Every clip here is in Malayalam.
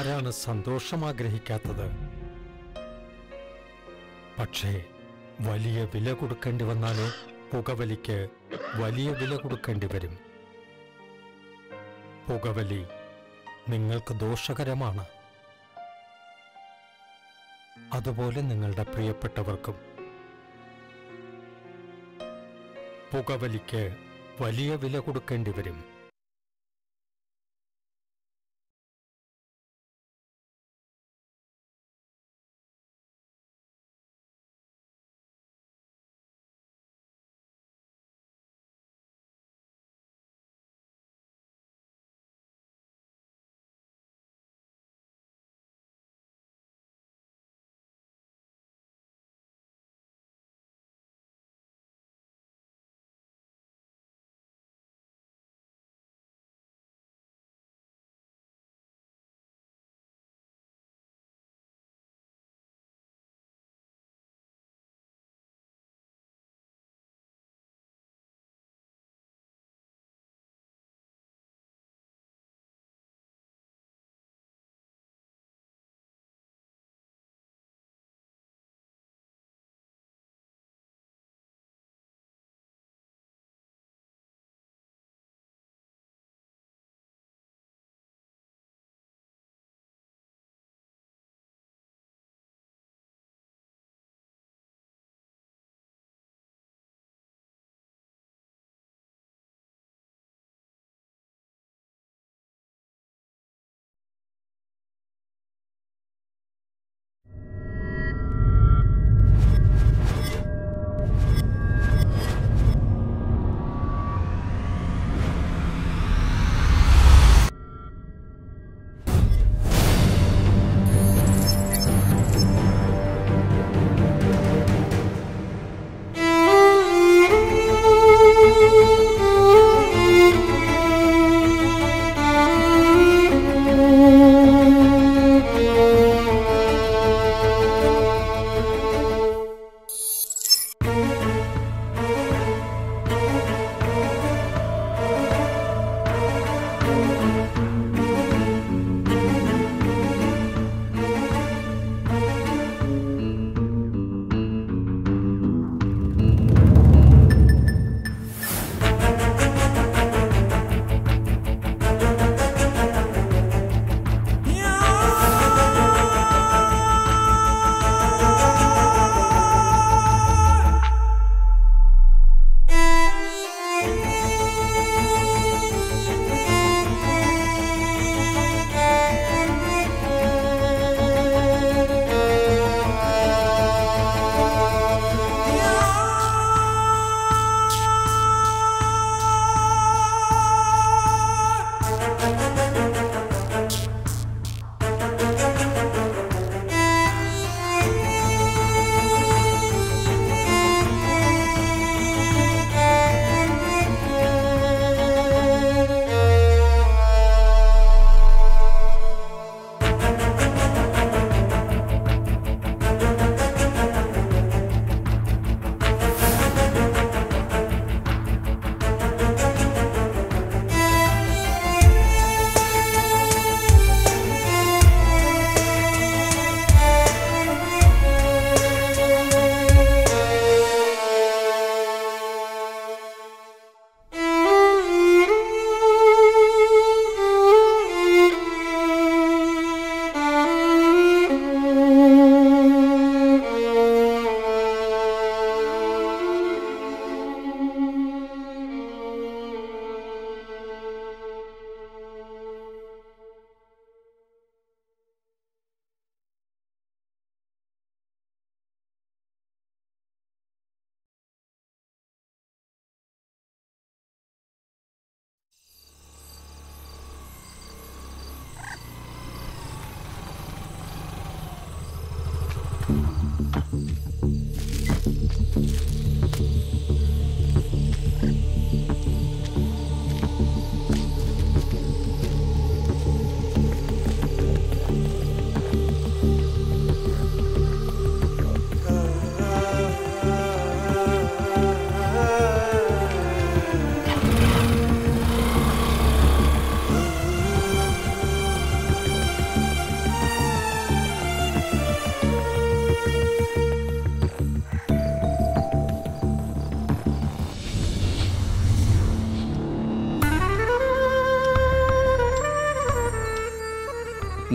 ആരാണ് സന്തോഷം ആഗ്രഹിക്കാത്തത് പക്ഷേ വലിയ വില കൊടുക്കേണ്ടി വന്നാലോ പുകവലിക്ക് വലിയ വില കൊടുക്കേണ്ടി വരും പുകവലി നിങ്ങൾക്ക് ദോഷകരമാണ് അതുപോലെ നിങ്ങളുടെ പ്രിയപ്പെട്ടവർക്കും പുകവലിക്ക് വലിയ വില കൊടുക്കേണ്ടി വരും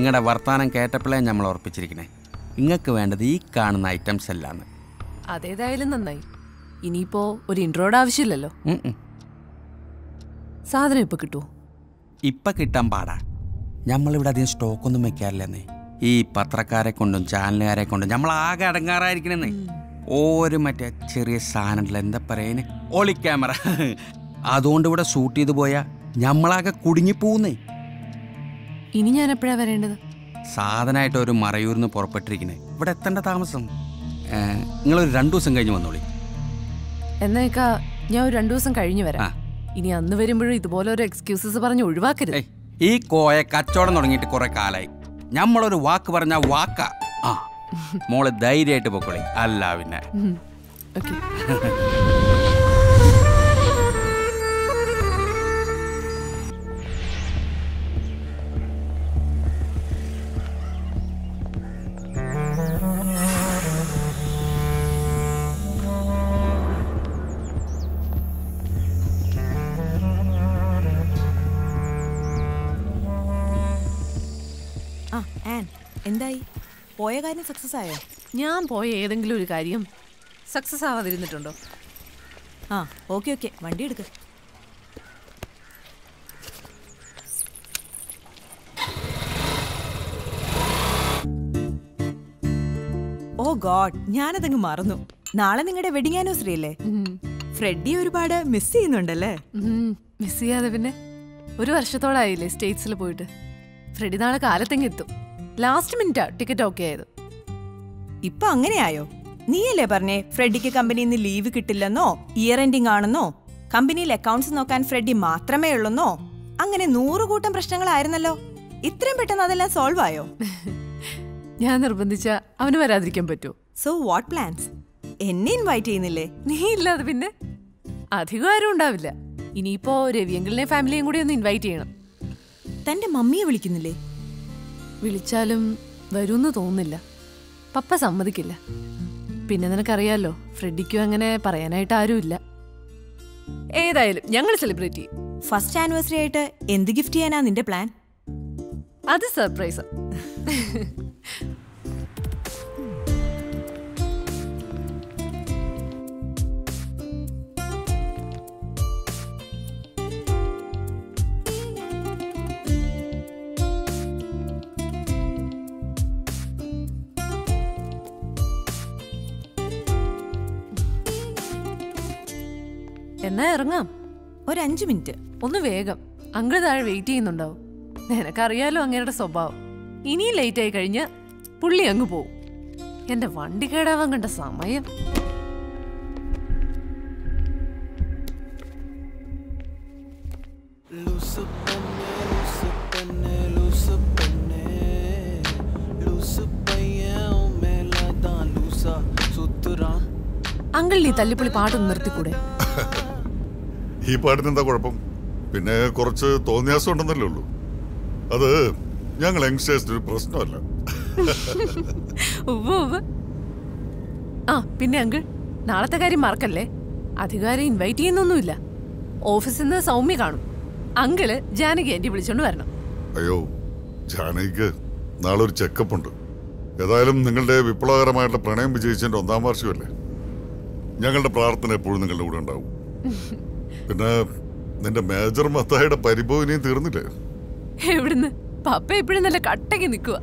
നിങ്ങളുടെ വർത്താനം കേട്ടപ്പോഴേ നമ്മൾ ഉറപ്പിച്ചിരിക്കണേ നിങ്ങൾക്ക് വേണ്ടത് ഈ കാണുന്ന ഐറ്റംസ് എല്ലാന്ന് അതേതായാലും നന്നായി ഇനിയിപ്പോ ഒരു ഇൻട്രോയുടെ ആവശ്യമില്ലല്ലോ ഉം ഉം. സാധനം ഇപ്പൊ കിട്ടുമോ ഇപ്പൊ കിട്ടാൻ പാടാ നമ്മളിവിടെ അധികം സ്റ്റോക്കൊന്നും വെക്കാറില്ലെന്നേ ഈ പത്രക്കാരെ കൊണ്ടും ചാനലുകാരെ കൊണ്ടും നമ്മൾ ആകെ അടങ്ങാറായിരിക്കണെന്നേ ഓരോ മറ്റേ ചെറിയ സാധനങ്ങൾ എന്താ പറയുന്നേ ഒളി ക്യാമറ അതുകൊണ്ട് ഇവിടെ ഷൂട്ട് ചെയ്ത് പോയാൽ നമ്മളാകെ കുടുങ്ങിപ്പോകുന്നേ ഇനി ഞാൻ എപ്പോഴാ വരേണ്ടത് സാധനമായിട്ട് ഒരു മറയൂരിന്ന് പുറപ്പെട്ടിരിക്കണേ ഇവിടെ എത്തേണ്ട താമസം നിങ്ങളൊരു രണ്ടു ദിവസം കഴിഞ്ഞ് വന്നോളി എന്നേക്കാ ഞാൻ ഒരു രണ്ടു ദിവസം കഴിഞ്ഞു ആ. വരാം ഇനി അന്ന് വരുമ്പോഴും ഇതുപോലെ ഒരു എക്സ്ക്യൂസസ് പറഞ്ഞ് ഒഴിവാക്കരുത് ഏയ് ഈ കോയ കച്ചവടം തുടങ്ങിയിട്ട് കുറെ കാലായി നമ്മളൊരു വാക്ക് പറഞ്ഞ വാക്ക ആ മോള് ധൈര്യമായിട്ട് പൊക്കോളി അല്ല പിന്നെ ഓക്കെ ആ ആൻ എന്തായി പോയ കാര്യം സക്സസ് ആയോ ഞാൻ പോയ ഏതെങ്കിലും ഒരു കാര്യം സക്സസ് ആവാതിരുന്നിട്ടുണ്ടോ ആ ഓക്കെ ഓക്കെ വണ്ടി എടുക്ക് ഓ ഗോഡ് ഞാനതങ്ങ് മറന്നു നാളെ നിങ്ങളുടെ വെഡിങ് ആനിവേഴ്സറി അല്ലേ ഫ്രെഡി ഒരുപാട് മിസ് ചെയ്യുന്നുണ്ടല്ലേ മിസ് ചെയ്യാതെ പിന്നെ ഒരു വർഷത്തോളായില്ലേ സ്റ്റേറ്റ്സിൽ പോയിട്ട് ഫ്രെഡി നാളെ കാലത്തെങ്ങ് എത്തും ലാസ്റ്റ് മിനിറ്റാ ടിക്കറ്റ് ഓക്കെ ആയത് ഇപ്പൊ അങ്ങനെയായോ നീയല്ലേ പറഞ്ഞേ ഫ്രെഡിക്ക് കമ്പനിയിൽ നിന്ന് ലീവ് കിട്ടില്ലെന്നോ ഇയർ എൻഡിങ് ആണെന്നോ കമ്പനിയിൽ അക്കൗണ്ട്സ് നോക്കാൻ ഫ്രെഡി മാത്രമേ ഉള്ളെന്നോ അങ്ങനെ നൂറുകൂട്ടം പ്രശ്നങ്ങളായിരുന്നല്ലോ ഇത്രയും പെട്ടെന്ന് അതെല്ലാം സോൾവ് ആയോ ഞാൻ നിർബന്ധിച്ച അവന് വരാതിരിക്കാൻ പറ്റുമോ സോ വാട്ട് പ്ലാൻസ് എന്നെ ഇൻവൈറ്റ് ചെയ്യുന്നില്ലേ നീ ഇല്ലാതെ പിന്നെ അധികം ആരും ഉണ്ടാവില്ല ഇനിയിപ്പോ രവിയങ്കിളിനെ ഫാമിലിയും കൂടി ഒന്ന് ഇൻവൈറ്റ് ചെയ്യണം തന്റെ മമ്മിയെ വിളിക്കുന്നില്ലേ വിളിച്ചാലും വരുമെന്ന് തോന്നുന്നില്ല പപ്പ സമ്മതിക്കില്ല പിന്നെ നിനക്കറിയാലോ ഫ്രെഡിക്കും അങ്ങനെ പറയാനായിട്ട് ആരുമില്ല ഏതായാലും ഞങ്ങൾ സെലിബ്രേറ്റ് ചെയ്യും ഫസ്റ്റ് ആനിവേഴ്സറി ആയിട്ട് എന്ത് ഗിഫ്റ്റ് ചെയ്യാനാ നിന്റെ പ്ലാൻ അത് സർപ്രൈസ് എന്നാ ഇറങ്ങാം ഒരു അഞ്ചു മിനിറ്റ് ഒന്ന് വേഗം അങ്കിൾ താഴെ വെയിറ്റ് ചെയ്യുന്നുണ്ടാവും നിനക്കറിയാലോ അങ്ങേരുടെ സ്വഭാവം ഇനിയും ലേറ്റ് ആയി കഴിഞ്ഞ് പുള്ളി അങ്ങ് പോവും എന്റെ വണ്ടി കേടാവാൻ കണ്ട സമയം Luce penne, luce penne, luce penne Luce പയ്യൻ മേലതാ ലൂസ സുത്തുറാൻ അങ്കിൾ നീ തല്ലിപ്പൊളി പാട്ടൊന്ന് നിർത്തിക്കൂടെ ഈ പാട്ടിന് എന്താ കുഴപ്പം പിന്നെ കുറച്ച് തോന്നിയാസം ഉണ്ടെന്നല്ലേ ഉള്ളൂ അത് ഞങ്ങൾ യങ്സ്റ്റേഴ്സിന് ഒരു പ്രശ്നമല്ല ഉവ്വ് ഉവ്വ്. ആ പിന്നെ അങ്കിൾ നാളത്തെ കാര്യം മറക്കല്ലേ അധികാരം ഇൻവൈറ്റ് ചെയ്യുന്നൊന്നുമില്ല ഓഫീസിൽ നിന്ന് സൗമ്യ കാണും അങ്കിള് ജാനകി ആന്റി വിളിച്ചോണ്ട് വരണം അയ്യോ ജാനകിക്ക് നാളെ ഒരു ചെക്കപ്പ് ഉണ്ട് ഏതായാലും നിങ്ങളുടെ വിപ്ലവകരമായിട്ടുള്ള പ്രണയം വിജയിച്ചതിന്റെ ഒന്നാം വാർഷികമല്ലേ ഞങ്ങളുടെ പ്രാർത്ഥന എപ്പോഴും നിങ്ങളുടെ കൂടെ ഉണ്ടാവും പിന്നെ നിന്റെ മേജർ മത്തായുടെ പരിഭവം ഇനിയും തീർന്നില്ലേ എവിടുന്ന് പപ്പ എപ്പോഴും നല്ല കട്ടയ്ക്ക് നിൽക്കുക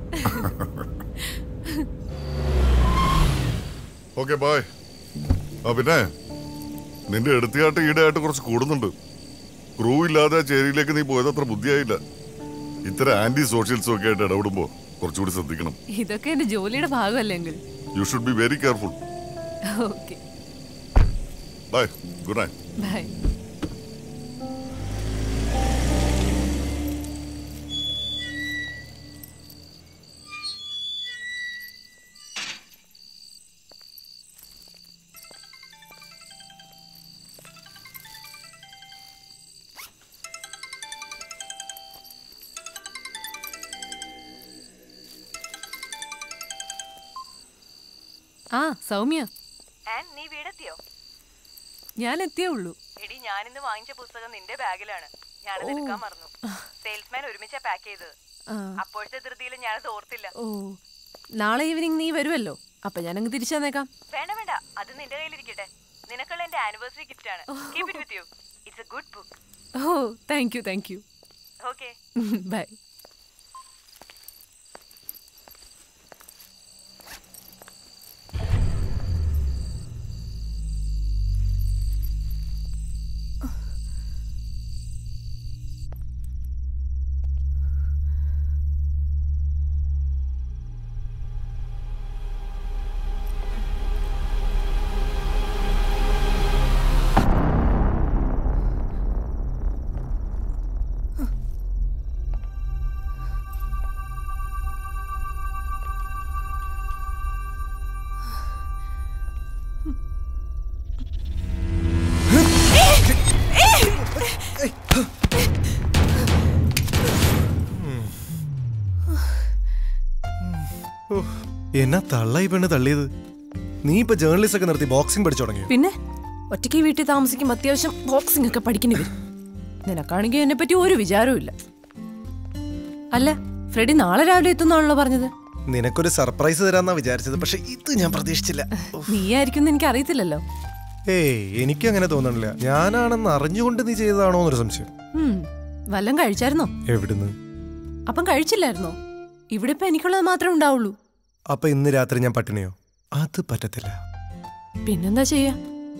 ഓക്കെ ബായ് ആ പിന്നെ നിന്റെ എടുത്തിയാട്ട് ഈടായിട്ട് കുറച്ച് കൂടുന്നുണ്ട് ക്രൂ ഇല്ലാതെ ആ ചേരിയിലേക്ക് നീ പോയത് അത്ര ബുദ്ധിയായില്ല ഇത്തരം ആന്റി സോഷ്യൽസും ഒക്കെ ആയിട്ട് ഇടപെടുമ്പോ കുറച്ചുകൂടി ശ്രദ്ധിക്കണം ഇതൊക്കെ എന്റെ ജോലിയുടെ ഭാഗമല്ലേ uncle you should be very careful okay bye good night bye ആ സൗമ്യ നീ വീടെത്തിയോ ഞാൻ എത്തിയേ ഉള്ളൂ എടി ഞാനിന്ന് വാങ്ങിച്ച പുസ്തകം നിന്റെ ബാഗിലാണ് ഞാനത് എടുക്കാൻ മറന്നു സെയിൽസ്മാൻ ഒരുമിച്ചാ പാക്ക് ചെയ്തത് ആ. അപ്പോഴത്തെ ധൃതിയിൽ ഞാനത് ഓർത്തില്ല ഓ നാളെ ഈവനിങ് നീ വരുമല്ലോ അപ്പൊ ഞാനങ്ങ് തിരിച്ചു തന്നേക്കാം വേണ്ട വേണ്ട അത് നിന്റെ കയ്യിലിരിക്കട്ടെ നിനക്കുള്ള എന്റെ ആനിവേഴ്സറി ഗിഫ്റ്റ് ആണ് keep it with you it's a good book oh thank you thank you okay bye എന്നാ തള്ളായി പെണ്ണ് തള്ളിയത് നീ ഇപ്പൊ ജേർണലിസ്റ്റ് ഒക്കെ നിർത്തി ബോക്സിംഗ് പഠിച്ചു തുടങ്ങിയോ പിന്നെ ഒറ്റയ്ക്ക് വീട്ടിൽ താമസിക്കുമ്പോൾ അത്യാവശ്യം ബോക്സിംഗ് ഒക്കെ പഠിക്കേണ്ടി വരും നിനക്കാണെങ്കിൽ എന്നെ പറ്റി ഒരു വിചാരവും ഇല്ല അല്ല ഫ്രെഡി നാളെ രാവിലെ എത്തുന്നാണല്ലോ പറഞ്ഞത് നിനക്കൊരു സർപ്രൈസ് തരാന്നാ വിചാരിച്ചത് പക്ഷെ ഇത് ഞാൻ പ്രതീക്ഷിച്ചില്ല നീയായിരിക്കും എനിക്ക് അറിയത്തില്ലല്ലോ ഏയ് എനിക്ക് അങ്ങനെ തോന്നണില്ല ഞാനാണെന്ന് അറിഞ്ഞുകൊണ്ട് നീ ചെയ്തതാണോ എന്നൊരു സംശയം ഉം, വല്ലം കഴിച്ചായിരുന്നോ എവിടുന്ന് അപ്പം കഴിച്ചില്ലായിരുന്നോ ഇവിടെ ഇപ്പൊ എനിക്കുള്ളത് മാത്രമേ ഉണ്ടാവുള്ളൂ അപ്പൊ ഇന്ന് രാത്രി ഞാൻ പട്ടിണിയോ അത് പറ്റത്തില്ല പിന്നെന്താ ചെയ്യാ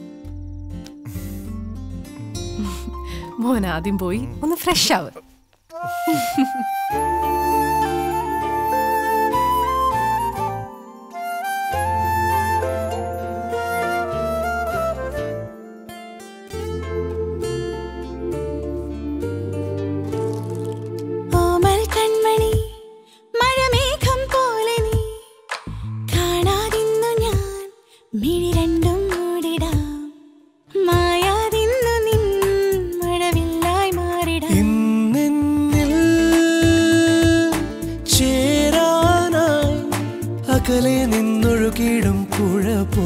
മോൻ ആദ്യം പോയി ഒന്ന് ഫ്രഷ് ആവ് ഓമൽ കൺമണി മഴമേഘം പോലെ നീ കാണാതിന്നു ഞാൻ മിഴി രണ്ടും മൂടിടാം മായാതിന്നു നിൻ മഴവില്ലായി മാറിടാം ഇന്നെന്നിൽ ചേരാനായി അകലെ നിന്നൊഴുകിടും പുഴ പോ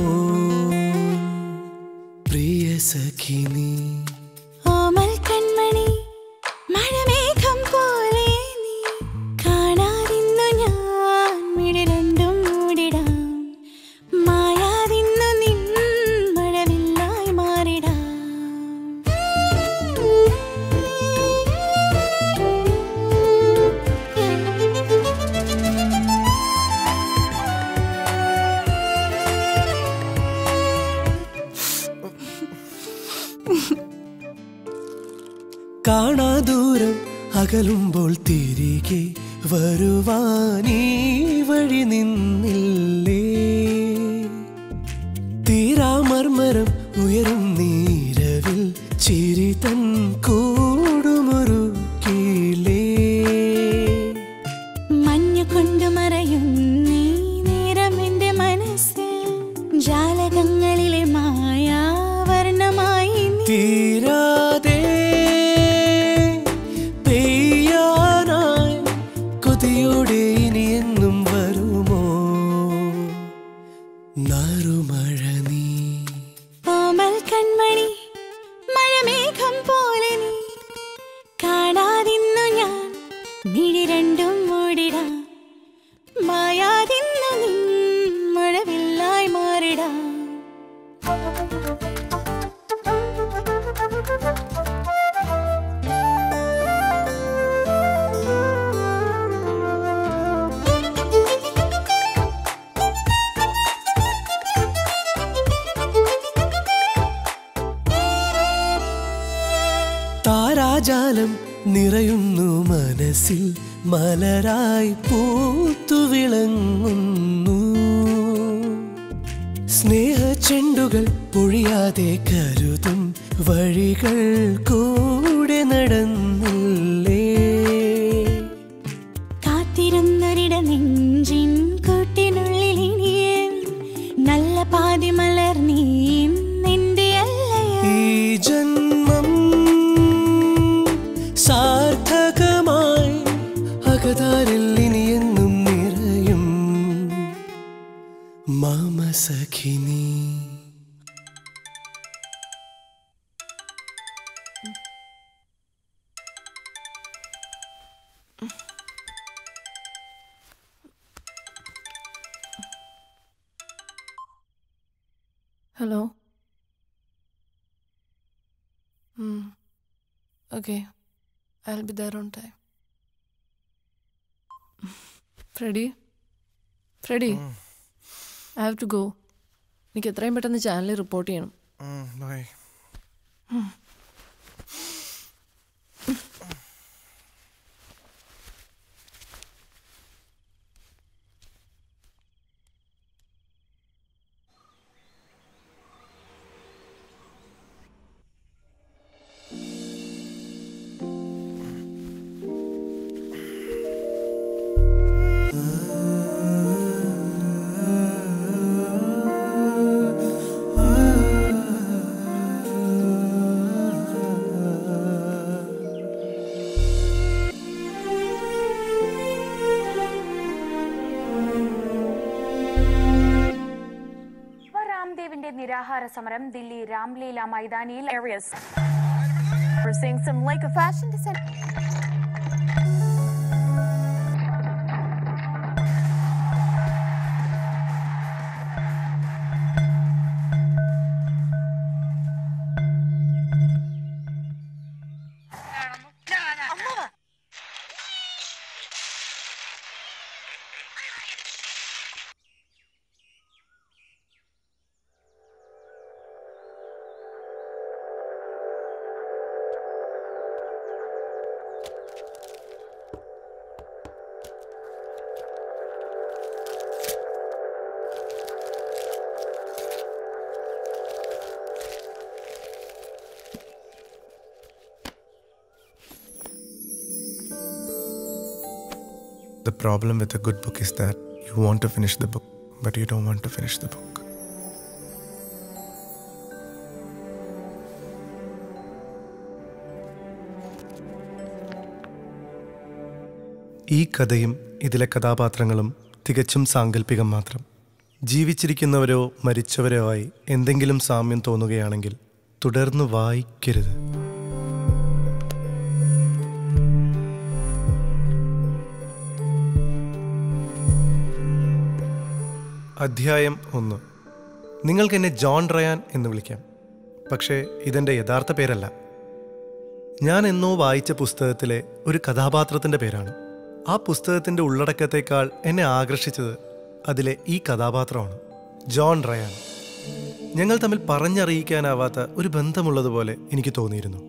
പ്രിയ സഖി നീ ഓമൽ കൺമണി മഴമേഘം പോലെ നീ കാണാതിന്നു ഞാൻ മിഴി രണ്ടും മൂടിടാം മായാതിന്നു നിൻ മഴവില്ലായി മാറിടാം കാണാദൂരം അകലുമ്പോൾ തിരികെ വരുവാനീ വഴി നിന്നില്ലേ തീരാമർമരം ഉയരും നീരവിൽ ചിരി തൻ കൂടുമൊരു കീലേ മഞ്ഞു കൊണ്ട് മറയും നീ നേരം എന്റെ മനസ്സിൽ ജാലകങ്ങളിലെ മായാവർണ്ണമായി നീ തീരാതെ പെയ്യാനായി കൊതിയോടെ ഇനി എന്നും വരുമോ നറുമഴ നീ ഓമൽ കൺമണി മഴമേഘം പോലെ നീ കാണാതിന്നു ഞാൻ മിഴി രണ്ടും മൂടിടാം മായാതിന്നു നിൻ മഴവില്ലായി മാറിടാം താരാജാലം നിറയുന്നു മനസ്സിൽ മലരായി പൂത്തു വിളങ്ങുന്നു സ്നേഹ ചെണ്ടുകൾ പൊഴിയാതെ കരുതും വഴികൾ കൂടെ നടന്നില്ലേ കാത്തിരുന്നൊരിട നെഞ്ചിൻ കൂട്ടിനുള്ളിൽ ഇനിയും നല്ല പാതി മലർന്നീം നിന്റെ അല്ലയോ ഈ ജന്മം സാർത്ഥകമായി അകതാരിൽ ഇനിയെന്നും നിറയും മാമ സഖിനി Hello? Hmm. Okay. I'll be there on time. Freddy? Freddy? I have to go. എനിക്ക് എത്രയും പെട്ടെന്ന് ചാനലിൽ റിപ്പോർട്ട് ചെയ്യണം ബൈ രാംദേവിന്റെ നിരാഹാര സമരം ദില്ലി രാംലീല മൈതാനിയിൽ areas. We're seeing some like a fashion design. The problem with a good book is that you want to finish the book, but you don't want to finish the book. ഈ കഥയും ഇതിലെ കഥാപാത്രങ്ങളും തികച്ചും സാങ്കല്പികം മാത്രം ജീവിച്ചിരിക്കുന്നവരോ മരിച്ചവരോ ആയി എന്തെങ്കിലും സാമ്യം തോന്നുകയാണെങ്കിൽ തുടർന്ന് വായിക്കരുത് അധ്യായം ഒന്ന് നിങ്ങൾക്ക് എന്നെ ജോൺ റയാൻ എന്ന് വിളിക്കാം പക്ഷേ ഇതെൻ്റെ യഥാർത്ഥ പേരല്ല ഞാൻ എന്നോ വായിച്ച പുസ്തകത്തിലെ ഒരു കഥാപാത്രത്തിൻ്റെ പേരാണ് ആ പുസ്തകത്തിൻ്റെ ഉള്ളടക്കത്തേക്കാൾ എന്നെ ആകർഷിച്ചത് അതിലെ ഈ കഥാപാത്രമാണ് ജോൺ റയാൻ ഞങ്ങൾ തമ്മിൽ പറഞ്ഞറിയിക്കാനാവാത്ത ഒരു ബന്ധമുള്ളതുപോലെ എനിക്ക് തോന്നിയിരുന്നു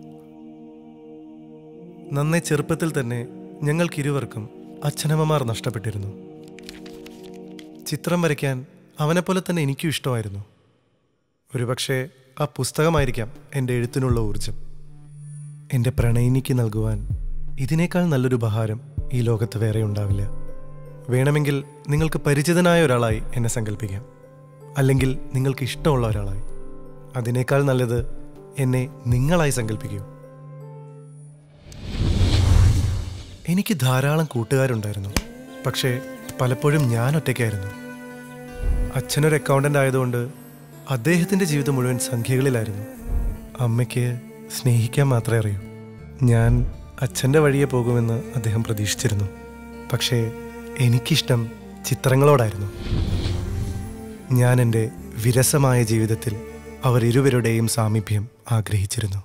നന്നേ ചെറുപ്പത്തിൽ തന്നെ ഞങ്ങൾക്കിരുവർക്കും അച്ഛനമ്മമാർ നഷ്ടപ്പെട്ടിരുന്നു ചിത്രം വരയ്ക്കാൻ അവനെപ്പോലെ തന്നെ എനിക്കും ഇഷ്ടമായിരുന്നു ഒരുപക്ഷെ ആ പുസ്തകമായിരിക്കാം എൻ്റെ എഴുത്തിനുള്ള ഊർജം എൻ്റെ പ്രണയിനിക്ക് നൽകുവാൻ ഇതിനേക്കാൾ നല്ലൊരു ഉപഹാരം ഈ ലോകത്ത് വേറെ ഉണ്ടാവില്ല വേണമെങ്കിൽ നിങ്ങൾക്ക് പരിചിതനായ ഒരാളായി എന്നെ സങ്കല്പിക്കാം അല്ലെങ്കിൽ നിങ്ങൾക്ക് ഇഷ്ടമുള്ള ഒരാളായി അതിനേക്കാൾ നല്ലത് എന്നെ നിങ്ങളായി സങ്കല്പിക്കൂ എനിക്ക് ധാരാളം കൂട്ടുകാരുണ്ടായിരുന്നു പക്ഷേ പലപ്പോഴും ഞാൻ ഒറ്റയ്ക്കായിരുന്നു അച്ഛനൊരു അക്കൗണ്ടൻ്റ് ആയതുകൊണ്ട് അദ്ദേഹത്തിൻ്റെ ജീവിതം മുഴുവൻ സംഖ്യകളിലായിരുന്നു അമ്മയ്ക്ക് സ്നേഹിക്കാൻ മാത്രമേ അറിയൂ ഞാൻ അച്ഛൻ്റെ വഴിയെ പോകുമെന്ന് അദ്ദേഹം പ്രതീക്ഷിച്ചിരുന്നു പക്ഷേ എനിക്കിഷ്ടം ചിത്രങ്ങളോടായിരുന്നു ഞാൻ എൻ്റെ വിരസമായ ജീവിതത്തിൽ അവർ ഇരുവരുടെയും സാമീപ്യം ആഗ്രഹിച്ചിരുന്നു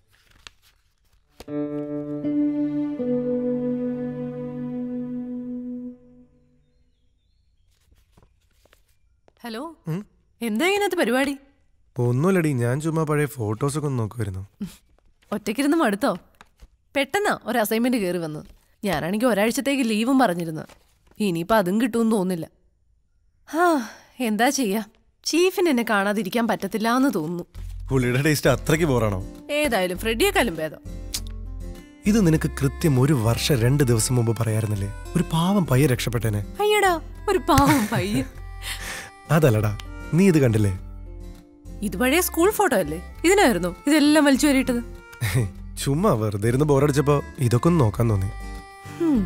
ഹലോ ഉം? എന്താ ഇതിനകത്ത് പരിപാടി ഒന്നുമില്ലടി ഞാൻ ചുമ്മാ പഴയ ഫോട്ടോസൊക്കെ ഒന്ന് നോക്കുമായിരുന്നു ഒറ്റയ്ക്കിരുന്ന് മടുത്തോ പെട്ടെന്നാ ഒരു അസൈൻമെന്റ് കയറി വന്നത് ഞാനാണെങ്കിൽ ഒരാഴ്ചത്തേക്ക് ലീവും പറഞ്ഞിരുന്നു ഇനിയിപ്പോൾ അതും കിട്ടുമെന്ന് തോന്നില്ല ഹാ എന്താ ചെയ്യാ ചീഫിന് എന്നെ കാണാതിരിക്കാൻ പറ്റത്തില്ല എന്ന് തോന്നുന്നു പുള്ളിയുടെ ടേസ്റ്റ് അത്രയ്ക്ക് ബോറാണോ ഏതായാലും ഫ്രെഡിയെക്കാളും ഭേദം ഇത് നിനക്ക് കൃത്യം ഒരു വർഷം രണ്ട് ദിവസം മുമ്പ് പറയാറുന്നില്ലേ ഒരു പാവം പയ്യെ രക്ഷപ്പെട്ടേനെ അയ്യടാ ഒരു പാവം പയ്യൻ അതല്ലടാ നീ ഇത് കണ്ടില്ലേ ഇത് പഴയ സ്കൂൾ ഫോട്ടോ അല്ലേ ഇതിനായിരുന്നു ഇതെല്ലാം വലിച്ചു വരിയിട്ടത് ചുമ്മാ വെറുതെ ഇരുന്ന് ബോറടിച്ചപ്പോ ഇതൊക്കെ ഒന്ന് നോക്കാൻ തോന്നി ഹും.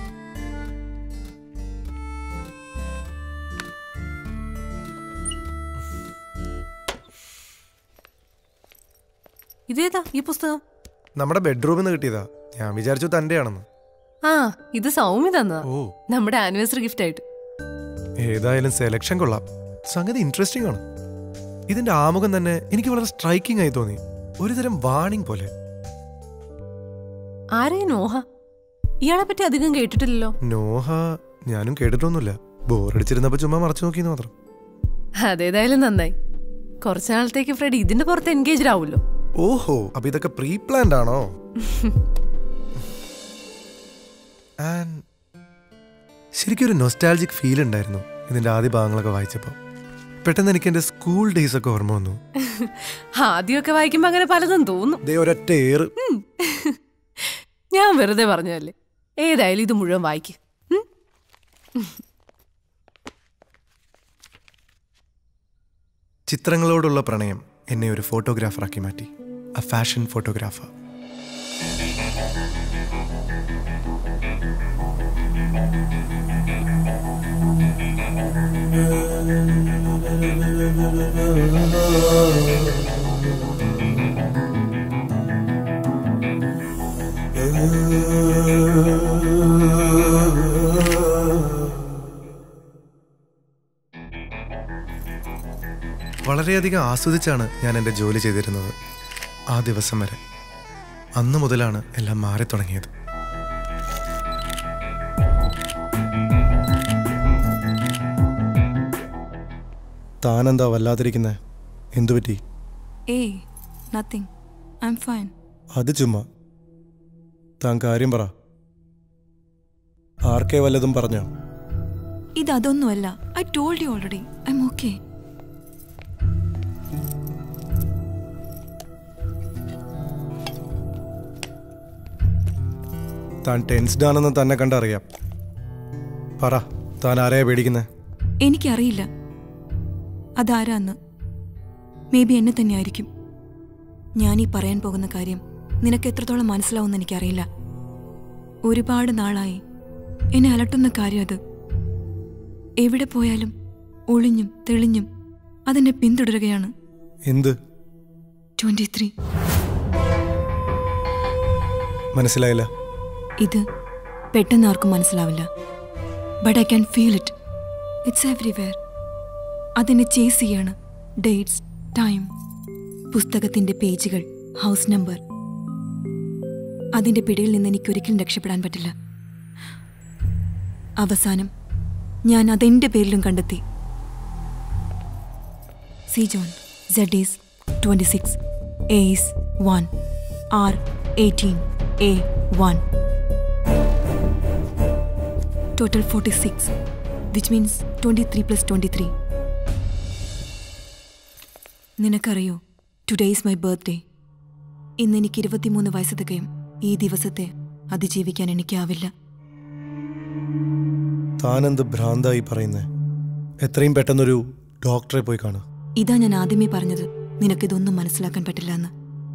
ഇതേതാ ഈ പുസ്തകം നമ്മുടെ ബെഡ്റൂമിൽ നിന്ന് കിട്ടിയതാ ഞാൻ വിചാരിച്ചു തന്റെ ആണെന്ന് ആ ഇത് സൗമ്യ തന്നതാ ഓ നമ്മുടെ ആനിവേഴ്സറി ഗിഫ്റ്റ് ആയിട്ട് ഏതായാലും സെലക്ഷൻ കൊള്ളാം സംഗതി ഇൻട്രസ്റ്റിംഗ് ആണ് ഇതിന്റെ ആമുഖം തന്നെ എനിക്ക് വളരെ സ്ട്രൈക്കിംഗ് ആയി തോന്നി ഒരുതരം വാണിംഗ് പോലെ ആരെയും നോഹ ഇയാളെ പറ്റി അധികം കേട്ടിട്ടില്ലല്ലോ നോഹ ഞാനും കേട്ടിട്ടൊന്നുമില്ല ബോറടിച്ചിരുന്നപ്പോ ചുമ്മാ മറച്ചു നോക്കിയെന്ന് മാത്രം അതേതായാലും നന്നായി കുറച്ചു നാളത്തേക്ക് ഫ്രെഡ് ഇതിന്റെ പുറത്ത് എൻഗേജ്ഡ് ആവുമല്ലോ ഓഹോ അപ്പൊ ഇതൊക്കെ പ്രീ പ്ലാൻഡ് ആണോ ആൻഡ് ശരിക്കും ഒരു നൊസ്റ്റാൾജിക് ഫീൽ ഉണ്ടായിരുന്നു ഇതിന്റെ ആദ്യ ഭാഗങ്ങളൊക്കെ വായിച്ചപ്പോൾ പെട്ടെന്ന് എനിക്ക് എന്റെ സ്കൂൾ ഡേയ്സ് ഒക്കെ ഓർമ്മ വന്നു ആദ്യമൊക്കെ വായിക്കുമ്പോ അങ്ങനെ പലതും തോന്നും ദേ ഒരൊറ്റ ഏറ് ഉം. ഞാൻ വെറുതെ പറഞ്ഞതല്ലേ ഏതായാലും ഇത് മുഴുവൻ വായിക്ക് ഉം? ചിത്രങ്ങളോടുള്ള പ്രണയം എന്നെ ഒരു ഫോട്ടോഗ്രാഫറാക്കി മാറ്റി എ ഫാഷൻ ഫോട്ടോഗ്രാഫർ വളരെയധികം ആസ്വദിച്ചാണ് ഞാൻ എൻ്റെ ജോലി ചെയ്തിരുന്നത് ആ ദിവസം വരെ അന്ന് മുതലാണ് എല്ലാം മാറി തുടങ്ങിയത് താനെന്താ വല്ലാതിരിക്കുന്നേ എന്തു പറ്റി ഏയ് നത്തിങ് ഐ എം ഫൈൻ അത് ചുമ്മാ താൻ കാര്യം പറ ആർക്കേ വല്ലതും പറഞ്ഞോ ഇത് അതൊന്നുമല്ല I told you already I'm okay താൻ ടെൻസ്ഡ് ആണെന്ന് തന്നെ കണ്ടറിയാം പറ താൻ ആരെയാ പേടിക്കുന്നേ എനിക്കറിയില്ല അതാരാന്ന് മേ ബി എന്നെ തന്നെയായിരിക്കും ഞാൻ ഈ പറയാൻ പോകുന്ന കാര്യം നിനക്ക് എത്രത്തോളം മനസ്സിലാവുമെന്ന് എനിക്കറിയില്ല ഒരുപാട് നാളായി എന്നെ അലട്ടുന്ന കാര്യം അത് എവിടെ പോയാലും ഒളിഞ്ഞും തെളിഞ്ഞും അതെന്നെ പിന്തുടരുകയാണ് എന്ത് ട്വന്റി ത്രീ മനസ്സിലായില്ല ഇത് പെട്ടെന്ന് ആർക്കും മനസ്സിലാവില്ല but I can feel it it's everywhere അതിനെ ചേസ് ചെയ്യാണ് ഡേറ്റ്സ് ടൈം പുസ്തകത്തിന്റെ പേജുകൾ ഹൗസ് നമ്പർ അതിന്റെ പിടിയിൽ നിന്ന് എനിക്ക് ഒരിക്കലും രക്ഷപ്പെടാൻ പറ്റില്ല അവസാനം ഞാൻ അതെന്റെ പേരിലും കണ്ടെത്തി C John Z is twenty six A is one R eighteen A one total 46 which means 23 plus 23 നിനക്കറിയോ ടുഡേ ഈസ് മൈ ബർത്ത്ഡേ ഇന്ന് എനിക്ക് ഇരുപത്തിമൂന്ന് വയസ്സ് തികയും ഈ ദിവസത്തെ അതിജീവിക്കാൻ എനിക്കാവില്ല താനെന്ത് ഭ്രാന്തായി പറയുന്നേ എത്രയും പെട്ടെന്നൊരു ഡോക്ടറെ പോയി കാണുക ഇതാ ഞാൻ ആദ്യമേ പറഞ്ഞത് നിനക്കിതൊന്നും മനസ്സിലാക്കാൻ പറ്റില്ല എന്ന്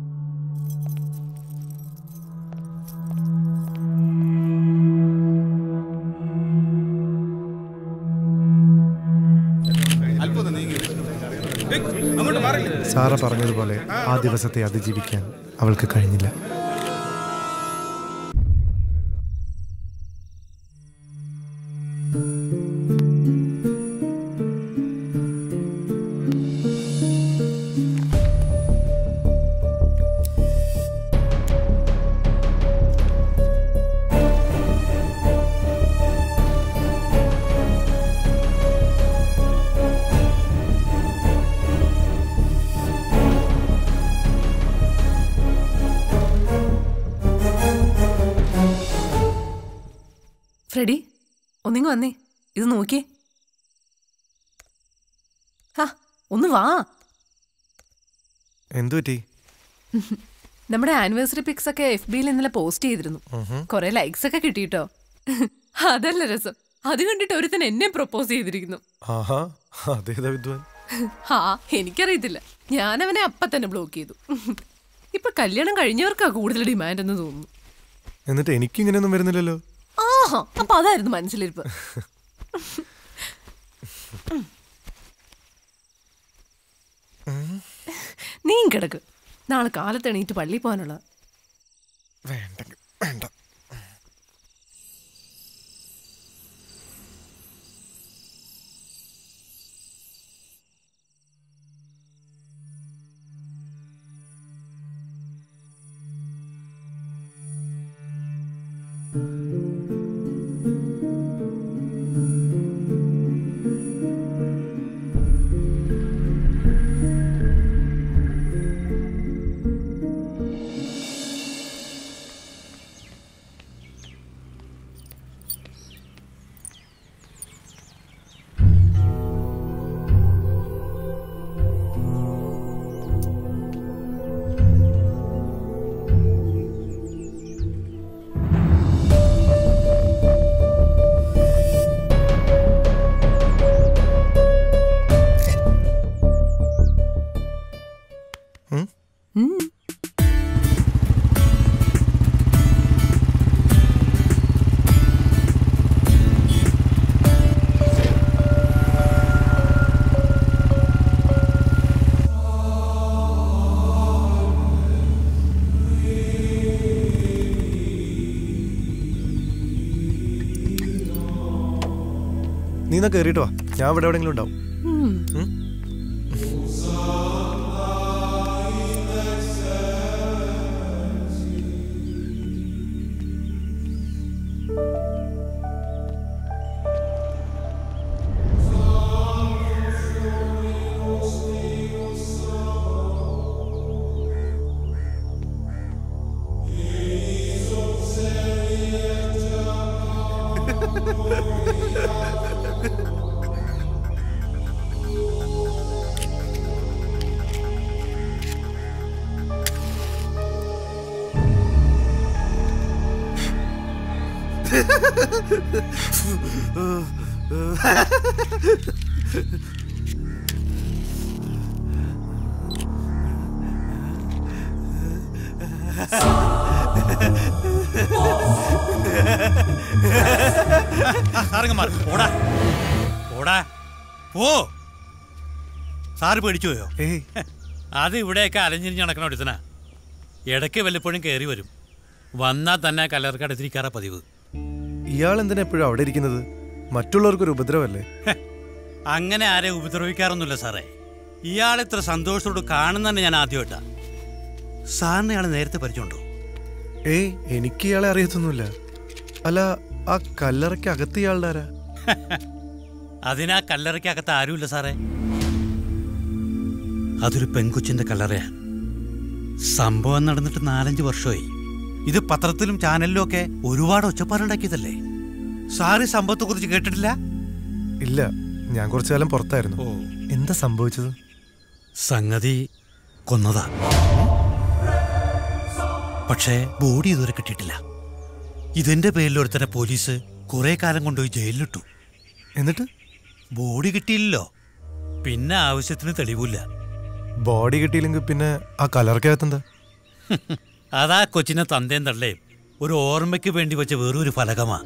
സാറ പറഞ്ഞതുപോലെ ആ ദിവസത്തെ അതിജീവിക്കാൻ അവൾക്ക് കഴിഞ്ഞില്ല ഫ്രെഡി ഒന്നിങ്ങ് വന്നേ ഇത് നോക്കിയേ ഹാ ഒന്ന് വാ എന്തു പറ്റി നമ്മുടെ ആനിവേഴ്സറി പിക്സ് ഒക്കെ എഫ് ബിയിൽ ഇന്നലെ പോസ്റ്റ് ചെയ്തിരുന്നു കുറെ ലൈക്സ് ഒക്കെ കിട്ടിയിട്ടോ അതല്ല രസം അത് കണ്ടിട്ട് ഒരുത്തൻ എന്നെ പ്രപ്പോസ് ചെയ്തിരിക്കുന്നു ആഹാ അതേതാ വിദ്വാൻ ഹാ എനിക്കറിയത്തില്ല ഞാൻ അവനെ അപ്പ തന്നെ ബ്ലോക്ക് ചെയ്തു ഇപ്പൊ കല്യാണം കഴിഞ്ഞവർക്കാ കൂടുതൽ ഡിമാൻഡ് എന്ന് തോന്നുന്നു എന്നിട്ട് എനിക്കിങ്ങനെയൊന്നും വരുന്നില്ലല്ലോ ആഹാ അപ്പൊ അതായിരുന്നു മനസ്സിലിരിപ്പ് നീ കിടക്ക് നാളെ കാലത്ത് എണീറ്റ് പള്ളിയിൽ പോകാനുള്ള വേണ്ട വേണ്ട നീ എന്നാ കയറിയിട്ട് വാ ഞാൻ ഇവിടെ എവിടെയെങ്കിലും ഉണ്ടാവും ഉം? സാറങ്ങന്മാർ ഓടാ ഓടാ പോ സാറ് പേടിച്ചു പോയോ അത് ഇവിടെയൊക്കെ അലഞ്ഞിരിഞ്ഞ് നടക്കണ ഒരുത്തനാ ഇടയ്ക്ക് വല്ലപ്പോഴും കയറി വരും വന്നാൽ തന്നെ കല്ലറക്കടുത്തിരിക്കാറാ പതിവ് ഇയാൾ എന്തിനാ എപ്പോഴും അവിടെ ഇരിക്കുന്നത് മറ്റുള്ളവർക്കൊരു ഉപദ്രവല്ലേ അങ്ങനെ ആരെ ഉപദ്രവിക്കാറൊന്നുമില്ല സാറേ ഇയാൾ ഇത്ര സന്തോഷത്തോട് കാണുന്നതന്നെ ഞാൻ ആദ്യമായിട്ടാ സാറിനെ ഇയാൾ നേരത്തെ പരിചയമുണ്ടോ ഏയ് എനിക്ക് ഇയാളെ അറിയത്തൊന്നുമില്ല അല്ല ആ കല്ലറയ്ക്ക് അകത്ത് ഇയാളുടെ ആരാ അതിനാ കല്ലറയ്ക്കകത്ത് ആരുമില്ല സാറേ അതൊരു പെൺകൊച്ചിന്റെ കല്ലറയാ സംഭവം നടന്നിട്ട് നാലഞ്ച് വർഷമായി ഇത് പത്രത്തിലും ചാനലിലും ഒക്കെ ഒരുപാട് ഒച്ചപ്പാടുണ്ടാക്കിയതല്ലേ സാറ് സംഭവത്തെ കുറിച്ച് കേട്ടിട്ടില്ല ഇല്ല ഞാൻ കുറച്ചു കാലം പുറത്തായിരുന്നു എന്താ സംഭവിച്ചത് സംഗതി കൊന്നതാ പക്ഷേ ബോഡി ഇതുവരെ കിട്ടിയിട്ടില്ല ഇതിന്റെ പേരിൽ ഒരുത്തനെ പോലീസ് കുറെ കാലം കൊണ്ടുപോയി ജയിലിലിട്ടു എന്നിട്ട് ബോഡി കിട്ടിയില്ലല്ലോ പിന്നെ ആവശ്യത്തിന് തെളിവില്ല ബോഡി കിട്ടിയില്ലെങ്കിൽ പിന്നെ ആ കല്ലറയ്ക്കകത്തെന്താ അതാ കൊച്ചിനെ തന്തേം തള്ളേം ഒരു ഓർമ്മയ്ക്ക് വേണ്ടി വെച്ച വേറൊരു ഫലകമാ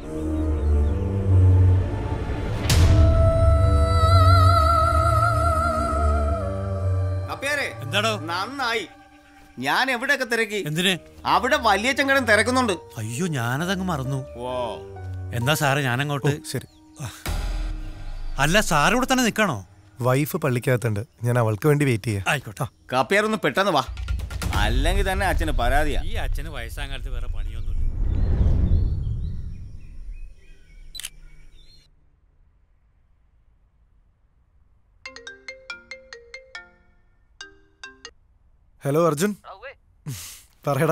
കപ്പ്യാരെ എന്താടോ നന്നായി ഞാൻ എവിടെയൊക്കെ തിരക്കി എന്തിന് അവിടെ വലിയ ചെങ്കടൻ തിരക്കുന്നുണ്ട് അയ്യോ ഞാനതങ്ങ് മറന്നു ഓ എന്താ സാറേ ഞാനങ്ങോട്ട് ശരി അല്ല സാറ് ഇവിടെ തന്നെ നിൽക്കണോ വൈഫ് പള്ളിക്കകത്തുണ്ട് ഞാൻ അവൾക്ക് വേണ്ടി വെയിറ്റ് ചെയ്യാം ആയിക്കോട്ടെ കപ്പ്യാർ ഒന്ന് പെട്ടെന്ന് വാ അല്ലെങ്കിൽ തന്നെ അച്ഛന് പരാതിയാ ഈ അച്ഛന് വയസ്സാം കാലത്ത് വേറെ പണിയൊന്നുമില്ല ഹലോ അർജുൻ പറയടാ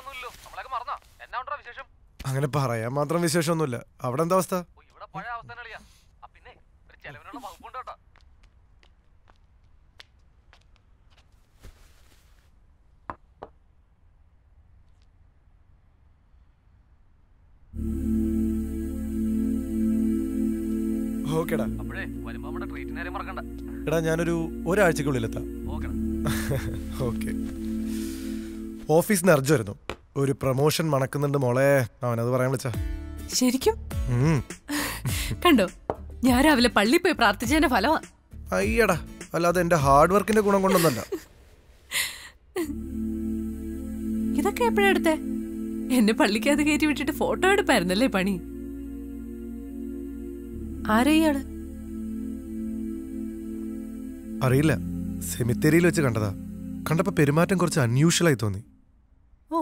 അങ്ങനെ പറയാൻ മാത്രം വിശേഷമൊന്നുമില്ല അവിടെ എന്താ അവസ്ഥ ഓക്കേടാ എടാ ഞാനൊരു ഒരാഴ്ചക്കുള്ളിലെത്താം ഓക്കെ ഓഫീസിൽ നിന്ന് അർജു വരുന്നു ഒരു പ്രൊമോഷൻ മണക്കുന്നുണ്ട് മോളെ അവനത് പറയാൻ വിളിച്ചാ ശരിക്കും ഉം. കണ്ടോ ഞാൻ രാവിലെ പള്ളിയിൽ പോയി പ്രാർത്ഥിച്ചതിന്റെ ഫലമാ അയ്യടാ അല്ലാതെ എന്റെ ഹാർഡ് വർക്കിന്റെ ഗുണം കൊണ്ടൊന്നല്ല ഇതൊക്കെ എപ്പോഴാ എടുത്തേ എന്നെ പള്ളിക്കകത്ത് കയറ്റി വിട്ടിട്ട് ഫോട്ടോ എടുപ്പായിരുന്നല്ലേ പണി ആരാ ഇയാള് അറിയില്ല സെമിത്തേരിയിൽ വെച്ച് കണ്ടതാ കണ്ടപ്പോ പെരുമാറ്റം കുറച്ച് അൺയൂഷ്വൽ ആയി തോന്നി ഓ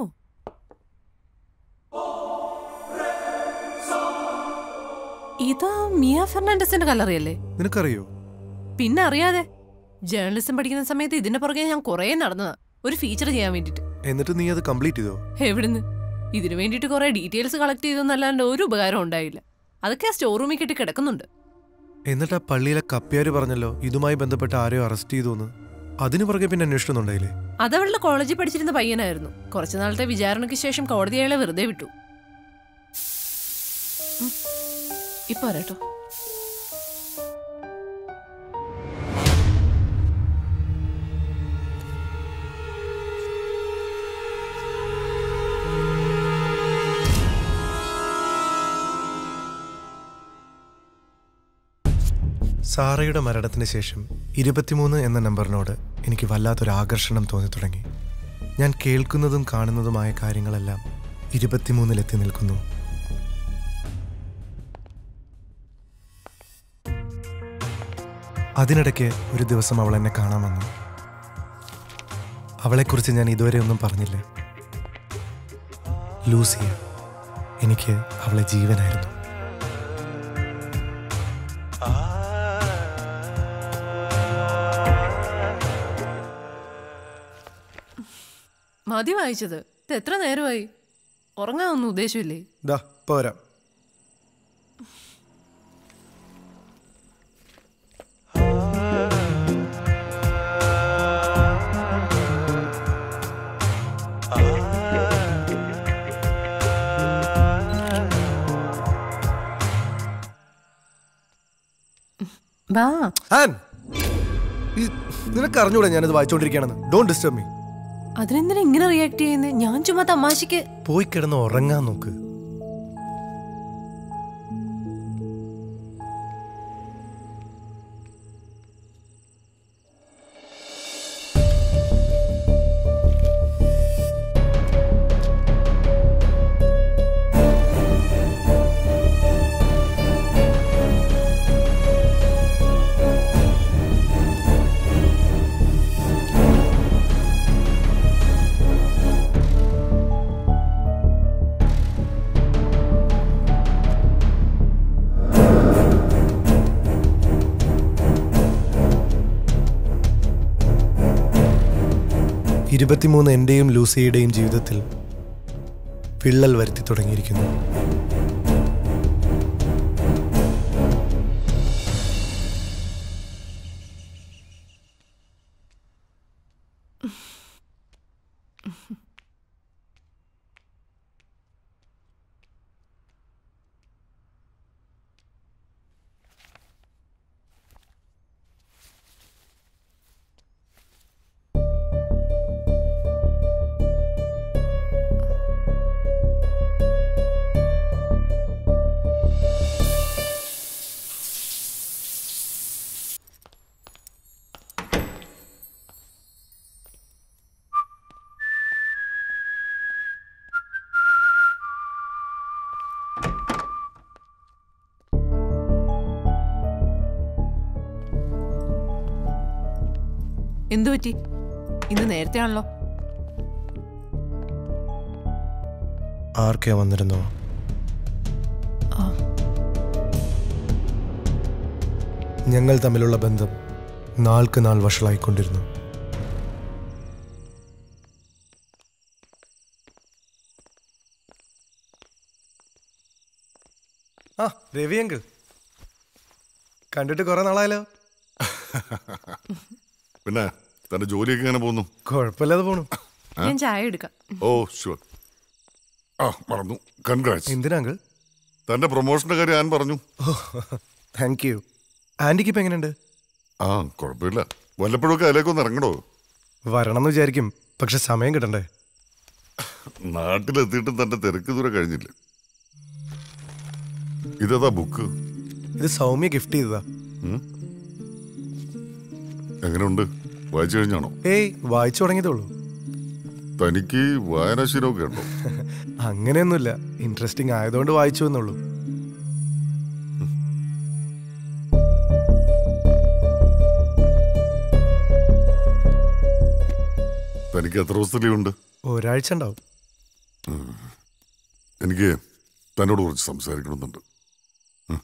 ഇതാ മിയ ഫെർണാണ്ടസിന്റെ കല്ലറിയല്ലേ നിനക്കറിയോ പിന്നെ അറിയാതെ ജേർണലിസം പഠിക്കുന്ന സമയത്ത് ഇതിന്റെ പുറകെ ഞാൻ കുറേ നടന്നതാ ഒരു ഫീച്ചർ ചെയ്യാൻ വേണ്ടിട്ട് എന്നിട്ട് നീ അത് കംപ്ലീറ്റ് ചെയ്തോ എവിടുന്ന് ഇതിനു വേണ്ടിയിട്ട് കുറെ ഡീറ്റെയിൽസ് കളക്ട് ചെയ്തെന്നല്ലാണ്ട് ഒരു ഉപകാരം ഉണ്ടായില്ല അതൊക്കെ ആ സ്റ്റോർ റൂമിൽ കെട്ടി കിടക്കുന്നുണ്ട് എന്നിട്ട് ആ പള്ളിയിലെ കപ്പ്യാര് പറഞ്ഞല്ലോ ഇതുമായി ബന്ധപ്പെട്ട് ആരെയോ അറസ്റ്റ് ചെയ്തു എന്ന് അതിനു പുറകെ പിന്നെ അന്വേഷിക്കുന്നുണ്ടായില്ലേ അതവളുടെ കോളേജിൽ പഠിച്ചിരുന്ന പയ്യനായിരുന്നു കുറച്ചു നാളത്തെ വിചാരണയ്ക്ക് ശേഷം കോടതി അയാളെ വെറുതെ വിട്ടു ഉം. ഇപ്പൊ വരാട്ടോ സാറയുടെ മരണത്തിന് ശേഷം ഇരുപത്തിമൂന്ന് എന്ന നമ്പറിനോട് എനിക്ക് വല്ലാത്തൊരു ആകർഷണം തോന്നി തുടങ്ങി ഞാൻ കേൾക്കുന്നതും കാണുന്നതുമായ കാര്യങ്ങളെല്ലാം ഇരുപത്തിമൂന്നിലെത്തി നിൽക്കുന്നു അതിനിടയ്ക്ക് ഒരു ദിവസം അവൾ എന്നെ കാണാൻ വന്നു അവളെക്കുറിച്ച് ഞാൻ ഇതുവരെ ഒന്നും പറഞ്ഞില്ല ലൂസിയ എനിക്ക് അവളെ ജീവനായിരുന്നു മതി വായിച്ചത് ഇത് എത്ര നേരമായി ഉറങ്ങാനൊന്നും ഉദ്ദേശമില്ലേ ദാ പോരാ ബാ ആൻ ഈ- നിനക്ക് അറിഞ്ഞൂടെ ഞാനത് വായിച്ചോണ്ടിരിക്കുകയാണെന്ന് ഡോണ്ട് ഡിസ്റ്റർബ് മീ അതിനെന്തിനാ ഇങ്ങനെ റിയാക്ട് ചെയ്യുന്നത് ഞാൻ ചുമ്മാ തമാശക്ക് പോയി കിടന്ന് ഉറങ്ങാൻ നോക്ക് ഇരുപത്തിമൂന്ന് എൻ്റെയും ലൂസിയുടെയും ജീവിതത്തിൽ വിള്ളൽ വരുത്തി തുടങ്ങിയിരിക്കുന്നു എന്തു പറ്റി ഇന്ന് നേരത്തെ ആണല്ലോ ആർക്കെ വന്നിരുന്നോ ഞങ്ങൾ തമ്മിലുള്ള ബന്ധം നാൾക്ക് നാൾ വഷളായിക്കൊണ്ടിരുന്നു ആ രവി അങ്കിൾ കണ്ടിട്ട് കുറെ നാളായല്ലോ പിന്നെ തന്റെ ജോലിയൊക്കെ എങ്ങനെ പോകുന്നു കുഴപ്പമില്ലാതെ പോണു ഞാൻ ചായ എടുക്കാം ഓ ഷുവർ ആ മറന്നു കൺഗ്രാറ്റ്സ് എന്തിനാ അങ്കിൾ തന്റെ പ്രൊമോഷന്റെ കാര്യം ഞാൻ പറഞ്ഞു താങ്ക് യു ആൻറ്റിക്ക് ഇപ്പം എങ്ങനെയുണ്ട് ആ കുഴപ്പമില്ല വല്ലപ്പോഴൊക്കെ അതിലേക്കൊന്ന് ഇറങ്ങണോ വരണം എന്ന് വിചാരിക്കും പക്ഷെ സമയം കിട്ടണ്ടേ നാട്ടിലെത്തിയിട്ടും തന്റെ തിരക്ക് ദൂരെ കഴിഞ്ഞില്ല ഇതേതാ ബുക്ക് ഇത് സൗമ്യ ഗിഫ്റ്റ് ചെയ്തതാ ഉം? എങ്ങനെയുണ്ട് വായിച്ചു കഴിഞ്ഞാണോ ഏയ് വായിച്ചു തുടങ്ങിയതേ ഉള്ളൂ തനിക്ക് വായനാശീലമൊക്കെ ഉണ്ടോ അങ്ങനെയൊന്നുമില്ല ഇൻട്രസ്റ്റിംഗ് ആയതുകൊണ്ട് വായിച്ചു എന്നുള്ളൂ തനിക്ക് എത്ര ദിവസത്തെ ലീവ് ഉണ്ട് ഒരാഴ്ച ഉണ്ടാവും എനിക്ക് തന്നോട് കുറച്ച് സംസാരിക്കണമെന്നുണ്ട് ഉം.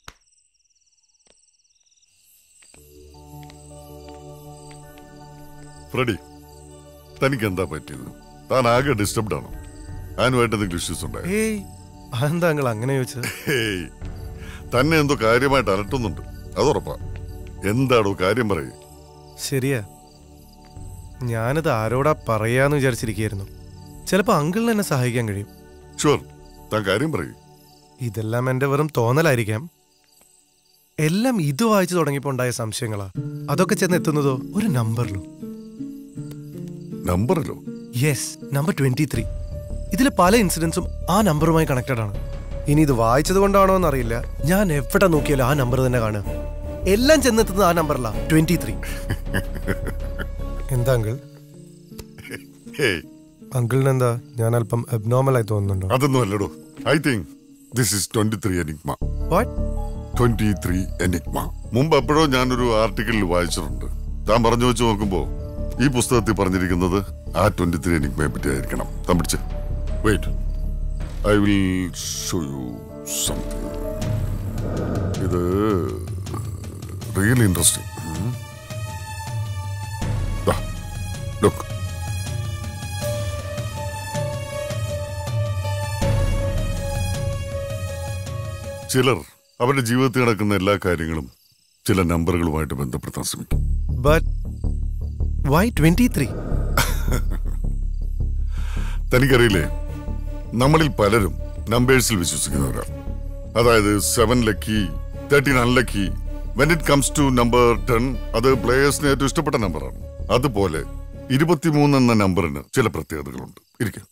ഫ്രെഡി തനിക്ക് എന്താ പറ്റിയത് താൻ ആകെ ഡിസ്റ്റർബ്ഡ് ആണോ അതിനുമായിട്ട് എന്തെങ്കിലും ഇഷ്യൂസ് ഉണ്ടായോ ഏയ് അതെന്താ അങ്കിൾ അങ്ങനെ ചോദിച്ചത് ഹേയ് തന്നെ എന്തോ കാര്യമായിട്ട് അലട്ടുന്നുണ്ട് അതുറപ്പാ എന്താടോ കാര്യം പറയേ ശരിയാ ഞാനിത് ആരോടാ പറയാന്ന് വിചാരിച്ചിരിക്കുകയായിരുന്നു ചിലപ്പോൾ അങ്കിളിന് എന്നെ സഹായിക്കാൻ കഴിയും ഷുവർ താൻ കാര്യം പറയൂ ഇതെല്ലാം എൻ്റെ വെറും തോന്നലായിരിക്കാം എല്ലാം ഇത് വായിച്ചു തുടങ്ങിയപ്പോൾ ഉണ്ടായ സംശയങ്ങളാ അതൊക്കെ ചെന്ന് എത്തുന്നതോ ഒരു നമ്പറിലും നമ്പറിലോ യെസ് നമ്പർ ട്വന്റി ത്രീ ഇതിലെ പല ഇൻസിഡൻസും ആ നമ്പറുമായി കണക്റ്റഡ് ആണ് ഇനി ഇത് വായിച്ചത് കൊണ്ടാണോ എന്നറിയില്ല ഞാൻ എവിടെ നോക്കിയാലും ആ നമ്പർ തന്നെ കാണുക എല്ലാം ചെന്നെത്തുന്നത് ആ നമ്പറിലാ ട്വന്റി ത്രീ എന്താ അങ്കിൾ ഹേയ് അങ്കിളിന് എന്താ ഞാൻ അല്പം അബ്നോർമൽ ആയി തോന്നുന്നുണ്ടോ അതൊന്നും അല്ലടോ I think this is twenty three enigma what twenty three enigma മുമ്പ് എപ്പോഴോ ഞാനൊരു ആർട്ടിക്കിളിൽ വായിച്ചിട്ടുണ്ട് താൻ പറഞ്ഞു വെച്ച് നോക്കുമ്പോ ഈ പുസ്തകത്തിൽ പറഞ്ഞിരിക്കുന്നത് ആ ട്വന്റി ത്രീ എനിക്കുമേ പറ്റി ആയിരിക്കണം താൻ പിടിച്ച് wait I will show you something ഇത് റിയലി ഇൻട്രസ്റ്റിംഗ് ലുക്ക് ചിലർ അവരുടെ ജീവിതത്തിൽ നടക്കുന്ന എല്ലാ കാര്യങ്ങളും ചില നമ്പറുകളുമായിട്ട് ബന്ധപ്പെടുത്താൻ ശ്രമിക്കും ബട്ട് വൈ ട്വന്റി ത്രീ തനിക്കറിയില്ലേ നമ്മളിൽ പലരും നമ്പേഴ്സിൽ വിശ്വസിക്കുന്നവരാണ് അതായത് seven lucky thirteen unlucky when it comes to number ten അത് പ്ലേയേഴ്സിന് ഏറ്റവും ഇഷ്ടപ്പെട്ട നമ്പറാണ് അതുപോലെ ഇരുപത്തിമൂന്ന് എന്ന നമ്പറിന് ചില പ്രത്യേകതകളുണ്ട് ഇരിക്കും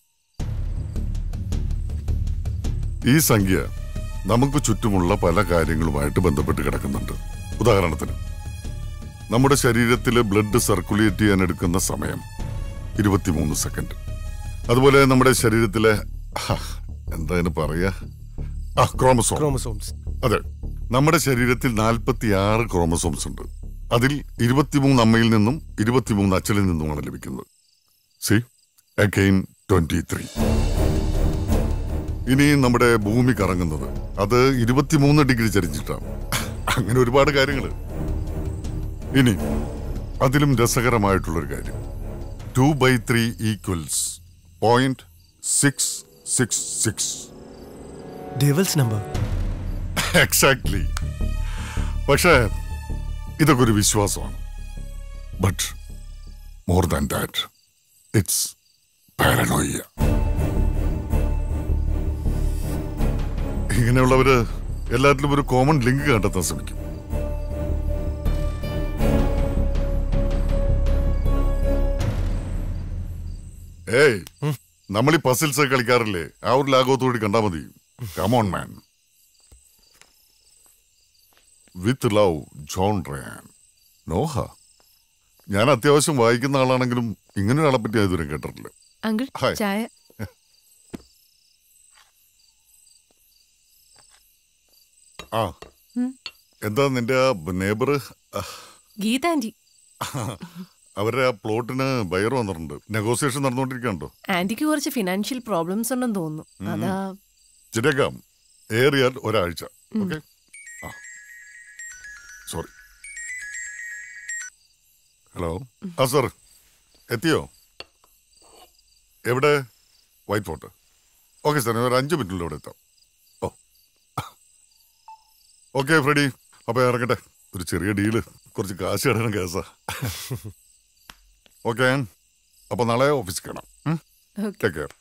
ഈ സംഖ്യ നമുക്ക് ചുറ്റുമുള്ള പല കാര്യങ്ങളുമായിട്ട് ബന്ധപ്പെട്ട് കിടക്കുന്നുണ്ട് ഉദാഹരണത്തിന് നമ്മുടെ ശരീരത്തിൽ ബ്ലഡ് സർക്കുലേറ്റ് ചെയ്യാൻ എടുക്കുന്ന സമയം ഇരുപത്തിമൂന്ന് സെക്കൻഡ് അതുപോലെ നമ്മുടെ ശരീരത്തിലെ ഹാ, എന്താ അതിന് പറയാ ആ ക്രോമസോം ക്രോമസോംസ് അതെ നമ്മുടെ ശരീരത്തിൽ നാൽപ്പത്തി ആറ് ക്രോമസോംസ് ഉണ്ട് അതിൽ ഇരുപത്തിമൂന്ന് അമ്മയിൽ നിന്നും ഇരുപത്തിമൂന്ന് അച്ഛനിൽ നിന്നുമാണ് ലഭിക്കുന്നത് സി അഗെയിൻ ട്വന്റി ത്രീ ഇനി നമ്മുടെ ഭൂമി കറങ്ങുന്നത് അത് ഇരുപത്തിമൂന്ന് ഡിഗ്രി ചരിച്ചിട്ടാണ് അങ്ങനെ ഒരുപാട് കാര്യങ്ങൾ ഇനി അതിലും രസകരമായിട്ടുള്ളൊരു കാര്യം two by three equals point six six six devil's number exactly പക്ഷേ ഇതൊക്കെ ഒരു വിശ്വാസമാണ് but more than that it's paranoia ഇങ്ങനെയുള്ളവര് എല്ലാറ്റിലും ഒരു കോമൺ ലിങ്ക് കണ്ടെത്താൻ ശ്രമിക്കും ഏയ് നമ്മൾ ഈ പസിൽസ് കളിക്കാറില്ലേ ആ ഒരു ലാഘവത്തോടി കണ്ടാ മതി come on man with love John Ryan Noah ഞാൻ അത്യാവശ്യം വായിക്കുന്ന ആളാണെങ്കിലും ഇങ്ങനെ ഒരാളെ പറ്റി ഞാൻ ഇതുവരെ കേട്ടിട്ടില്ല അങ്കിൾ ഹായ്. ചായ ആ ഉം. എന്താ നിന്റെ ആ നെയ്ബർ ഗീത ആന്റി അവരുടെ ആ പ്ലോട്ടിന് ബയർ വന്നിട്ടുണ്ട് നെഗോസിയേഷൻ നടന്നുകൊണ്ടിരിക്കണ്ടോ ആന്റിക്ക് കുറച്ച് ഫിനാൻഷ്യൽ പ്രോബ്ലംസ് ഉണ്ടെന്ന് തോന്നുന്നു അതാ ശരിയാക്കാം ഏറിയാൽ ഒരാഴ്ച ഉം. ഓക്കെ ആ സോറി ഹലോ ആ സർ എത്തിയോ എവിടെ വൈറ്റ് ഫോർട്ട് ഓക്കെ സാർ ഒരു അഞ്ച് മിനിറ്റിൽ ഇവിടെ എത്താം ഓ ഓക്കെ ഫ്രെഡി അപ്പോൾ ഇറങ്ങട്ടെ ഒരു ചെറിയ ഡീല് കുറച്ച് കാശ് കിടക്കണം കേസാ ഓക്കെ അപ്പോൾ നാളെ ഓഫീസിൽ കാണാം ടേക്ക് കെയർ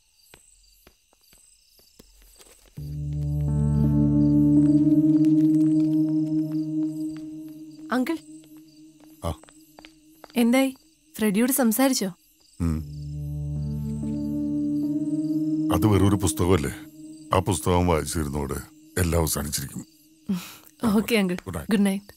അങ്കിൾ ആ. എന്തായി ഫ്രെഡിയോട് സംസാരിച്ചോ ഉം. അത് വെറൊരു പുസ്തകമല്ലേ ആ പുസ്തകം വായിച്ചിരുന്നോടെ എല്ലാം അവസാനിച്ചിരിക്കും okay uncle Good night. Good night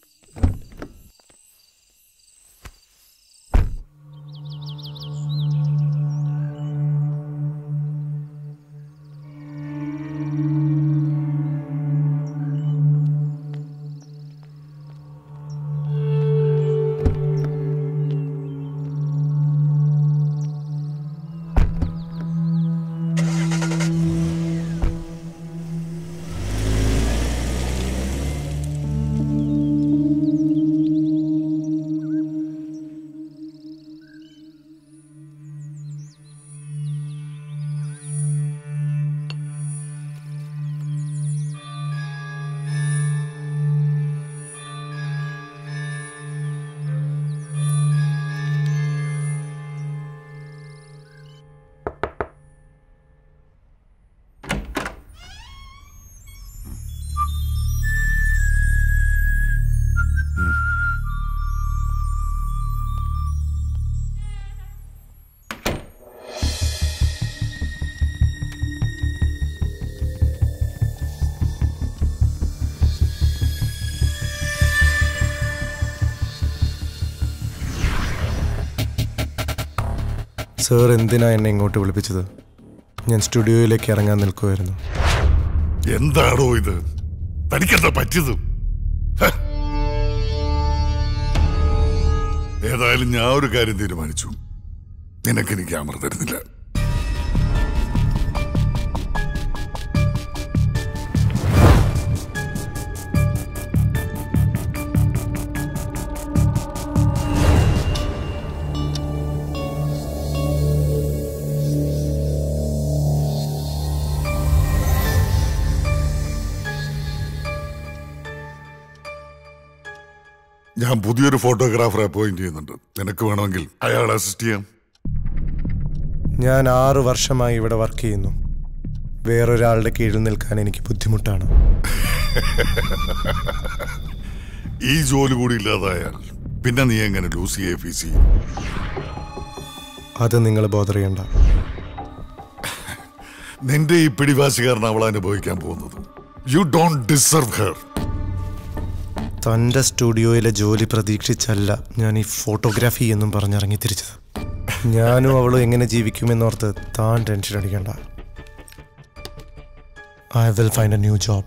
sir എന്തിനാ എന്നെ ഇങ്ങോട്ട് വിളിപ്പിച്ചത് ഞാൻ സ്റ്റുഡിയോയിലേക്ക് ഇറങ്ങാൻ നിൽക്കുമായിരുന്നു എന്താണോ ഇത് തനിക്കെന്താ പറ്റിയത് ഹ, ഏതായാലും ഞാൻ ഒരു കാര്യം തീരുമാനിച്ചു നിനക്ക് എനിക്ക് ക്യാമറ തരുന്നില്ല ഞാൻ പുതിയൊരു ഫോട്ടോഗ്രാഫറെ അപ്പോയിന്റ് ചെയ്യുന്നുണ്ട് നിനക്ക് വേണമെങ്കിൽ അയാളെ അസിസ്റ്റ് ചെയ്യാം ഞാൻ ആറു വർഷമായി ഇവിടെ വർക്ക് ചെയ്യുന്നു വേറൊരാളുടെ കീഴിൽ നിൽക്കാൻ എനിക്ക് ബുദ്ധിമുട്ടാണ് ഈ ജോലി കൂടി ഇല്ലാതായാൽ പിന്നെ നീ എങ്ങനെ ലൂസി എ ഫീസ് ചെയ്യും അത് നിങ്ങൾ ബോധർ ചെയ്യണ്ട നിന്റെ ഈ പിടിവാശി കാരണം അവൾ അനുഭവിക്കാൻ പോകുന്നത് യു ഡോണ്ട് ഡിസർവ് ഹെർ തൻ്റെ സ്റ്റുഡിയോയിലെ ജോലി പ്രതീക്ഷിച്ചല്ല ഞാൻ ഈ ഫോട്ടോഗ്രാഫി എന്നും പറഞ്ഞിറങ്ങി തിരിച്ചത് ഞാനും അവളും എങ്ങനെ ജീവിക്കുമെന്നോർത്ത് താൻ ടെൻഷൻ അടിക്കണ്ട I will find a new job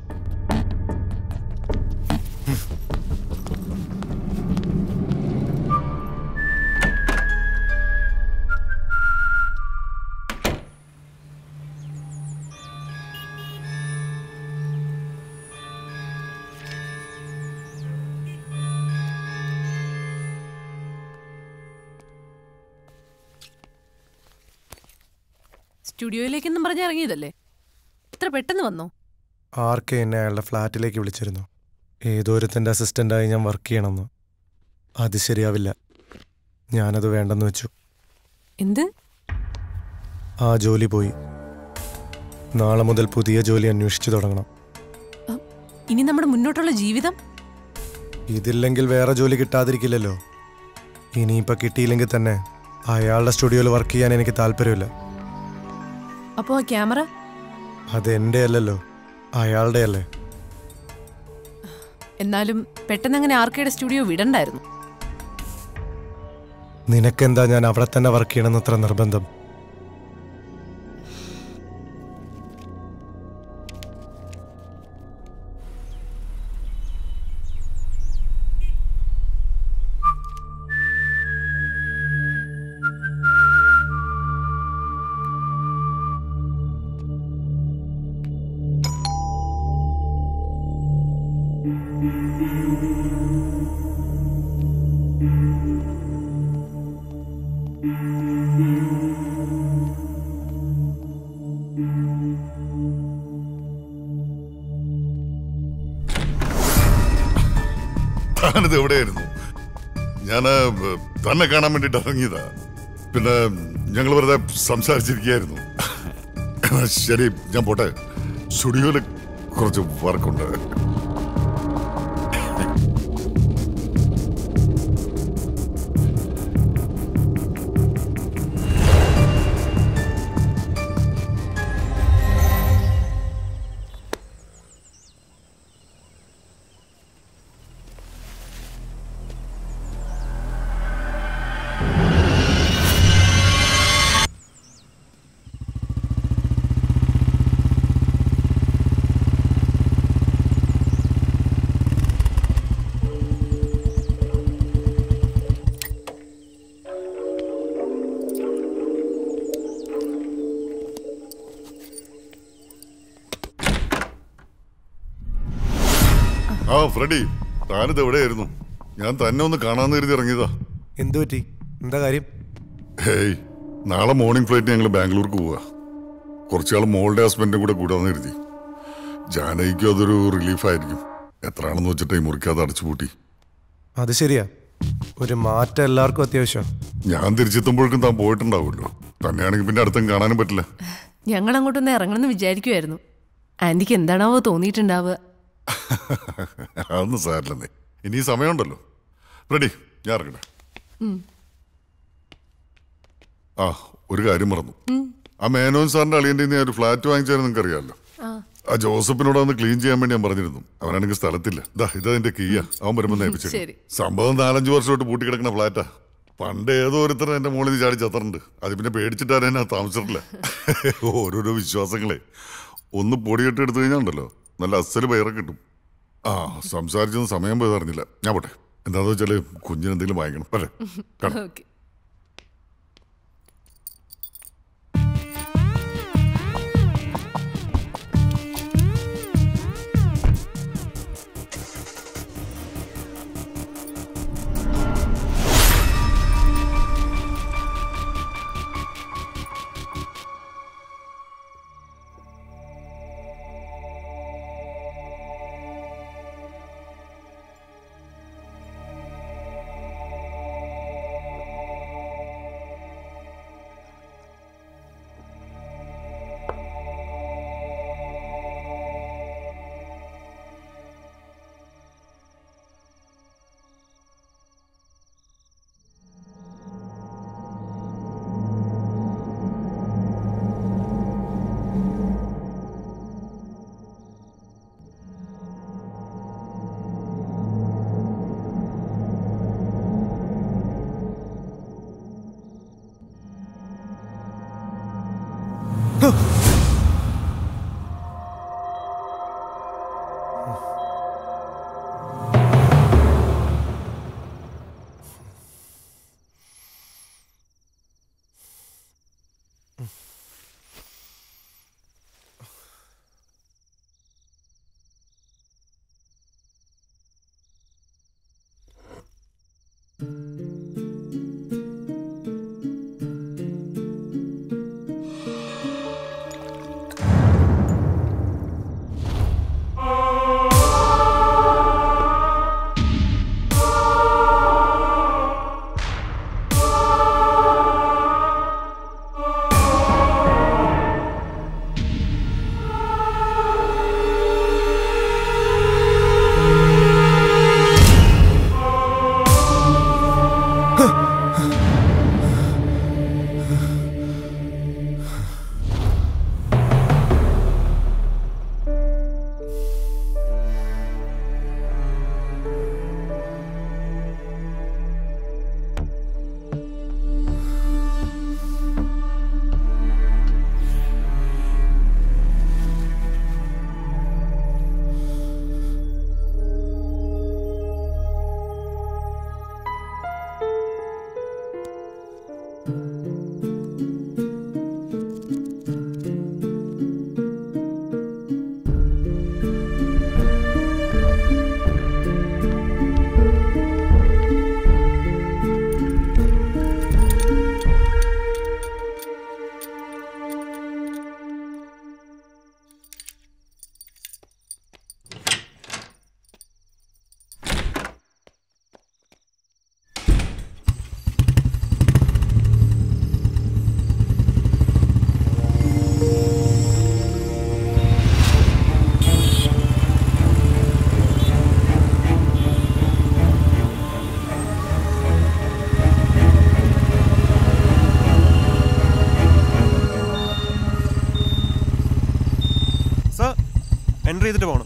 സ്റ്റുഡിയോയിലേക്കെന്നും പറഞ്ഞ് ഇറങ്ങിയതല്ലേ ഇത്ര പെട്ടെന്ന് വന്നോ ആർക്കെ എന്നെ അയാളുടെ ഫ്ലാറ്റിലേക്ക് വിളിച്ചിരുന്നു ഏതോരത്തിൻ്റെ അസിസ്റ്റൻ്റായി ഞാൻ വർക്ക് ചെയ്യണമെന്ന് അത് ശരിയാവില്ല ഞാനത് വേണ്ടെന്ന് വെച്ചു എന്ത് ആ ജോലി പോയി നാളെ മുതൽ പുതിയ ജോലി അന്വേഷിച്ചു തുടങ്ങണം ഇനി നമ്മുടെ മുന്നോട്ടുള്ള ജീവിതം ഇതില്ലെങ്കിൽ വേറെ ജോലി കിട്ടാതിരിക്കില്ലല്ലോ ഇനിയിപ്പോൾ കിട്ടിയില്ലെങ്കിൽ തന്നെ അയാളുടെ സ്റ്റുഡിയോയിൽ വർക്ക് ചെയ്യാൻ എനിക്ക് താല്പര്യമില്ല അപ്പോ ആ ക്യാമറ അത് എൻ്റെ അല്ലല്ലോ അയാളുടെ അല്ലേ എന്നാലും പെട്ടെന്ന് അങ്ങനെ ആർക്കയുടെ സ്റ്റുഡിയോ വിടണ്ടായിരുന്നു നിനക്കെന്താ ഞാൻ അവിടെ തന്നെ വർക്ക് ചെയ്യണമെന്ന് അത്ര നിർബന്ധം താനിത് എവിടെയായിരുന്നു ഞാൻ തന്നെ കാണാൻ വേണ്ടിട്ട് ഇറങ്ങിയതാ പിന്നെ ഞങ്ങൾ വെറുതെ സംസാരിച്ചിരിക്കുകയായിരുന്നു എന്നാ ശരി ഞാൻ പോട്ടെ സ്റ്റുഡിയോയില് കുറച്ച് വർക്കുണ്ട് ആ ഫ്രെഡി താനിത് എവിടെയായിരുന്നു ഞാൻ തന്നെ ഒന്ന് കാണാന്ന് കരുതി ഇറങ്ങിയതാ എന്തു പറ്റി എന്താ കാര്യം ഹേയ് നാളെ മോർണിംഗ് ഫ്ലൈറ്റ് ഞങ്ങൾ ബാംഗ്ലൂർക്ക് പോവാ കുറച്ചാൾ മോളുടെ ഹസ്ബൻഡും കൂടെ കൂടാന്ന് കരുതി ജാനകിക്കും അതൊരു റിലീഫായിരിക്കും എത്രയാണെന്ന് വെച്ചിട്ട് ഈ മുറിക്കാതെ അടച്ചുപൂട്ടി അത് ശരിയാ ഒരു മാറ്റം എല്ലാവർക്കും അത്യാവശ്യം ഞാൻ തിരിച്ചെത്തുമ്പോഴേക്കും താൻ പോയിട്ടുണ്ടാവുമല്ലോ തന്നെയാണെങ്കിൽ പിന്നെ അടുത്തും കാണാനും പറ്റില്ല ഞങ്ങൾ അങ്ങോട്ടൊന്ന് ഇറങ്ങണമെന്ന് വിചാരിക്കുമായിരുന്നു ആന്റിക്ക് എന്താണാവോ തോന്നിയിട്ടുണ്ടാവുക അതൊന്നും സാരില്ലെന്നേ ഇനി സമയമുണ്ടല്ലോ റെഡി ഞാൻ ഇറങ്ങട്ടെ ഉം. ആ ഒരു കാര്യം മറന്നു ആ മേനോൻ സാറിന്റെ അളിയന്റെ ഞാൻ ഒരു ഫ്ലാറ്റ് വാങ്ങിച്ചാലും നിങ്ങൾക്ക് അറിയാമല്ലോ ആ. ആ ജോസഫിനോട് ഒന്ന് ക്ലീൻ ചെയ്യാൻ വേണ്ടി ഞാൻ പറഞ്ഞിരുന്നു അവനാണെങ്കിൽ സ്ഥലത്തില്ല ദാ ഇതതിന്റെ കീയാ അവൻ വരുമ്പോൾ നേപ്പിച്ചു ശരി. സംഭവം നാലഞ്ച് വർഷമായിട്ട് പൂട്ടി കിടക്കുന്ന ഫ്ലാറ്റാ പണ്ട് ഏതോ ഒരുത്തരം എന്റെ മുകളിൽ ചാടി ചത്തറുണ്ട് അത് പിന്നെ പേടിച്ചിട്ടാണ് ഞാൻ താമസിച്ചിട്ടില്ല ഓരോരോ വിശ്വാസങ്ങളെ ഒന്ന് പൊടിയിട്ട് എടുത്തു കഴിഞ്ഞാൽ ഉണ്ടല്ലോ നല്ല അസല് പയറൊക്കെ കിട്ടും ആ സംസാരിച്ചൊന്നും സമയം പോയത് അറിഞ്ഞില്ല ഞാൻ പോട്ടെ എന്താന്ന് വെച്ചാല് കുഞ്ഞിന് എന്തെങ്കിലും വാങ്ങിക്കണം അല്ലേ കാണാം ഓക്കെ സർ എൻട്രി ചെയ്തിട്ട് പോകണം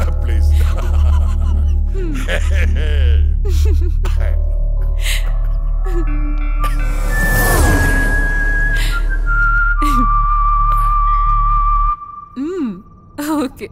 പ്ലീസ് ഓക്കെ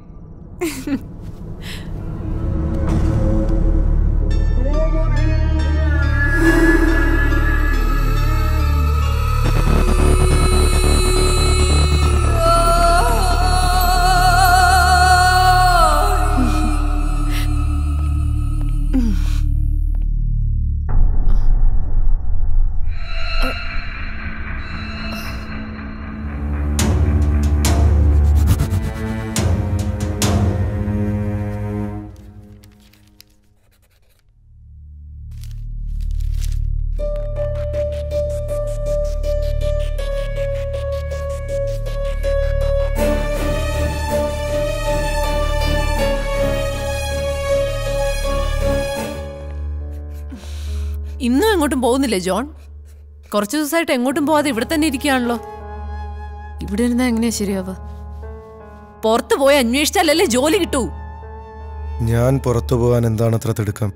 ഇന്നും എങ്ങോട്ടും പോകുന്നില്ലേ ജോൺ കുറച്ച് ദിവസമായിട്ട് എങ്ങോട്ടും പോവാതെ ഇവിടെ തന്നെ ഇരിക്കുകയാണല്ലോ ഇവിടെ ഇരുന്നാ എങ്ങനെയാ ശരിയാവുക പുറത്ത് പോയി അന്വേഷിച്ചാലല്ലേ ജോലി കിട്ടൂ ഞാൻ പുറത്തു പോകാൻ എന്താണ് അത്ര തിടുക്കം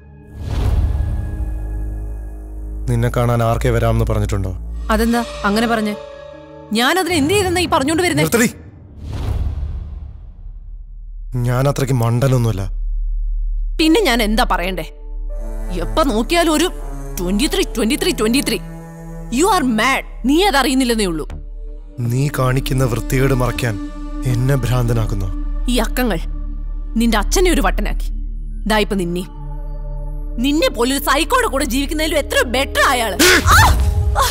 നിന്നെ കാണാൻ ആർക്കെ വരാമെന്ന് പറഞ്ഞിട്ടുണ്ടോ അതെന്താ അങ്ങനെ പറഞ്ഞേ ഞാൻ അതിന് എന്ത് ചെയ്തെന്നാ ഈ പറഞ്ഞോണ്ട് വരുന്നേ നിർത്തടി ഞാൻ അത്രയ്ക്ക് മണ്ടനൊന്നുമല്ല പിന്നെ ഞാൻ എന്താ പറയണ്ടേ എപ്പ നോക്കിയാലും ഒരു twenty three twenty three twenty three you are mad നീ അതറിയുന്നില്ലെന്നേ ഉള്ളൂ നീ കാണിക്കുന്ന വൃത്തികേട് മറയ്ക്കാൻ എന്നെ ഭ്രാന്തനാക്കുന്നു ഈ അക്കങ്ങൾ നിന്റെ അച്ഛനെ ഒരു വട്ടനാക്കി ദാ ഇപ്പൊ നിന്നെ നിന്നെ പോലൊരു സൈക്കോടെ കൂടെ ജീവിക്കുന്നതിലും എത്ര ബെറ്റർ അയാള് ആ! ആ!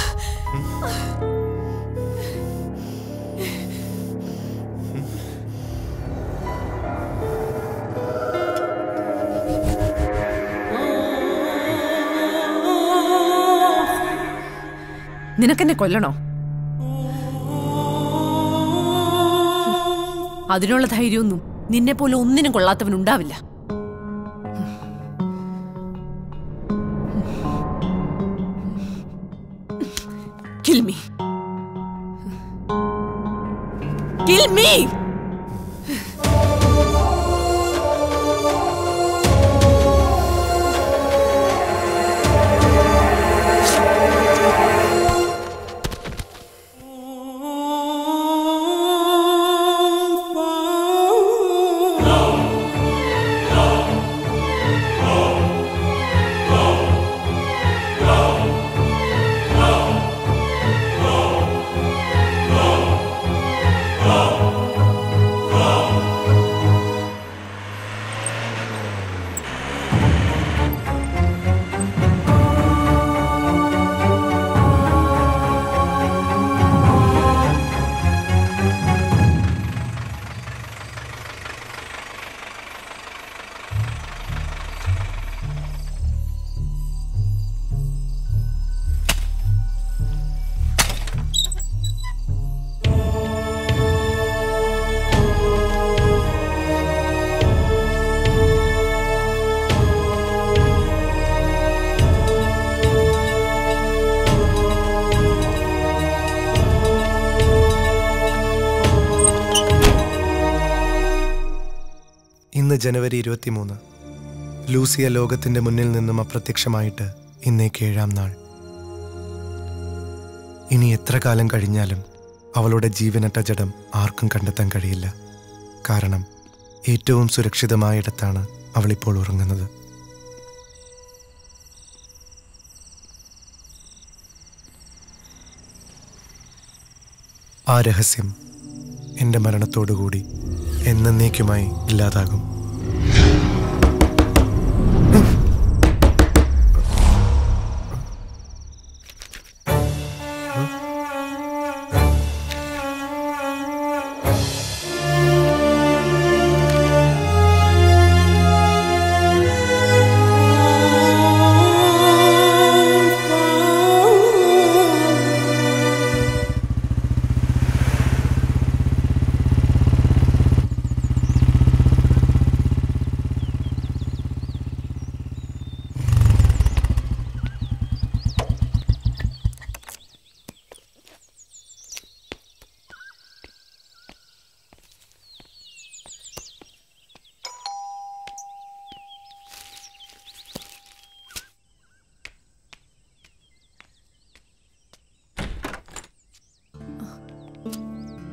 നിനക്കെന്നെ കൊല്ലണോ അതിനുള്ള ധൈര്യമൊന്നും നിന്നെ പോലെ ഒന്നിനും കൊള്ളാത്തവനുണ്ടാവില്ല Kill me. Kill me! ഇന്ന് ജനുവരി ഇരുപത്തിമൂന്ന് ലൂസിയ ലോകത്തിന്റെ മുന്നിൽ നിന്നും അപ്രത്യക്ഷമായിട്ട് ഇന്നേക്ക് ഏഴാം നാൾ ഇനി എത്ര കാലം കഴിഞ്ഞാലും അവളുടെ ജീവനറ്റ ജഡം ആർക്കും കണ്ടെത്താൻ കഴിയില്ല കാരണം ഏറ്റവും സുരക്ഷിതമായ ഇടത്താണ് അവളിപ്പോൾ ഉറങ്ങുന്നത് ആ രഹസ്യം എൻ്റെ മരണത്തോടുകൂടി എന്നേക്കുമായി ഇല്ലാതാകും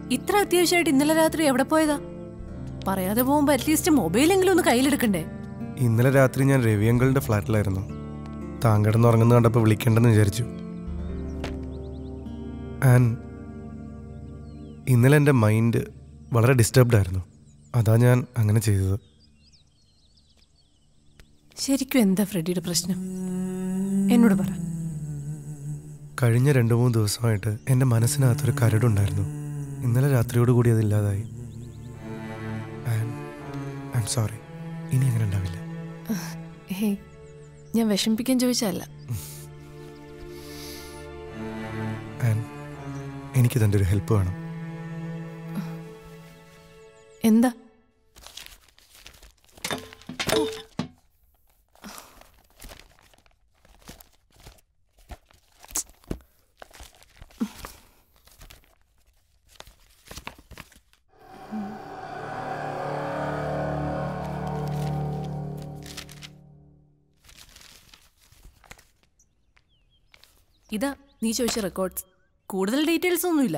ഇത്ര അത്യാവശ്യമായിട്ട് ഇന്നലെ രാത്രി എവിടെ പോയതാ പറയാതെ പോകുമ്പോ അറ്റ്ലീസ്റ്റ് മൊബൈലെങ്കിലും ഒന്ന് കയ്യിലെടുക്കണ്ടേ ഇന്നലെ രാത്രി ഞാൻ രവി അങ്കിളിന്റെ ഫ്ലാറ്റിലായിരുന്നു താൻ കിടന്ന് ഉറങ്ങുന്ന കണ്ടപ്പോൾ വിളിക്കേണ്ടെന്ന് വിചാരിച്ചു ആൻഡ് ഇന്നലെ എൻ്റെ മൈൻഡ് വളരെ ഡിസ്റ്റർബ്ഡ് ആയിരുന്നു അതാ ഞാൻ അങ്ങനെ ചെയ്തത് ശരിക്കും എന്താ ഫ്രെഡിയുടെ പ്രശ്നം എന്നോട് പറ കഴിഞ്ഞ രണ്ട് മൂന്ന് ദിവസമായിട്ട് എൻ്റെ മനസ്സിനകത്തൊരു കരടുണ്ടായിരുന്നു ഇന്നലെ രാത്രിയോട് കൂടി അതില്ലാതായി ഐ എം സോറി ഇനി അങ്ങനെ ഉണ്ടാവില്ല ഹേ ഞാൻ വിഷമിപ്പിക്കാൻ ചോദിച്ചല്ല ആൻഡ് എനിക്ക് തൻ്റെ ഒരു ഹെൽപ്പ് വേണം എന്താ ഇതാ നീ ചോദിച്ച റെക്കോർഡ്സ് കൂടുതൽ ഡീറ്റെയിൽസ് ഒന്നുമില്ല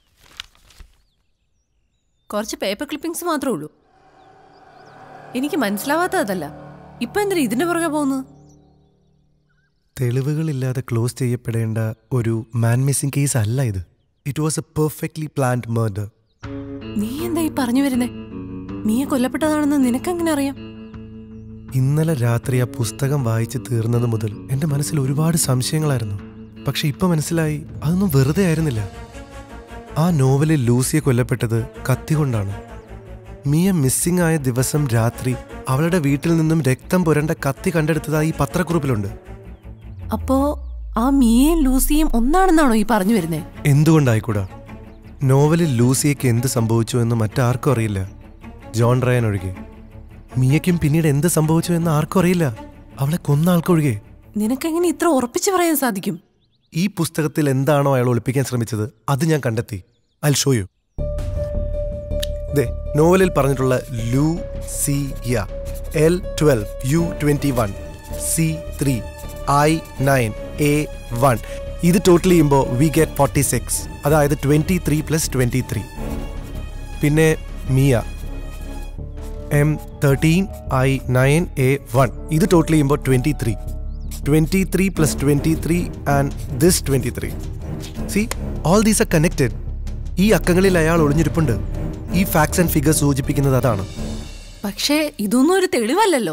കുറച്ച് പേപ്പർ ക്ലിപ്പിംഗ്സ് മാത്രമേ ഉള്ളൂ എനിക്ക് മനസ്സിലാവാത്ത അതല്ല ഇപ്പൊ എന്തിനാ ഇതിന്റെ പുറകെ പോകുന്നത് തെളിവുകളില്ലാതെ ക്ലോസ് ചെയ്യപ്പെടേണ്ട ഒരു മാൻ മിസ്സിംഗ് കേസ് അല്ല ഇത് it was a perfectly planned murder നീ എന്താ ഈ പറഞ്ഞു വരുന്നേ മീയെ കൊല്ലപ്പെട്ടതാണെന്ന് നിനക്കെങ്ങനെ അറിയാം ഇന്നലെ രാത്രി ആ പുസ്തകം വായിച്ച് തീർന്നത് മുതൽ എൻ്റെ മനസ്സിൽ ഒരുപാട് സംശയങ്ങളായിരുന്നു പക്ഷെ ഇപ്പൊ മനസ്സിലായി അതൊന്നും വെറുതെ ആയിരുന്നില്ല ആ നോവലിൽ ലൂസിയെ കൊല്ലപ്പെട്ടത് കത്തി കൊണ്ടാണ് മിയ മിസ്സിംഗ് ആയ ദിവസം രാത്രി അവളുടെ വീട്ടിൽ നിന്നും രക്തം പുരണ്ട കത്തി കണ്ടെടുത്തതായി ഈ പത്രക്കുറിപ്പിലുണ്ട് അപ്പോ ആ മീയും ലൂസിയും ഒന്നാണെന്നാണോ ഈ പറഞ്ഞു വരുന്നേ എന്തുകൊണ്ടായിക്കൂടാ നോവലിൽ ലൂസിയയ്ക്ക് എന്ത് സംഭവിച്ചു എന്ന് മറ്റാർക്കും അറിയില്ല ജോൺ റയൻ ഒഴികെ മിയയ്ക്കും പിന്നീട് എന്ത് സംഭവിച്ചു എന്ന് ആർക്കും അറിയില്ല അവളെ കൊന്ന ആൾക്കൊഴികെ നിനക്കെങ്ങനെ ഇത്ര ഉറപ്പിച്ചു പറയാൻ സാധിക്കും ഈ പുസ്തകത്തിൽ എന്താണോ അയാൾ ഒളിപ്പിക്കാൻ ശ്രമിച്ചത് അത് ഞാൻ കണ്ടെത്തി ഐ ഷോ യു ദേ നോവലിൽ പറഞ്ഞിട്ടുള്ള Lucia L twelve U twenty one C three I nine A one ഇത് ടോട്ടൽ ചെയ്യുമ്പോൾ വി ഗെറ്റ് ഫോർട്ടി സിക്സ് അതായത് twenty three plus twenty three പിന്നെ Mia M thirteen I nine A one ഇത് ടോട്ടൽ ചെയ്യുമ്പോൾ twenty three twenty three plus twenty three and this twenty three see all these are connected ഈ അക്കങ്ങളിൽ അയാൾ ഒളിഞ്ഞിരിപ്പുണ്ട് ഈ ഫാക്ട്സ് ആൻഡ് ഫിഗർ സൂചിപ്പിക്കുന്നത് അതാണ് പക്ഷേ ഇതൊന്നും ഒരു തെളിവല്ലല്ലോ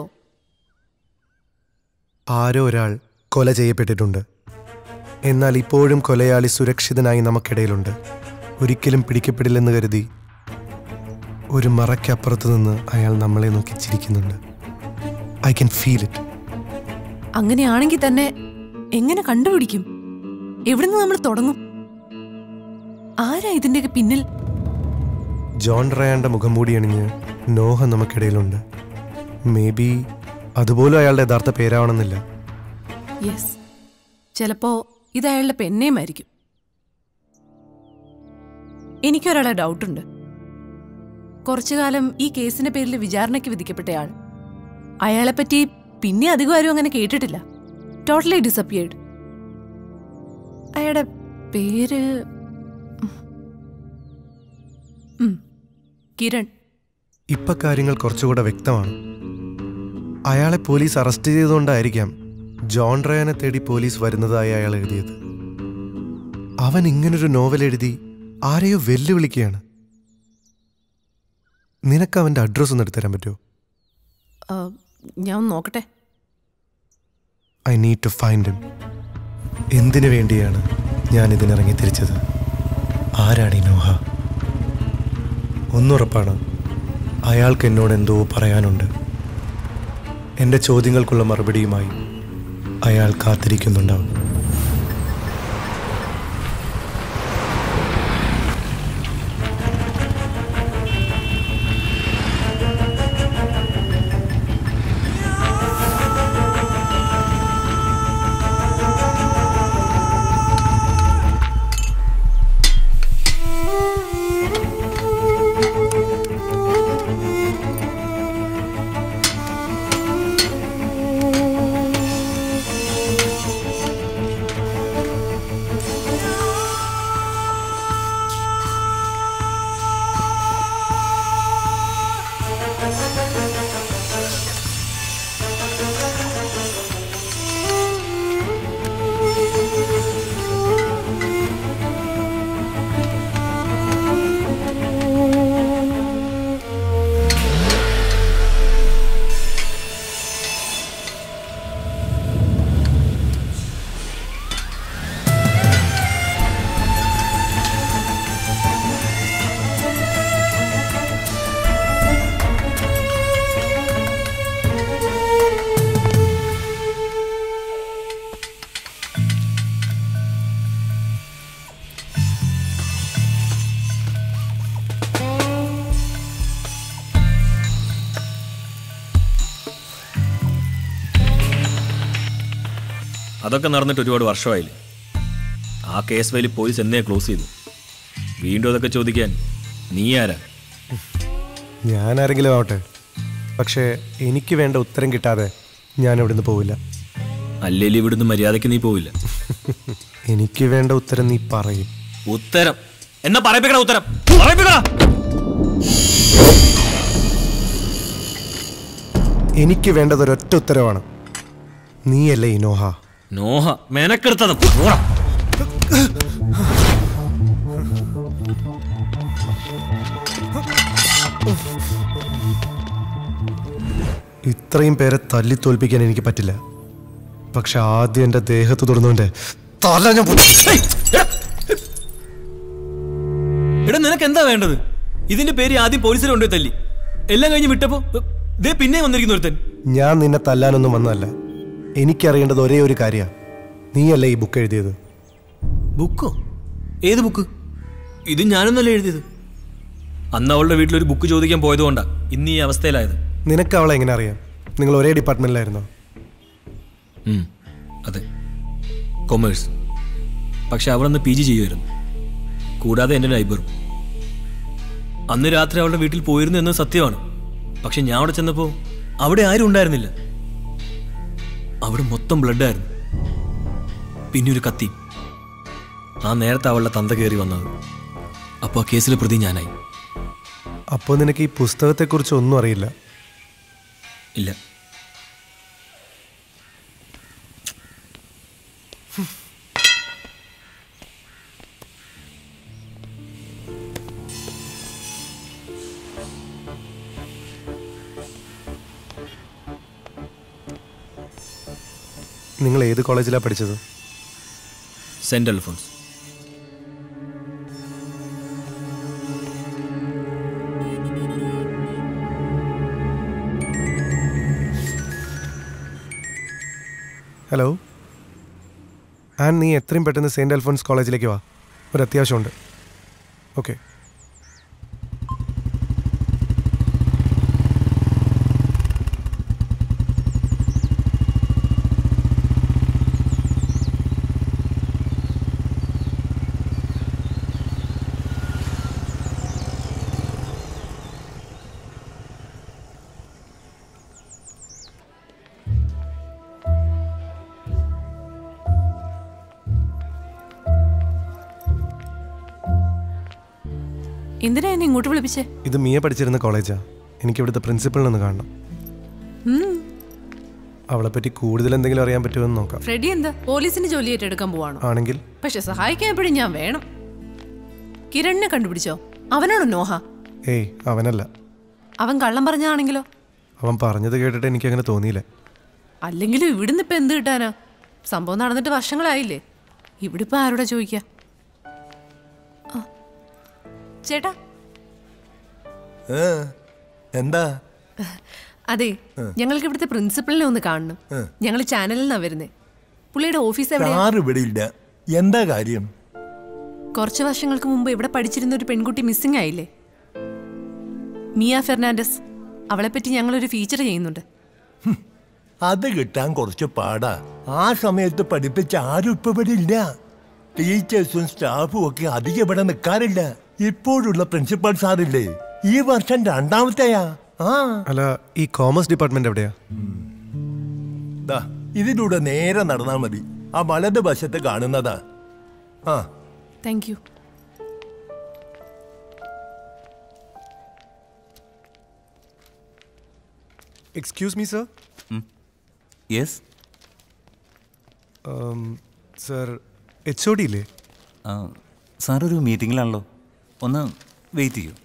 ആരോ ഒരാൾ കൊല ചെയ്യപ്പെട്ടിട്ടുണ്ട് എന്നാൽ ഇപ്പോഴും കൊലയാളി സുരക്ഷിതനായി നമുക്കിടയിലുണ്ട് ഒരിക്കലും പിടിക്കപ്പെടില്ലെന്ന് കരുതി ഒരു മറയ്ക്കപ്പുറത്ത് നിന്ന് അയാൾ നമ്മളെ നോക്കി ചിരിക്കുന്നുണ്ട് ഐ ക്യാൻ ഫീൽ ഇറ്റ് അങ്ങനെയാണെങ്കിൽ തന്നെ എങ്ങനെ കണ്ടുപിടിക്കും എവിടുന്ന് നമ്മൾ തുടങ്ങും ആരാ ഇതിന്റെയൊക്കെ പിന്നിൽ ജോൺ റയാന്റെ മുഖം മൂടി അണിഞ്ഞ് നോഹ നമുക്കിടയിലുണ്ട് മേ ബി അതുപോലും അയാളുടെ യഥാർത്ഥ പേരാവണമെന്നില്ല യെസ് ചിലപ്പോ ഇത് അയാളുടെ പെന്നേമായിരിക്കും എനിക്കൊരാളെ ഡൗട്ടുണ്ട് കുറച്ചു കാലം ഈ കേസിന്റെ പേരിൽ വിചാരണയ്ക്ക് വിധിക്കപ്പെട്ടയാൾ അയാളെപ്പറ്റി പിന്നെ അധികം ആരും അങ്ങനെ കേട്ടിട്ടില്ല ടോട്ടലി ഡിസപ്പിയേർഡ് അയാളുടെ പേര് ഉം, കിരൺ ഇപ്പൊ കാര്യങ്ങൾ കുറച്ചുകൂടെ വ്യക്തമാണ് അയാളെ പോലീസ് അറസ്റ്റ് ചെയ്തുകൊണ്ടായിരിക്കാം ജോൺ റയാനെ തേടി പോലീസ് വരുന്നതായി അയാൾ എഴുതിയത് അവൻ ഇങ്ങനൊരു നോവൽ എഴുതി ആരെയോ വെല്ലുവിളിക്കുകയാണ് നിനക്ക് അവന്റെ അഡ്രസ് ഒന്ന് എടുത്തുതരാൻ പറ്റുമോ ആ, ഞാൻ ഒന്ന് നോക്കട്ടെ I need to find him എന്തിനു വേണ്ടിയാണ് ഞാൻ ഇതിനിറങ്ങി തിരിച്ചത് ആരാണ് ഈ നോഹ ഒന്നുറപ്പാണ് അയാൾക്ക് എന്നോട് എന്തോ പറയാനുണ്ട് എൻ്റെ ചോദ്യങ്ങൾക്കുള്ള മറുപടിയുമായി അയാൾ കാത്തിരിക്കുന്നുണ്ടാവും അതൊക്കെ നടന്നിട്ട് ഒരുപാട് വർഷമായില്ലേ ആ കേസ് ഫയലിൽ പോലീസ് എന്നേ ക്ലോസ് ചെയ്തു വീണ്ടും അതൊക്കെ ചോദിക്കാൻ നീ ആരാ ഞാൻ ആരെങ്കിലും ആവട്ടെ പക്ഷേ എനിക്ക് വേണ്ട ഉത്തരം കിട്ടാതെ ഞാൻ ഇവിടുന്ന് പോവില്ല അല്ലേലും ഇവിടുന്ന് മര്യാദയ്ക്ക് നീ പോവില്ല എനിക്ക് വേണ്ട ഉത്തരം നീ പറയും ഉത്തരം എന്നാ പറയിപ്പിക്കണ ഉത്തരം പറയിപ്പിക്കണ എനിക്ക് വേണ്ടത് ഒരൊറ്റ ഉത്തരവാണ് നീയല്ലേ ഈ നോഹ നോഹ മെനക്കെടുത്തത് പോടാ ഇത്രയും പേരെ തല്ലി തോൽപ്പിക്കാൻ എനിക്ക് പറ്റില്ല പക്ഷെ ആദ്യം എൻ്റെ ദേഹത്ത് തൊടുന്നവൻ്റെ തല ഞാൻ പൊട്ടി- എടാ നിനക്ക് എന്താ വേണ്ടത് ഇതിന്റെ പേര് ആദ്യം പോലീസിൽ കൊണ്ടുപോയി തല്ലി എല്ലാം കഴിഞ്ഞ് വിട്ടപ്പോ ദേ പിന്നെ വന്നിരിക്കുന്ന ഒരുത്തൻ ഞാൻ നിന്നെ തല്ലാനൊന്നും വന്നതല്ല എനിക്കറിയേണ്ടത് ഒരേ ഒരു കാര്യമാണ് നീയല്ലേ ഈ ബുക്ക് എഴുതിയത് ബുക്കോ ഏത് ബുക്ക് ഇത് ഞാനൊന്നല്ല എഴുതിയത് അന്ന് അവളുടെ വീട്ടിലൊരു ബുക്ക് ചോദിക്കാൻ പോയതുകൊണ്ടാ ഇന്ന് ഈ അവസ്ഥയിലായത് നിനക്ക് അവളെ എങ്ങനെ അറിയാം നിങ്ങൾ ഒരേ ഡിപ്പാർട്ട്മെന്റിലായിരുന്നോ ഉം, അതെ കൊമേഴ്സ് പക്ഷെ അവളന്ന് പി ജി ചെയ്യുമായിരുന്നു കൂടാതെ എൻ്റെ നൈബറും അന്ന് രാത്രി അവളുടെ വീട്ടിൽ പോയിരുന്നു എന്നത് സത്യമാണ് പക്ഷെ ഞാൻ അവിടെ ചെന്നപ്പോൾ അവിടെ ആരും ഉണ്ടായിരുന്നില്ല അവിടെ മൊത്തം ബ്ലഡായിരുന്നു പിന്നെ ഒരു കത്തി ആ നേരത്തെ അവളുടെ തന്ത കയറി വന്നത് അപ്പോൾ ആ കേസിലെ പ്രതി ഞാനായി അപ്പോൾ നിനക്ക് ഈ പുസ്തകത്തെക്കുറിച്ച് ഒന്നും അറിയില്ല ഇല്ല നിങ്ങൾ ഏത് കോളേജിലാണ് പഠിച്ചത് സെന്റ് അൽഫോൺസ് ഹലോ ആൻ നീ എത്രയും പെട്ടെന്ന് സെയിൻറ്റ് അൽഫോൺസ് കോളേജിലേക്ക് വാ ഒരു അത്യാവശ്യമുണ്ട് ഓക്കെ എന്തിനാ എന്നെ ഇങ്ങോട്ട് വിളിപ്പിച്ചേ ഇത് മിയ പഠിച്ചിരുന്ന കോളേജാ എനിക്ക് ഇവിടുത്തെ പ്രിൻസിപ്പളിനൊന്ന് കാണണം ഉം. അവളെപ്പറ്റി കൂടുതൽ എന്തെങ്കിലും അറിയാൻ പറ്റുമെന്ന് നോക്കാം ഫ്രെഡി എന്താ പോലീസിന് ജോലി ഏറ്റെടുക്കാൻ പോവാണോ ആണെങ്കിൽ പക്ഷെ സഹായിക്കാൻ എപ്പോഴും ഞാൻ വേണം കിരണിനെ കണ്ടുപിടിച്ചോ അവനാണോ നോഹ ഏയ് അവനല്ല അവൻ കള്ളം പറഞ്ഞാണെങ്കിലോ അവൻ പറഞ്ഞത് കേട്ടിട്ട് എനിക്ക് അങ്ങനെ തോന്നിയില്ല അല്ലെങ്കിലും ഇവിടുന്ന് ഇപ്പൊ എന്ത് കിട്ടാനാ സംഭവം നടന്നിട്ട് വർഷങ്ങളായില്ലേ ഇവിടെ ഇപ്പൊ ആരോടാ ചോദിക്ക ചേട്ടാ എന്താ അതെ ഞങ്ങൾക്ക് ഇവിടുത്തെ പ്രിൻസിപ്പളിനെ ഒന്ന് കാണണം ഞങ്ങൾ ചാനലിൽ നിന്നാ വരുന്നേ പുള്ളിയുടെ ഓഫീസ് എവിടെയാ കാർ ഇവിടെ ഇല്ല എന്താ കാര്യം കുറച്ച് വർഷങ്ങൾക്ക് മുമ്പ് ഇവിടെ പഠിച്ചിരുന്ന ഒരു പെൺകുട്ടി മിസ്സിംഗ് ആയില്ലേ മിയ ഫെർണാണ്ടസ് അവളെപ്പറ്റി ഞങ്ങളൊരു ഫീച്ചർ ചെയ്യുന്നുണ്ട് അത് കിട്ടാൻ കുറച്ച് പാടാ ആ സമയത്ത് പഠിപ്പിച്ച ആരും ഇപ്പൊ ഇവിടെ ഇല്ല ടീച്ചേഴ്സും സ്റ്റാഫും ഒക്കെ അധികം ഇവിടെ നിൽക്കാറില്ല ഇപ്പോഴുള്ള പ്രിൻസിപ്പൽ സാറില്ലേ ഈ വർഷം രണ്ടാമത്തെയാ ആ അല്ല ഈ കോമേഴ്സ് ഡിപ്പാർട്ട്മെന്റ് എവിടെയാ ദാ ഇതിലൂടെ നേരെ നടന്നാൽ മതി ആ വലത് വശത്ത് കാണുന്നതാ ആ thank you excuse me sir yes sir H O D ഇല്ലേ സാർ ഒരു മീറ്റിങ്ങിലാണല്ലോ ഒന്ന് വെയിറ്റ് ചെയ്യൂ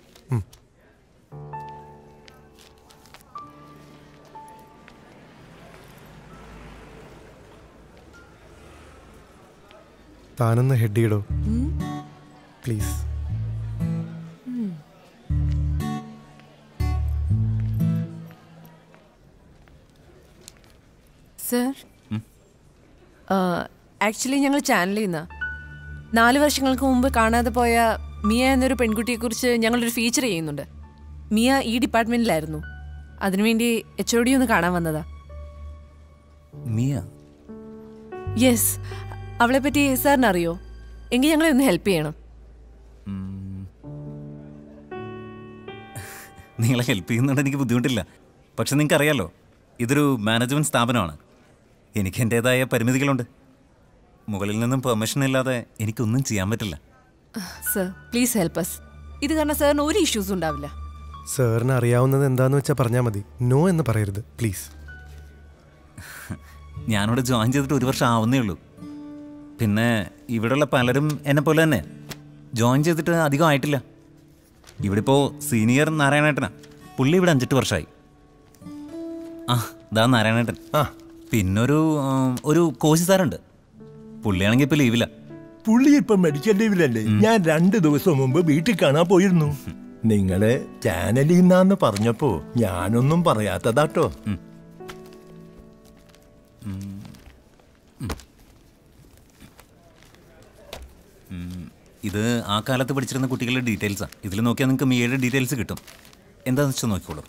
താനൊന്ന് ഹെഡ് ചെയ്യടോ പ്ലീസ് സർ ആക്ച്വലി ഞങ്ങൾ ചാനലിൽ നിന്നാ നാല് വർഷങ്ങൾക്ക് മുമ്പ് കാണാതെ പോയ മിയ എന്നൊരു പെൺകുട്ടിയെക്കുറിച്ച് ഞങ്ങളൊരു ഫീച്ചർ ചെയ്യുന്നുണ്ട് മിയ ഈ ഡിപ്പാർട്ട്മെന്റിലായിരുന്നു അതിനുവേണ്ടി എച്ച് ഒ ഡി ഒന്ന് കാണാൻ വന്നതാ മിയ യെസ് അവളെ പറ്റി സാറിന് അറിയോ എങ്കിൽ ഞങ്ങളെ ഒന്ന് ഹെൽപ്പ് ചെയ്യണം നിങ്ങളെ ഹെൽപ്പ് ചെയ്യുന്നുണ്ട് എനിക്ക് ബുദ്ധിമുട്ടില്ല പക്ഷെ നിങ്ങൾക്ക് അറിയാലോ ഇതൊരു മാനേജ്മെൻറ്റ് സ്ഥാപനമാണ് എനിക്ക് എൻ്റേതായ പരിമിതികളുണ്ട് മുകളിൽ നിന്നും പെർമിഷൻ ഇല്ലാതെ എനിക്കൊന്നും ചെയ്യാൻ പറ്റില്ല സർ പ്ലീസ് ഹെൽപ്പ് അസ് ഇത് കാരണം സാറിന് ഒരു ഇഷ്യൂസും ഉണ്ടാവില്ല സാറിന് അറിയാവുന്നത് എന്താന്ന് വെച്ചാൽ പറഞ്ഞാൽ മതി നോ എന്ന് പറയരുത് പ്ലീസ് ഞാനിവിടെ ജോയിൻ ചെയ്തിട്ട് ഒരു വർഷം ആവുന്നേ ഉള്ളൂ പിന്നെ ഇവിടെയുള്ള പലരും എന്നെ പോലെ തന്നെ ജോയിൻ ചെയ്തിട്ട് അധികം ആയിട്ടില്ല ഇവിടെ ഇപ്പോൾ സീനിയർ നാരായണേട്ടനാ പുള്ളി ഇവിടെ അഞ്ചെട്ട് വർഷമായി ആ ഇതാ നാരായണേട്ടൻ ആ പിന്നൊരു ഉം, ഒരു കോശി സാറുണ്ട് പുള്ളിയാണെങ്കിൽ ഇപ്പോൾ ലീവില്ല പുള്ളി ഇപ്പൊ മെഡിക്കൽ ലീവിലല്ലേ ഞാൻ രണ്ട് ദിവസം മുമ്പ് വീട്ടിൽ കാണാൻ പോയിരുന്നു നിങ്ങള് ചാനലിൽ നിന്നാന്ന് പറഞ്ഞപ്പോ ഞാനൊന്നും പറയാത്തതാട്ടോ ഇത് ആ കാലത്ത് പഠിച്ചിരുന്ന കുട്ടികളുടെ ഡീറ്റെയിൽസാണ് ഇതിൽ നോക്കിയാൽ നിങ്ങൾക്ക് മിയയുടെ ഡീറ്റെയിൽസ് കിട്ടും എന്താണെന്ന് വെച്ചാൽ നോക്കിക്കോളൂ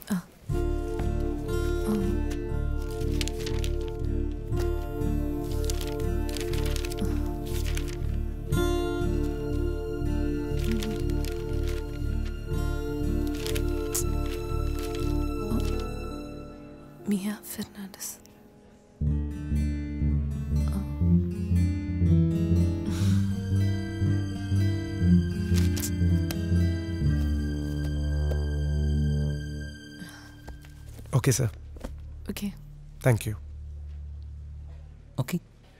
Mia Fernandes okay sir okay thank you okay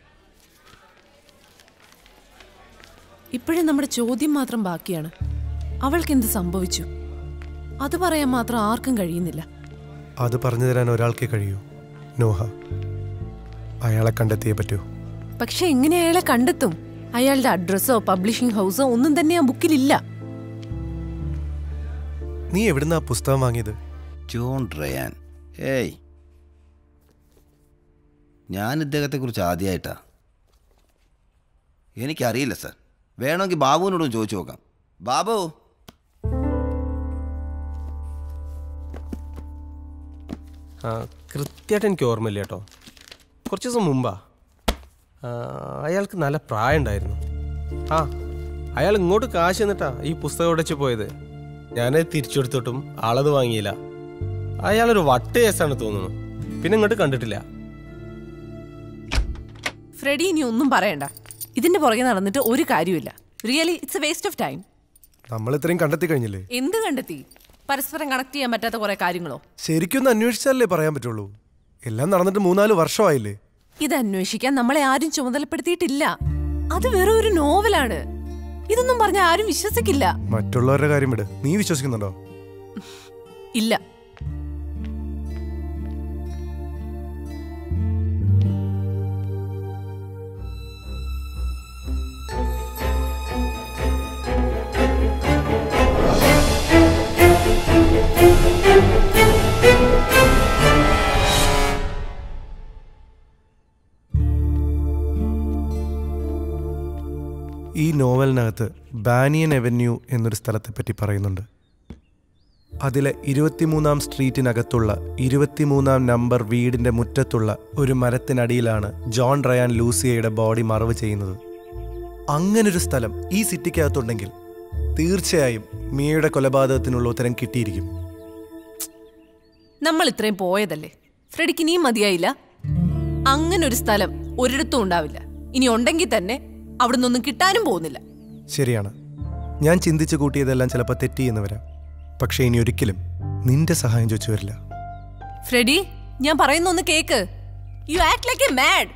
ഇപ്പോഴും നമ്മുടെ ചോദ്യം മാത്രം ബാക്കിയാണ് അവൾക്ക് എന്ത് സംഭവിച്ചു അത് പറയാൻ മാത്രം ആർക്കും കഴിയുന്നില്ല അത് പറഞ്ഞു തരാൻ ഒരാൾക്കേ കഴിയൂ നോഹ അയാളെ കണ്ടെത്തിയേ പറ്റൂ പക്ഷെ എങ്ങനെ അയാളെ കണ്ടെത്തും അയാളുടെ അഡ്രസ്സോ പബ്ലിഷിംഗ് ഹൗസോ ഒന്നും തന്നെ ആ ബുക്കിലില്ല നീ എവിടുന്നാ പുസ്തകം വാങ്ങിയത് ജോൺ ഡ്രയാൻ ഏയ് ഞാൻ ഇദ്ദേഹത്തെക്കുറിച്ച് ആദ്യമായിട്ടാ എനിക്കറിയില്ല സർ വേണമെങ്കിൽ ബാബുവിനോടും ചോദിച്ചു നോക്കാം ബാബു ആ കൃത്യമായിട്ട് എനിക്ക് ഓർമ്മയില്ല കേട്ടോ കുറച്ച് ദിവസം മുമ്പാ ആ, അയാൾക്ക് നല്ല പ്രായം ഉണ്ടായിരുന്നു ആ അയാൾ ഇങ്ങോട്ട് കാശ് എന്നിട്ടാ ഈ പുസ്തകം ഉടച്ച് പോയത് ഞാൻ തിരിച്ചെടുത്തിട്ടും ആളത് വാങ്ങിയില്ല അയാളൊരു വട്ട് കേസാണ് തോന്നുന്നു പിന്നെ ഇങ്ങോട്ട് കണ്ടിട്ടില്ല ഫ്രെഡി ഇനി ഒന്നും പറയണ്ട ഇതിന്റെ പുറകെ നടന്നിട്ട് ഒരു കാര്യമില്ല really it's a waste of time നമ്മൾ ഇത്രയും കണ്ടെത്തി കഴിഞ്ഞില്ലേ എന്ത് കണ്ടെത്തി പരസ്പരം കണക്ട് ചെയ്യാൻ പറ്റാത്ത കുറെ കാര്യങ്ങളോ ശരിക്കൊന്ന് അന്വേഷിച്ചാലേ പറയാൻ പറ്റുള്ളൂ എല്ലാം നടന്നിട്ട് മൂന്നാല് വർഷമായില്ലേ ഇത് അന്വേഷിക്കാൻ നമ്മളെ ആരും ചുമതലപ്പെടുത്തിയിട്ടില്ല അത് വെറും ഒരു നോവലാണ് ഇതൊന്നും പറഞ്ഞ ആരും വിശ്വസിക്കില്ല മറ്റുള്ളവരുടെ കാര്യം വിട് നീ വിശ്വസിക്കുന്നുണ്ടോ ഇല്ല ഈ നോവലിനകത്ത് ബാനിയൻ അവന്യൂ എന്നൊരു സ്ഥലത്തെപ്പറ്റി പറയുന്നുണ്ട് അതിലെ ഇരുപത്തിമൂന്നാം സ്ട്രീറ്റിനകത്തുള്ള ഇരുപത്തിമൂന്നാം നമ്പർ വീടിന്റെ മുറ്റത്തുള്ള ഒരു മരത്തിനടിയിലാണ് ജോൺ റയാൻ ലൂസിയയുടെ ബോഡി മറവ് ചെയ്യുന്നത് അങ്ങനൊരു സ്ഥലം ഈ സിറ്റിക്കകത്തുണ്ടെങ്കിൽ തീർച്ചയായും മിയയുടെ കൊലപാതകത്തിനുള്ള ഉത്തരം കിട്ടിയിരിക്കും നമ്മൾ ഇത്രയും പോയതല്ലേ ഫ്രെഡിക്ക് ഇനിയും മതിയായില്ല അങ്ങനെ ഒരു സ്ഥലം ഒരിടത്തും ഉണ്ടാവില്ല ഇനി ഉണ്ടെങ്കിൽ തന്നെ അവിടുന്ന് ഒന്നും കിട്ടാനും പോകുന്നില്ല ശരിയാണ് ഞാൻ ചിന്തിച്ചു കൂട്ടിയതെല്ലാം ചിലപ്പോൾ തെറ്റിയെന്ന് വരാം പക്ഷേ ഇനി ഒരിക്കലും നിന്റെ സഹായം ചോദിച്ചു വരില്ല ഫ്രെഡി ഞാൻ പറയുന്ന ഒന്ന് cake you act like a mad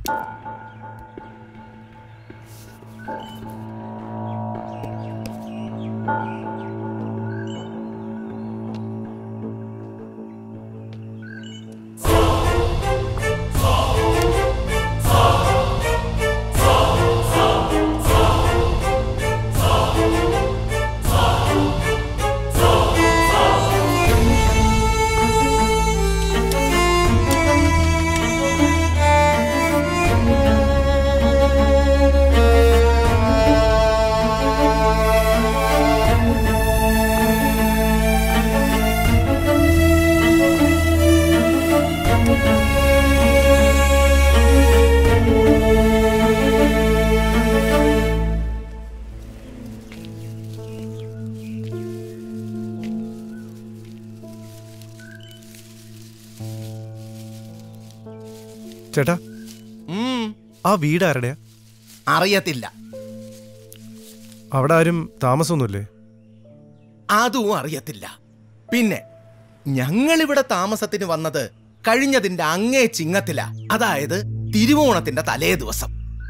ചേട്ടാ ആ വീട് ആരുടെയാ അറിയത്തില്ല അവിടെ ആരും താമസമൊന്നുമില്ലേ അതും അറിയത്തില്ല പിന്നെ ഞങ്ങളിവിടെ താമസത്തിന് വന്നത് കഴിഞ്ഞതിന്റെ അങ്ങേ ചിങ്ങത്തില അതായത് തിരുവോണത്തിന്റെ തലേ ദിവസം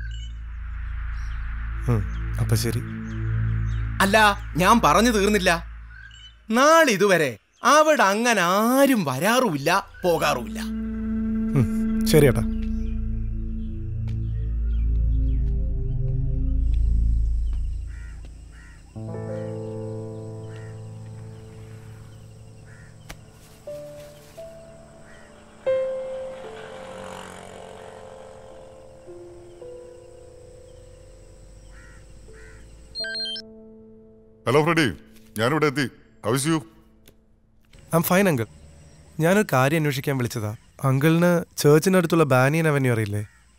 ഉം, അപ്പൊ ശരി അല്ല ഞാൻ പറഞ്ഞു തീർന്നില്ല നാളിതുവരെ അവിടെ അങ്ങനെ ആരും വരാറുമില്ല പോകാറുമില്ല ഉം, ശരി ഏട്ടാ ഹലോ ഫ്രെഡി ഞാനിവിടെ എത്തി how's you I'm fine uncle ഞാനൊരു കാര്യം അന്വേഷിക്കാൻ വിളിച്ചതാ അങ്കിളിന് ചേർച്ചിനടുത്തുള്ള ബാനിയൻ അവന്യൂ അറിയില്ലേ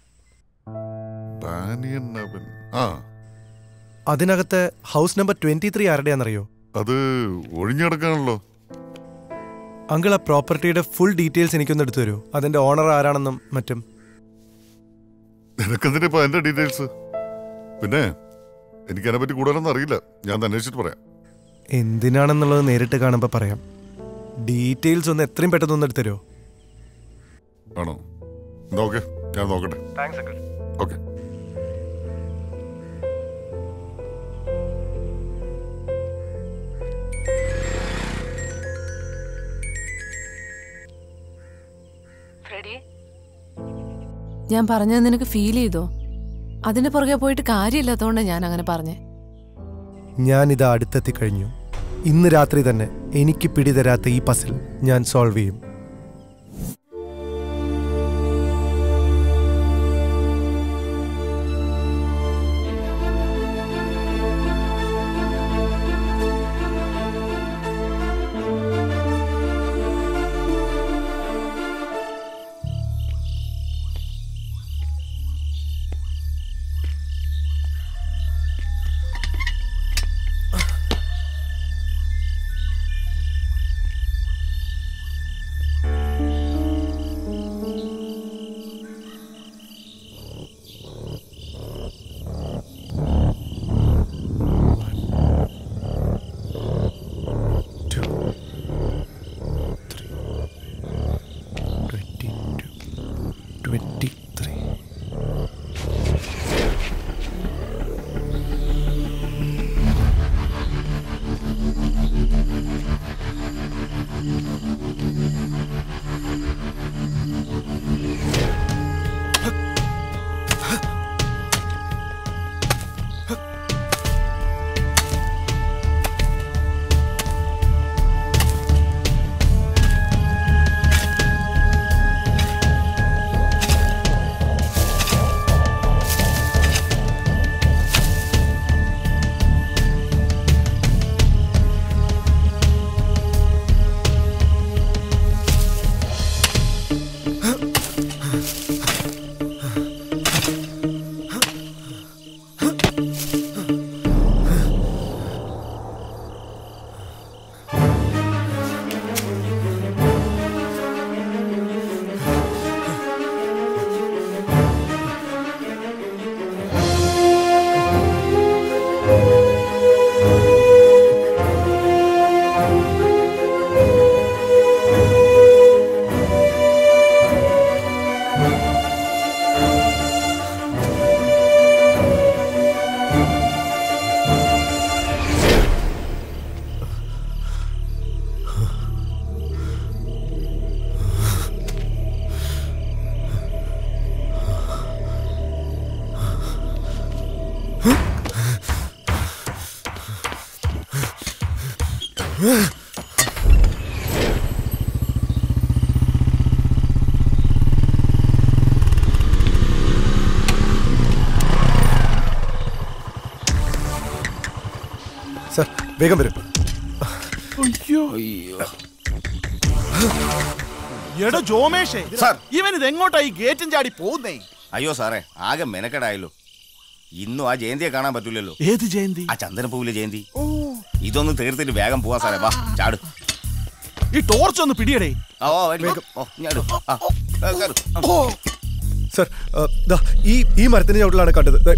ബാനിയൻ അവൻ ആ അതിനകത്തെ ഹൗസ് നമ്പർ ട്വന്റി ത്രീ ആരുടെയാണെന്നറിയോ അത് ഒഴിഞ്ഞിടക്കാണല്ലോ അങ്കിൾ ആ പ്രോപ്പർട്ടിയുടെ ഫുൾ ഡീറ്റെയിൽസ് എനിക്കൊന്ന് എടുത്തു തരുമോ അതിന്റെ ഓണർ ആരാണെന്നും മറ്റും നിനക്കെന്തിനാ ഇപ്പൊ എന്റെ ഡീറ്റെയിൽസ് പിന്നെ എനിക്ക് അതിനെ പറ്റി കൂടുതലൊന്നും അറിയില്ല ഞാൻ ഒന്ന് അന്വേഷിച്ചിട്ട് പറയാം എന്തിനാണെന്നുള്ളത് നേരിട്ട് കാണുമ്പോൾ പറയാം ഡീറ്റെയിൽസ് ഒന്ന് എത്രയും പെട്ടെന്ന് ഒന്ന് എടുത്തു തരുമോ ആണോ എന്നാ ഓക്കെ ഞാൻ നോക്കട്ടെ താങ്ക്സ് അങ്കിൾ ഓക്കെ ഫ്രെഡി ഞാൻ പറഞ്ഞത് നിനക്ക് ഫീൽ ചെയ്തോ അതിന് പുറകെ പോയിട്ട് കാര്യമില്ലാത്തതുകൊണ്ടാണ് ഞാൻ അങ്ങനെ പറഞ്ഞേ ഞാനിത് അടുത്തെത്തി കഴിഞ്ഞു ഇന്ന് രാത്രി തന്നെ എനിക്ക് പിടിതരാത്ത ഈ പസിൽ ഞാൻ സോൾവ് ചെയ്യും സർ വേഗം വരും അയ്യോ എടോ ജോമേഷേ ഇവൻ ഇത് എങ്ങോട്ടാ ഈ ഗേറ്റും ചാടി പോകുന്നേ അയ്യോ സാറേ ആകെ മെനക്കെടായല്ലോ ഇന്നും ആ ജയന്തിയെ കാണാൻ പറ്റൂലല്ലോ ഏത് ജയന്തി ആ ചന്ദനപ്പൂവിലെ ജയന്തി ഇതൊന്ന് തീർത്തിട്ട് വേഗം പോവാ സാറേ വാ ചാട് ഈ ടോർച്ച് ഒന്ന് പിടിയടേ ആ, ഓ വേഗം ഓ ഞാട് ആ ആ, കേറ്. ആ. സർ ആ, ദാ ഈ ഈ മരത്തിന്റെ ചവിട്ടിലാണ് കണ്ടത് ദേ,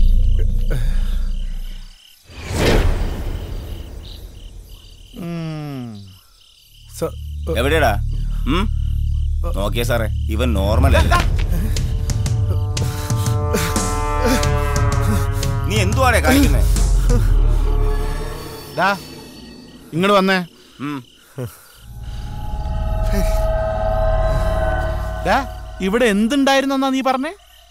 സർ എവിടെയാടാ ഉം? നോക്കിയേ സാറേ ഇവൻ നോർമൽ അല്ല നീ എന്തുവാടേ കാണിക്കുന്നേ ഡാ ഇങ്ങോട്ട് വന്നേ ഡാ ഇവിടെ എന്തുണ്ടായിരുന്നെന്നാ നീ പറഞ്ഞേ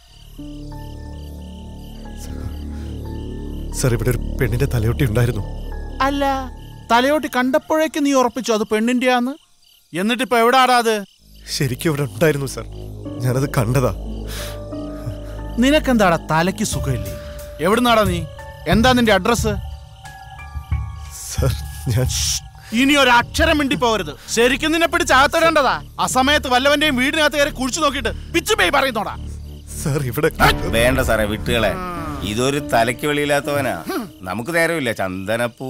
സർ ഇവിടെ ഒരു പെണ്ണിന്റെ തലയൊട്ടി ഉണ്ടായിരുന്നു അല്ല തലയോട്ടി കണ്ടപ്പോഴേക്ക് നീ ഉറപ്പിച്ചു അത് പെണ്ണിന്റെയാന്ന് എന്നിട്ടിപ്പോ എവിടാടാ അത് ശരിക്കും ഇവിടെ ഉണ്ടായിരുന്നു സർ ഞാനത് കണ്ടതാ നിനക്കെന്താടാ തലയ്ക്ക് സുഖമില്ലേ എവിടുന്നാടാ നീ എന്താ നിന്റെ അഡ്രസ് സർ ഞാൻ ഇനി ഒരു അക്ഷരം മിണ്ടി പോകരുത് ശരിക്കും നിന്നെ പിടിച്ച് അകത്തിടേണ്ടതാ ആ സമയത്ത് വല്ലവന്റെയും വീടിനകത്ത് കയറി കുഴിച്ചു നോക്കിയിട്ട് പിച്ചു പേയി പറയുന്നോടാ സർ ഇവിടെ വേണ്ട സാറേ വിട്ടുകളെ ഇതൊരു തലയ്ക്ക് വെളിയില്ലാത്തവനാ നമുക്ക് നേരമില്ല ചന്ദനപ്പൂ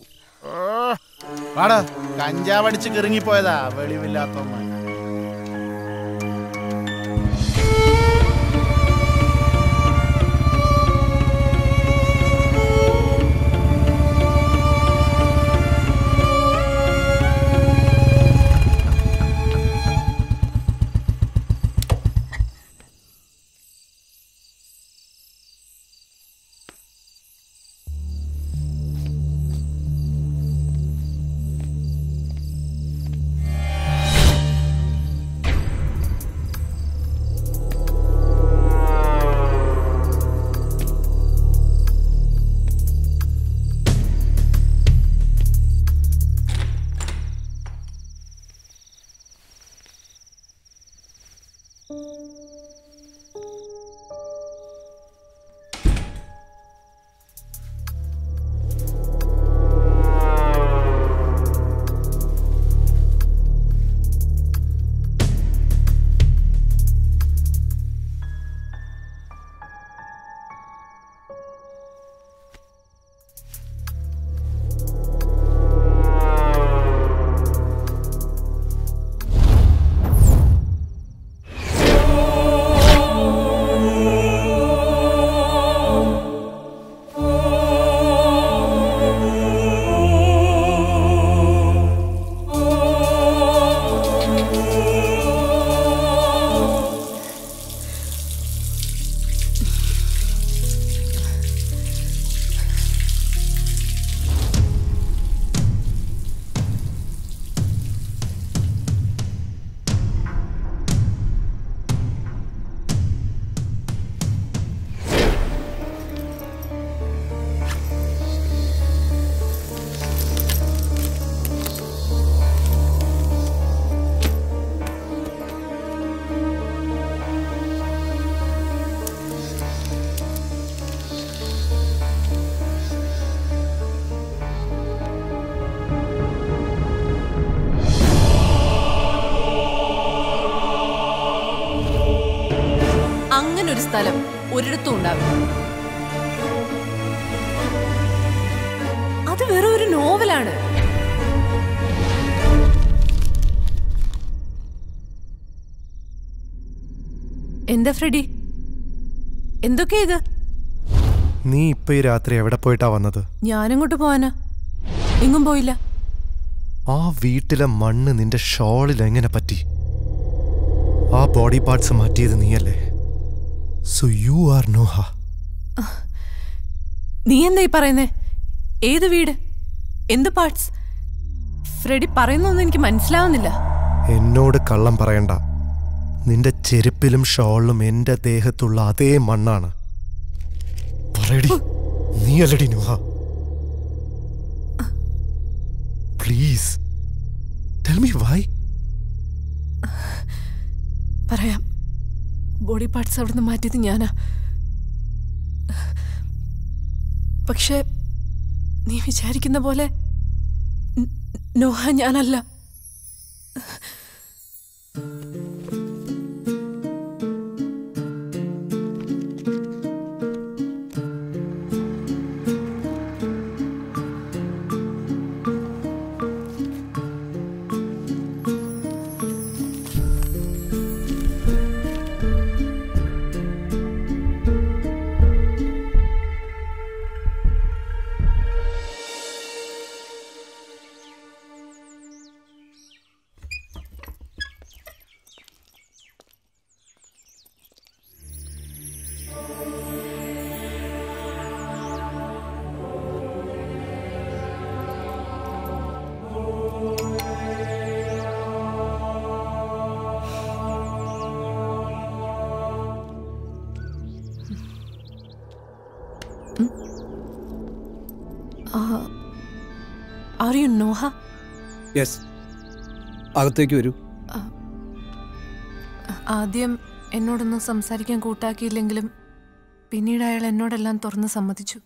വാടാ കഞ്ചാവടിച്ച് കിറങ്ങിപ്പോയതാ വെളിവില്ലാത്തവന്മാർ അങ്ങനെ ഒരു സ്ഥലം ഒരിടത്തും ഉണ്ടാവില്ല അത് വെറും ഒരു നോവലാണ് എന്താ ഫ്രെഡി എന്തൊക്കെയാ ഇത് നീ ഇപ്പൊ ഈ രാത്രി എവിടെ പോയിട്ടാ വന്നത് ഞാനെങ്ങോട്ട് പോവാനാ എങ്ങും പോയില്ല ആ വീട്ടിലെ മണ്ണ് നിന്റെ ഷോളിൽ എങ്ങനെ പറ്റി ആ ബോഡി പാർട്സ് മാറ്റിയത് നീയല്ലേ സോ യു ആർ നോഹ നീ എന്താ ഈ പറയുന്നേ ഏത് വീട് എന്ത് പാർട്സ് ഫ്രെഡി പറയുന്നൊന്നും എനിക്ക് മനസ്സിലാവുന്നില്ല എന്നോട് കള്ളം പറയണ്ട നിന്റെ ചെരുപ്പിലും ഷോളിലും എന്റെ ദേഹത്തുള്ള അതേ മണ്ണാണ് പറയടി നീയല്ലടി Noah please tell me why പറയാം ബോഡി പാർട്സ് അവിടുന്ന് മാറ്റിയത് ഞാനാ പക്ഷെ നീ വിചാരിക്കുന്ന പോലെ ന- നോഹ ഞാനല്ല ആർ യു നോഹ യെസ് അകത്തേക്ക് വരൂ ആദ്യം എന്നോടൊന്നും സംസാരിക്കാൻ കൂട്ടാക്കിയില്ലെങ്കിലും പിന്നീട് അയാൾ എന്നോടെല്ലാം തുറന്ന് സമ്മതിച്ചു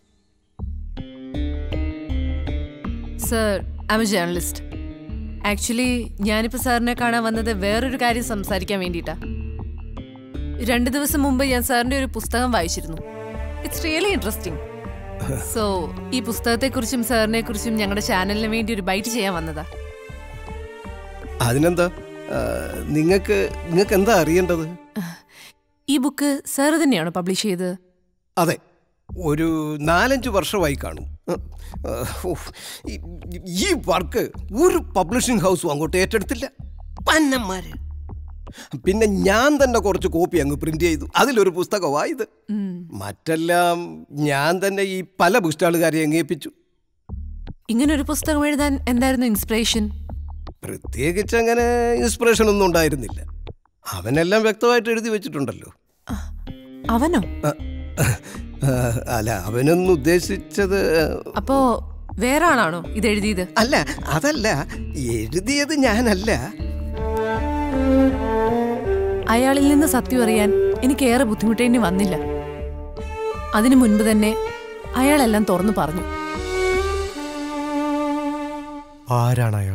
sir I'm a journalist actually ഞാനിപ്പോൾ സാറിനെ കാണാൻ വന്നത് വേറൊരു കാര്യം സംസാരിക്കാൻ വേണ്ടിയിട്ടാ രണ്ട് ദിവസം മുമ്പ് ഞാൻ സാറിൻ്റെ ഒരു പുസ്തകം വായിച്ചിരുന്നു ഇറ്റ്സ് റിയലി ഇൻട്രസ്റ്റിംഗ് സോ ഈ പുസ്തകത്തെക്കുറിച്ചും സാറിനെ കുറിച്ചും ഞങ്ങളുടെ ചാനലിന് വേണ്ടി ഒരു ബൈറ്റ് ചെയ്യാൻ വന്നതാ അതിനെന്താ നിങ്ങൾക്ക് നിങ്ങൾക്ക് എന്താ അറിയേണ്ടത് ഈ ബുക്ക് സാർ തന്നെയാണോ പബ്ലിഷ് ചെയ്തത് അതെ ഒരു നാലഞ്ച് വർഷമായി കാണും ഉഹ്, ഉഫ്. ഈ- ഈ വർക്ക് ഒരു പബ്ലിഷിംഗ് ഹൗസും അങ്ങോട്ട് ഏറ്റെടുത്തില്ല പന്നന്മാര് പിന്നെ ഞാൻ തന്നെ കുറച്ച് കോപ്പി അങ്ങ് പ്രിന്റ് ചെയ്തു അതിലൊരു പുസ്തകമായത് മറ്റെല്ലാം ഞാൻ തന്നെ ഈ പല ബുക്ക് സ്റ്റാളുകാരെ അങ്ങേപ്പിച്ചു ഇങ്ങനൊരു പുസ്തകം എഴുതാൻ എന്തായിരുന്നു ഇൻസ്പിറേഷൻ പ്രത്യേകിച്ച് അങ്ങനെ ഇൻസ്പിറേഷൻ ഒന്നും ഉണ്ടായിരുന്നില്ല അവനെല്ലാം വ്യക്തമായിട്ട് എഴുതി വെച്ചിട്ടുണ്ടല്ലോ അവനോ ആ, അല്ല അവനൊന്നും ഉദ്ദേശിച്ചത് അപ്പോ വേറെ ആളാണോ ഇത് എഴുതിയത് അല്ല അതല്ല എഴുതിയത് ഞാനല്ല അയാളിൽ നിന്ന് സത്യം അറിയാൻ എനിക്ക് ഏറെ ബുദ്ധിമുട്ടേണ്ടി വന്നില്ല അതിനു മുൻപ് തന്നെ അയാളെല്ലാം തുറന്നു പറഞ്ഞു ആരാണ് അയാൾ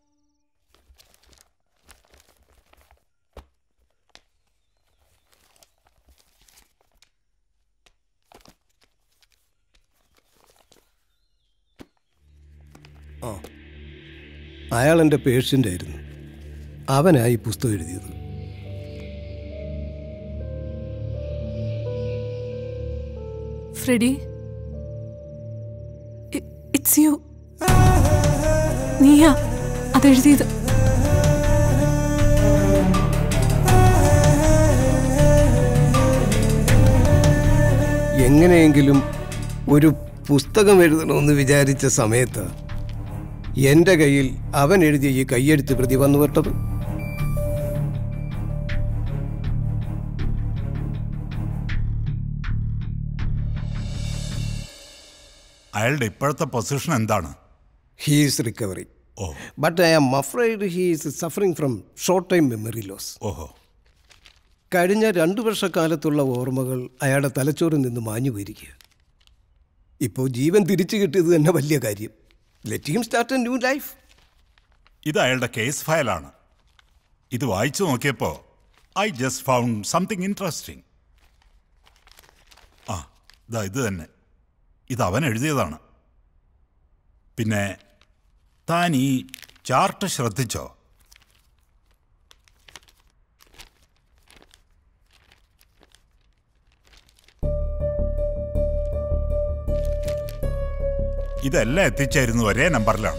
ആ അയാൾ എൻ്റെ പേഷ്യൻ്റ് ആയിരുന്നു അവനാ ഈ പുസ്തകം എഴുതിയത് ഫ്രെഡി ഇറ്റ്സ് യു നീയാ അതെഴുതിയത് എങ്ങനെയെങ്കിലും ഒരു പുസ്തകം എഴുതണമെന്ന് വിചാരിച്ച സമയത്ത് എൻ്റെ കയ്യിൽ അവൻ എഴുതിയ ഈ കയ്യെഴുത്ത് പ്രതി വന്നു വിട്ടത് അയാളുടെ ഇപ്പോഴത്തെ പൊസിഷൻ എന്താണ് he's recovery but I am afraid he's suffering from short time memory loss ഓഹോ കഴിഞ്ഞ രണ്ടു വർഷക്കാലത്തുള്ള ഓർമ്മകൾ അയാളുടെ തലച്ചോറിൽ നിന്ന് മാഞ്ഞു പോയിരിക്കുക ഇപ്പോൾ ജീവൻ തിരിച്ചു കിട്ടിയത് തന്നെ വലിയ കാര്യം let him start a new life ഇത് അയാളുടെ കേസ് ഫയലാണ് ഇത് വായിച്ചു നോക്കിയപ്പോൾ I just found something interesting ആ ഇതാ ഇത് തന്നെ ഇത് അവൻ എഴുതിയതാണ് പിന്നെ താൻ ഈ ചാർട്ട് ശ്രദ്ധിച്ചോ ഇതെല്ലാം എത്തിച്ചേരുന്ന ഒരേ നമ്പറിലാണ്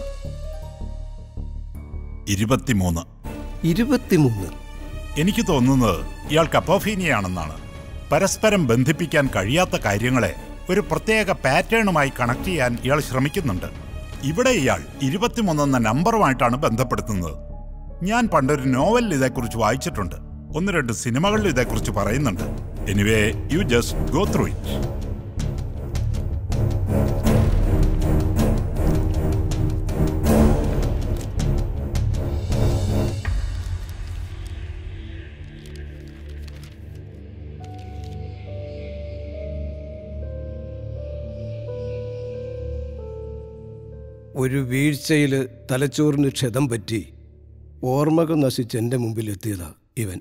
ഇരുപത്തിമൂന്ന് ഇരുപത്തിമൂന്ന് എനിക്ക് തോന്നുന്നത് ഇയാൾ കപ്പോഫീനിയാണെന്നാണ് പരസ്പരം ബന്ധിപ്പിക്കാൻ കഴിയാത്ത കാര്യങ്ങളെ ഒരു പ്രത്യേക പാറ്റേണുമായി കണക്ട് ചെയ്യാൻ ഇയാൾ ശ്രമിക്കുന്നുണ്ട് ഇവിടെ ഇയാൾ ഇരുപത്തിമൂന്നെന്ന നമ്പറുമായിട്ടാണ് ബന്ധപ്പെടുത്തുന്നത് ഞാൻ പണ്ടൊരു നോവലിൽ ഇതേക്കുറിച്ച് വായിച്ചിട്ടുണ്ട് ഒന്ന് രണ്ട് സിനിമകളിൽ ഇതേക്കുറിച്ച് പറയുന്നുണ്ട് anyway you just go through it ഒരു വീഴ്ചയിൽ തലച്ചോറിന് ക്ഷതം പറ്റി ഓർമ്മകൾ നശിച്ച് എൻ്റെ മുമ്പിൽ എത്തിയതാ ഇവൻ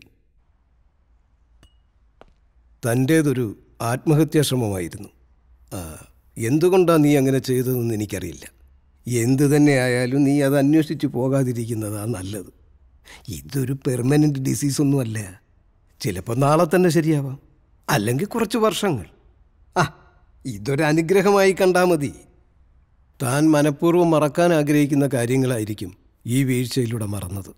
തൻ്റേതൊരു ആത്മഹത്യാശ്രമമായിരുന്നു ആ, എന്തുകൊണ്ടാ നീ അങ്ങനെ ചെയ്തതെന്ന് എനിക്കറിയില്ല എന്തു തന്നെ ആയാലും നീ അത് അന്വേഷിച്ച് പോകാതിരിക്കുന്നതാ നല്ലത് ഇതൊരു പെർമനൻ്റ് ഡിസീസൊന്നുമല്ല ചിലപ്പോൾ നാളെ തന്നെ ശരിയാവാം അല്ലെങ്കിൽ കുറച്ച് വർഷങ്ങൾ ആ ഇതൊരു അനുഗ്രഹമായി കണ്ടാൽ മതി താൻ മനഃപൂർവ്വം മറക്കാൻ ആഗ്രഹിക്കുന്ന കാര്യങ്ങളായിരിക്കും ഈ വീഴ്ചയിലൂടെ മറന്നത്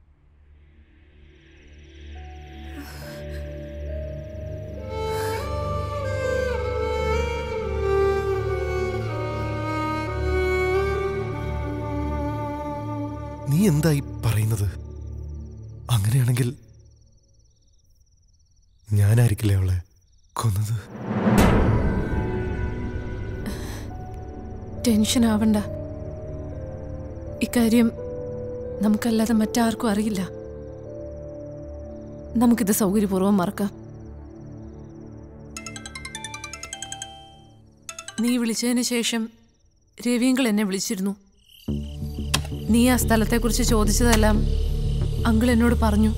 നീ എന്തായി പറയുന്നത് അങ്ങനെയാണെങ്കിൽ ഞാനായിരിക്കില്ലേ അവളെ കൊന്നത് ടെൻഷൻ ആവണ്ട ഇക്കാര്യം നമുക്കല്ലാതെ മറ്റാർക്കും അറിയില്ല നമുക്കിത് സൗകര്യപൂർവ്വം മറക്കാം നീ വിളിച്ചതിന് ശേഷം രവിയങ്കൾ എന്നെ വിളിച്ചിരുന്നു നീ ആ സ്ഥലത്തെക്കുറിച്ച് ചോദിച്ചതെല്ലാം അങ്കിൾ എന്നോട് പറഞ്ഞു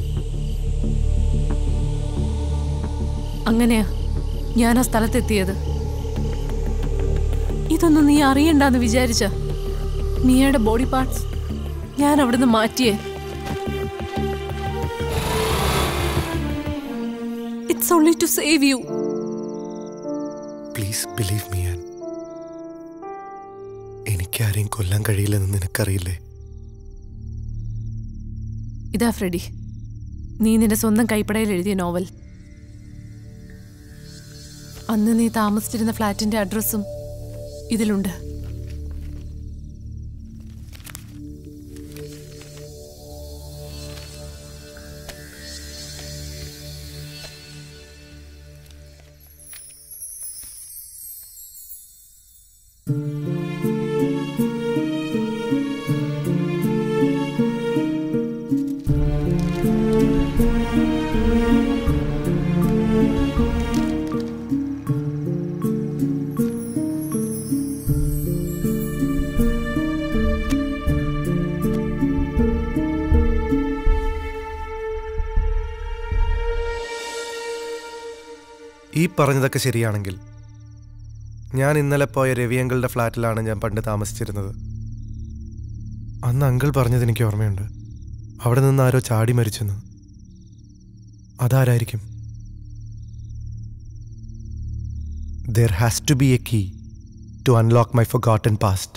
അങ്ങനെയാ ഞാൻ ആ സ്ഥലത്തെത്തിയത് ഇതൊന്നും നീ അറിയണ്ടെന്ന് വിചാരിച്ച മിയയുടെ ബോഡി പാർട്സ് ഞാൻ അവിടുന്ന് മാറ്റിയേ it's only to save you please believe me ആൻ എനിക്കാരെയും കൊല്ലാൻ കഴിയില്ലെന്ന് നിനക്കറിയില്ലേ ഇതാ ഫ്രെഡി നീ നിന്റെ സ്വന്തം കൈപ്പടയിൽ എഴുതിയ നോവൽ അന്ന് നീ താമസിച്ചിരുന്ന ഫ്ലാറ്റിന്റെ അഡ്രസ്സും ഇതിലുണ്ട് ഈ പറഞ്ഞതൊക്കെ ശരിയാണെങ്കിൽ ഞാൻ ഇന്നലെ പോയ രവിയങ്കളുടെ ഫ്ലാറ്റിലാണ് ഞാൻ പണ്ട് താമസിച്ചിരുന്നത് അന്ന് അങ്കിൾ പറഞ്ഞത് എനിക്ക് ഓർമ്മയുണ്ട് അവിടെ നിന്ന് ആരോ ചാടി മരിച്ചെന്ന് അതാരായിരിക്കും there has to be a key to unlock my forgotten past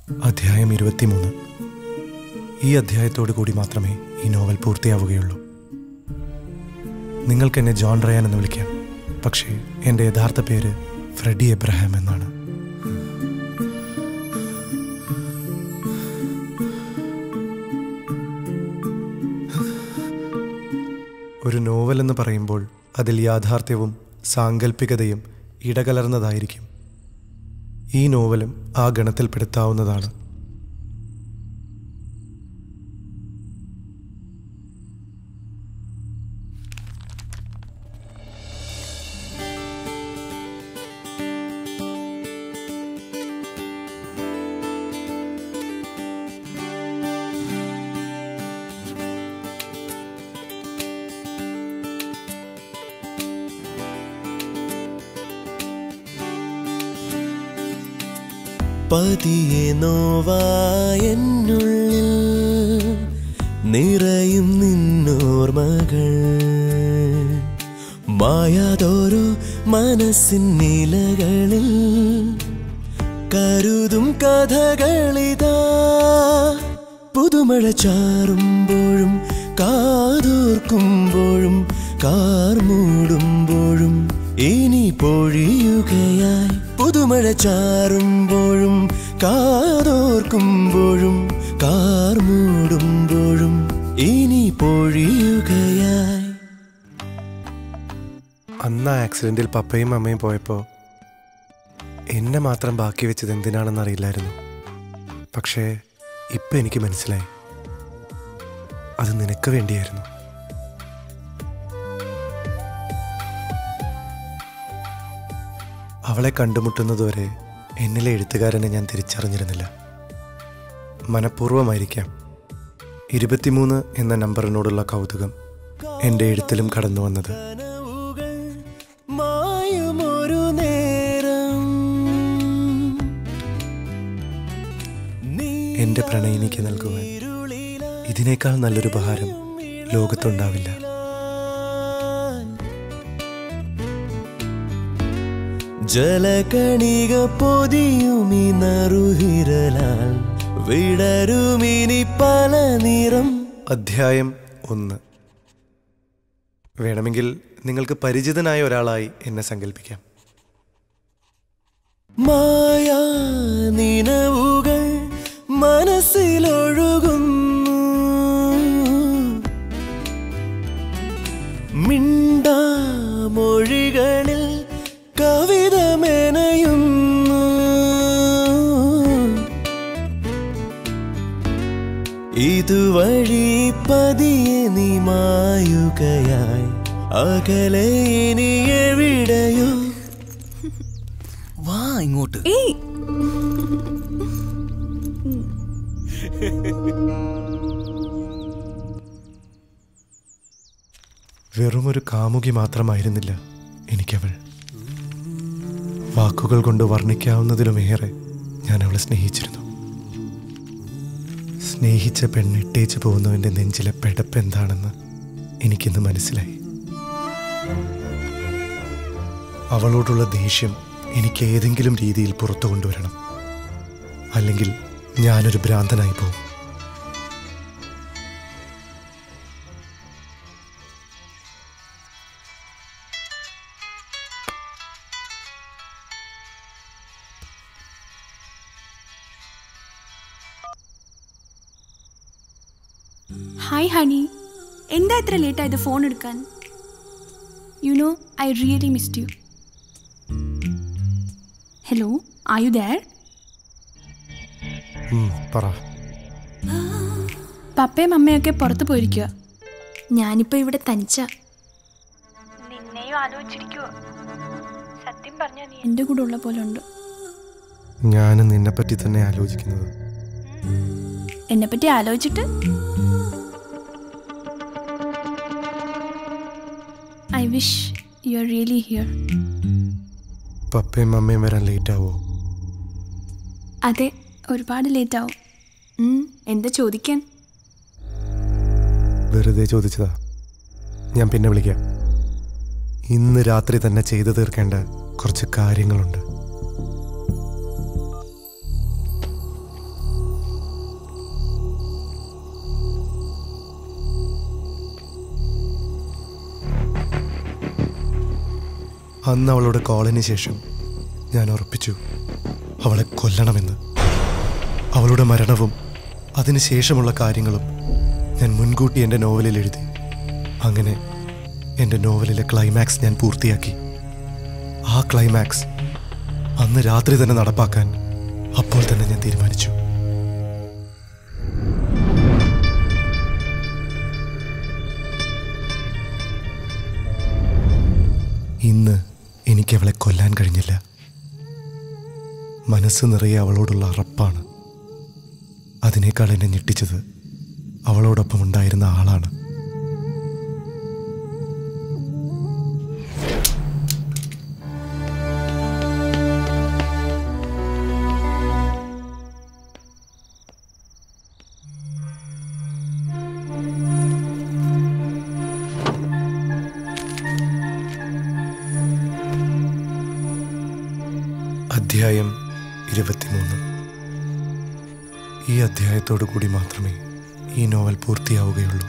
അധ്യായം ഇരുപത്തിമൂന്ന് ഈ അധ്യായത്തോടു കൂടി മാത്രമേ ഈ നോവൽ പൂർത്തിയാവുകയുള്ളൂ നിങ്ങൾക്ക് എന്നെ ജോൺ റയാൻ എന്ന് വിളിക്കാം പക്ഷേ എൻ്റെ യഥാർത്ഥ പേര് ഫ്രെഡി എബ്രഹാം എന്നാണ് ഒരു നോവൽ എന്ന് പറയുമ്പോൾ അതിൽ യാഥാർത്ഥ്യവും സാങ്കല്പികതയും ഇടകലർന്നതായിരിക്കും ഈ നോവലും ആ ഗണത്തിൽപ്പെടുത്താവുന്നതാണ് പതിയെ നോവായെന്നുള്ളിൽ നിറയും നിന്നോർമകൾ മായാതോരോ മനസ്സിൻ നിലകളിൽ കരുതും കഥകളിതാ പുതുമഴ ചാറുമ്പോഴും കാതോർക്കുമ്പോഴും കാർ മൂടുമ്പോഴും ഇനി പൊഴിയുകയായി പുതുമഴ ചാറുമ്പോഴും കാതോർക്കുമ്പോഴും കാർ മൂടുമ്പോഴും ഇനി പൊഴിയുകയായി അന്ന് ആ ആക്സിഡന്റിൽ പപ്പയും അമ്മയും പോയപ്പോൾ എന്നെ മാത്രം ബാക്കി വെച്ചത് എന്തിനാണെന്ന് അറിയില്ലായിരുന്നു പക്ഷേ ഇപ്പം എനിക്ക് മനസ്സിലായി അത് നിനക്ക് വേണ്ടിയായിരുന്നു അവളെ കണ്ടുമുട്ടുന്നതുവരെ എന്നിലെ എഴുത്തുകാരനെ ഞാൻ തിരിച്ചറിഞ്ഞിരുന്നില്ല മനഃപൂർവ്വമായിരിക്കാം ഇരുപത്തിമൂന്ന് എന്ന നമ്പറിനോടുള്ള കൗതുകം എൻ്റെ എഴുത്തിലും കടന്നു വന്നത് മായുമൊരു നേരം എൻ്റെ പ്രണയിനിക്ക് നൽകുവാൻ ഇതിനേക്കാൾ നല്ലൊരു ഉപഹാരം ലോകത്തുണ്ടാവില്ല ജലകണിക പൊതിയുമി നറുഹിരലാൽ വിടരുമിനി പല നിറം അധ്യായം ഒന്ന് വേണമെങ്കിൽ നിങ്ങൾക്ക് പരിചിതനായ ഒരാളായി എന്നെ സങ്കല്പിക്കാം മായാ നിനവുകൾ മനസ്സിലൊഴുകുന്നു മിണ്ടാമൊഴികളിൽ കവിത മെനയുന്നു ഇതുവഴി പതിയെ നീ മായുകയായി അകലെ ഇനി എവിടെയോ വാ ഇങ്ങോട്ട് ഏയ് വെറുമൊരു കാമുകി മാത്രമായിരുന്നില്ല എനിക്കവൾ വാക്കുകൾ കൊണ്ട് വർണ്ണിക്കാവുന്നതിലുമേറെ ഞാൻ അവളെ സ്നേഹിച്ചിരുന്നു സ്നേഹിച്ച പെണ്ണിട്ടേച്ചു പോകുന്നവൻ്റെ നെഞ്ചിലെ പെടപ്പ് എന്താണെന്ന് എനിക്കിന്ന് മനസ്സിലായി അവളോടുള്ള ദേഷ്യം എനിക്ക് ഏതെങ്കിലും രീതിയിൽ പുറത്തു കൊണ്ടുവരണം അല്ലെങ്കിൽ ഞാനൊരു ഭ്രാന്തനായി പോകും ഹായ് ഹണി എന്താ ഇത്ര ലേറ്റ് ആയത് ഫോൺ എടുക്കാൻ you know I really missed you hello are you there ഉം, പറ പപ്പയും അമ്മയൊക്കെ പുറത്ത് പോയിരിക്കുക ഞാനിപ്പോ ഇവിടെ തനിച്ച നിന്നെയും ആലോചിച്ചിരിക്കുവോ സത്യം പറഞ്ഞ നീ എൻ്റെ കൂടെ ഉള്ള പോലെ ഉണ്ട് ഞാനും നിന്നെപ്പറ്റി തന്നെ ആലോചിക്കുന്നത് എന്നെ പറ്റി ആലോചിച്ചിട്ട് I wish you are really here പപ്പയും അമ്മയും വരാൻ ലേറ്റ് ആവോ അതെ ഒരുപാട് ലേറ്റ് ആവും ഉം, എന്താ ചോദിക്കാൻ വെറുതെ ചോദിച്ചതാ ഞാൻ പിന്നെ വിളിക്കാം ഇന്ന് രാത്രി തന്നെ ചെയ്തു തീർക്കേണ്ട കുറച്ച് കാര്യങ്ങളുണ്ട് അന്ന് അവളുടെ കോളിന് ശേഷം ഞാൻ ഉറപ്പിച്ചു അവളെ കൊല്ലണമെന്ന് അവളുടെ മരണവും അതിനുശേഷമുള്ള കാര്യങ്ങളും ഞാൻ മുൻകൂട്ടി എൻ്റെ നോവലിൽ എഴുതി അങ്ങനെ എൻ്റെ നോവലിലെ ക്ലൈമാക്സ് ഞാൻ പൂർത്തിയാക്കി ആ ക്ലൈമാക്സ് അന്ന് രാത്രി തന്നെ നടപ്പാക്കാൻ അപ്പോൾ തന്നെ ഞാൻ തീരുമാനിച്ചു ഇന്ന് എനിക്ക് അവളെ കൊല്ലാൻ കഴിഞ്ഞില്ല മനസ്സ് നിറയെ അവളോടുള്ള അറപ്പാണ് അതിനേക്കാൾ എന്നെ ഞെട്ടിച്ചത് അവളോടൊപ്പം ഉണ്ടായിരുന്ന ആളാണ് അധ്യായം ഇരുപത്തിമൂന്ന് ഈ അധ്യായത്തോടു കൂടി മാത്രമേ ഈ നോവൽ പൂർത്തിയാവുകയുള്ളൂ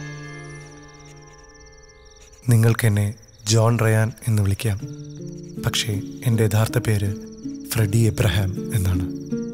നിങ്ങൾക്കെന്നെ ജോൺ റയാൻ എന്ന് വിളിക്കാം പക്ഷേ എൻ്റെ യഥാർത്ഥ പേര് ഫ്രെഡി എബ്രഹാം എന്നാണ്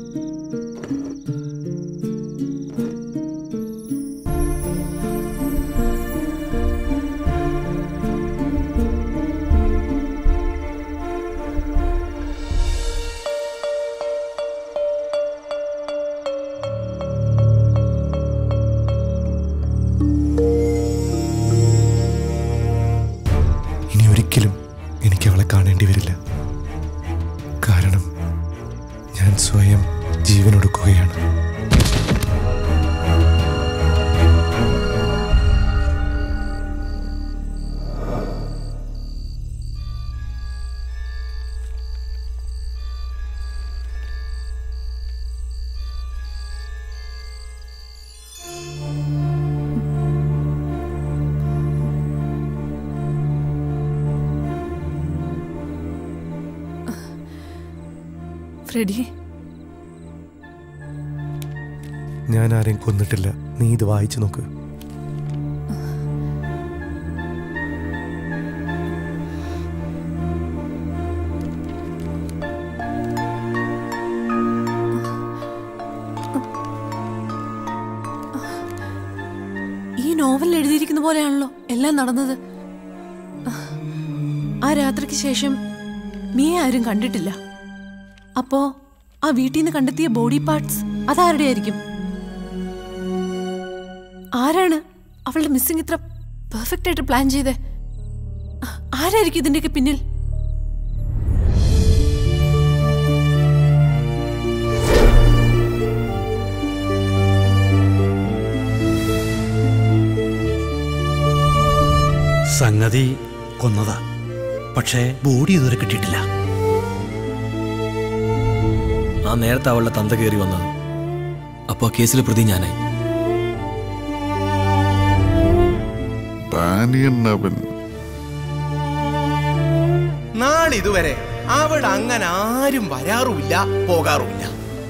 ഇനി ഒരിക്കലും എനിക്ക് അവളെ കാണേണ്ടി വരില്ല കാരണം ഞാൻ സ്വയം ജീവനൊടുക്കുകയാണ് ഫ്രെഡി ഞാൻ ആരെയും കൊന്നിട്ടില്ല നീ ഇത് വായിച്ചു നോക്ക് ഈ നോവലിൽ എഴുതിയിരിക്കുന്ന പോലെയാണല്ലോ എല്ലാം നടന്നത് ആ രാത്രിക്ക് ശേഷം മിയെ ആരും കണ്ടിട്ടില്ല അപ്പോ ആ വീട്ടിൽ നിന്ന് കണ്ടെത്തിയ ബോഡി പാർട്സ് അതാരുടെ ആയിരിക്കും ആരാണ് അവളുടെ മിസ്സിംഗ് ഇത്ര പെർഫെക്റ്റ് ആയിട്ട് പ്ലാൻ ചെയ്തേ ആരായിരിക്കും ഇതിന്റെയൊക്കെ പിന്നിൽ സംഗതി കൊന്നതാ പക്ഷേ ബോഡി ഇതുവരെ കിട്ടിയിട്ടില്ല ആ നേരത്തെ അവളുടെ തന്ത കയറി വന്നത് അപ്പോൾ ആ കേസിലെ പ്രതി ഞാനായി ഡാനിയൻ അവൻ നാളിതുവരെ അവിടെ അങ്ങനെ ആരും വരാറുമില്ല പോകാറുമില്ല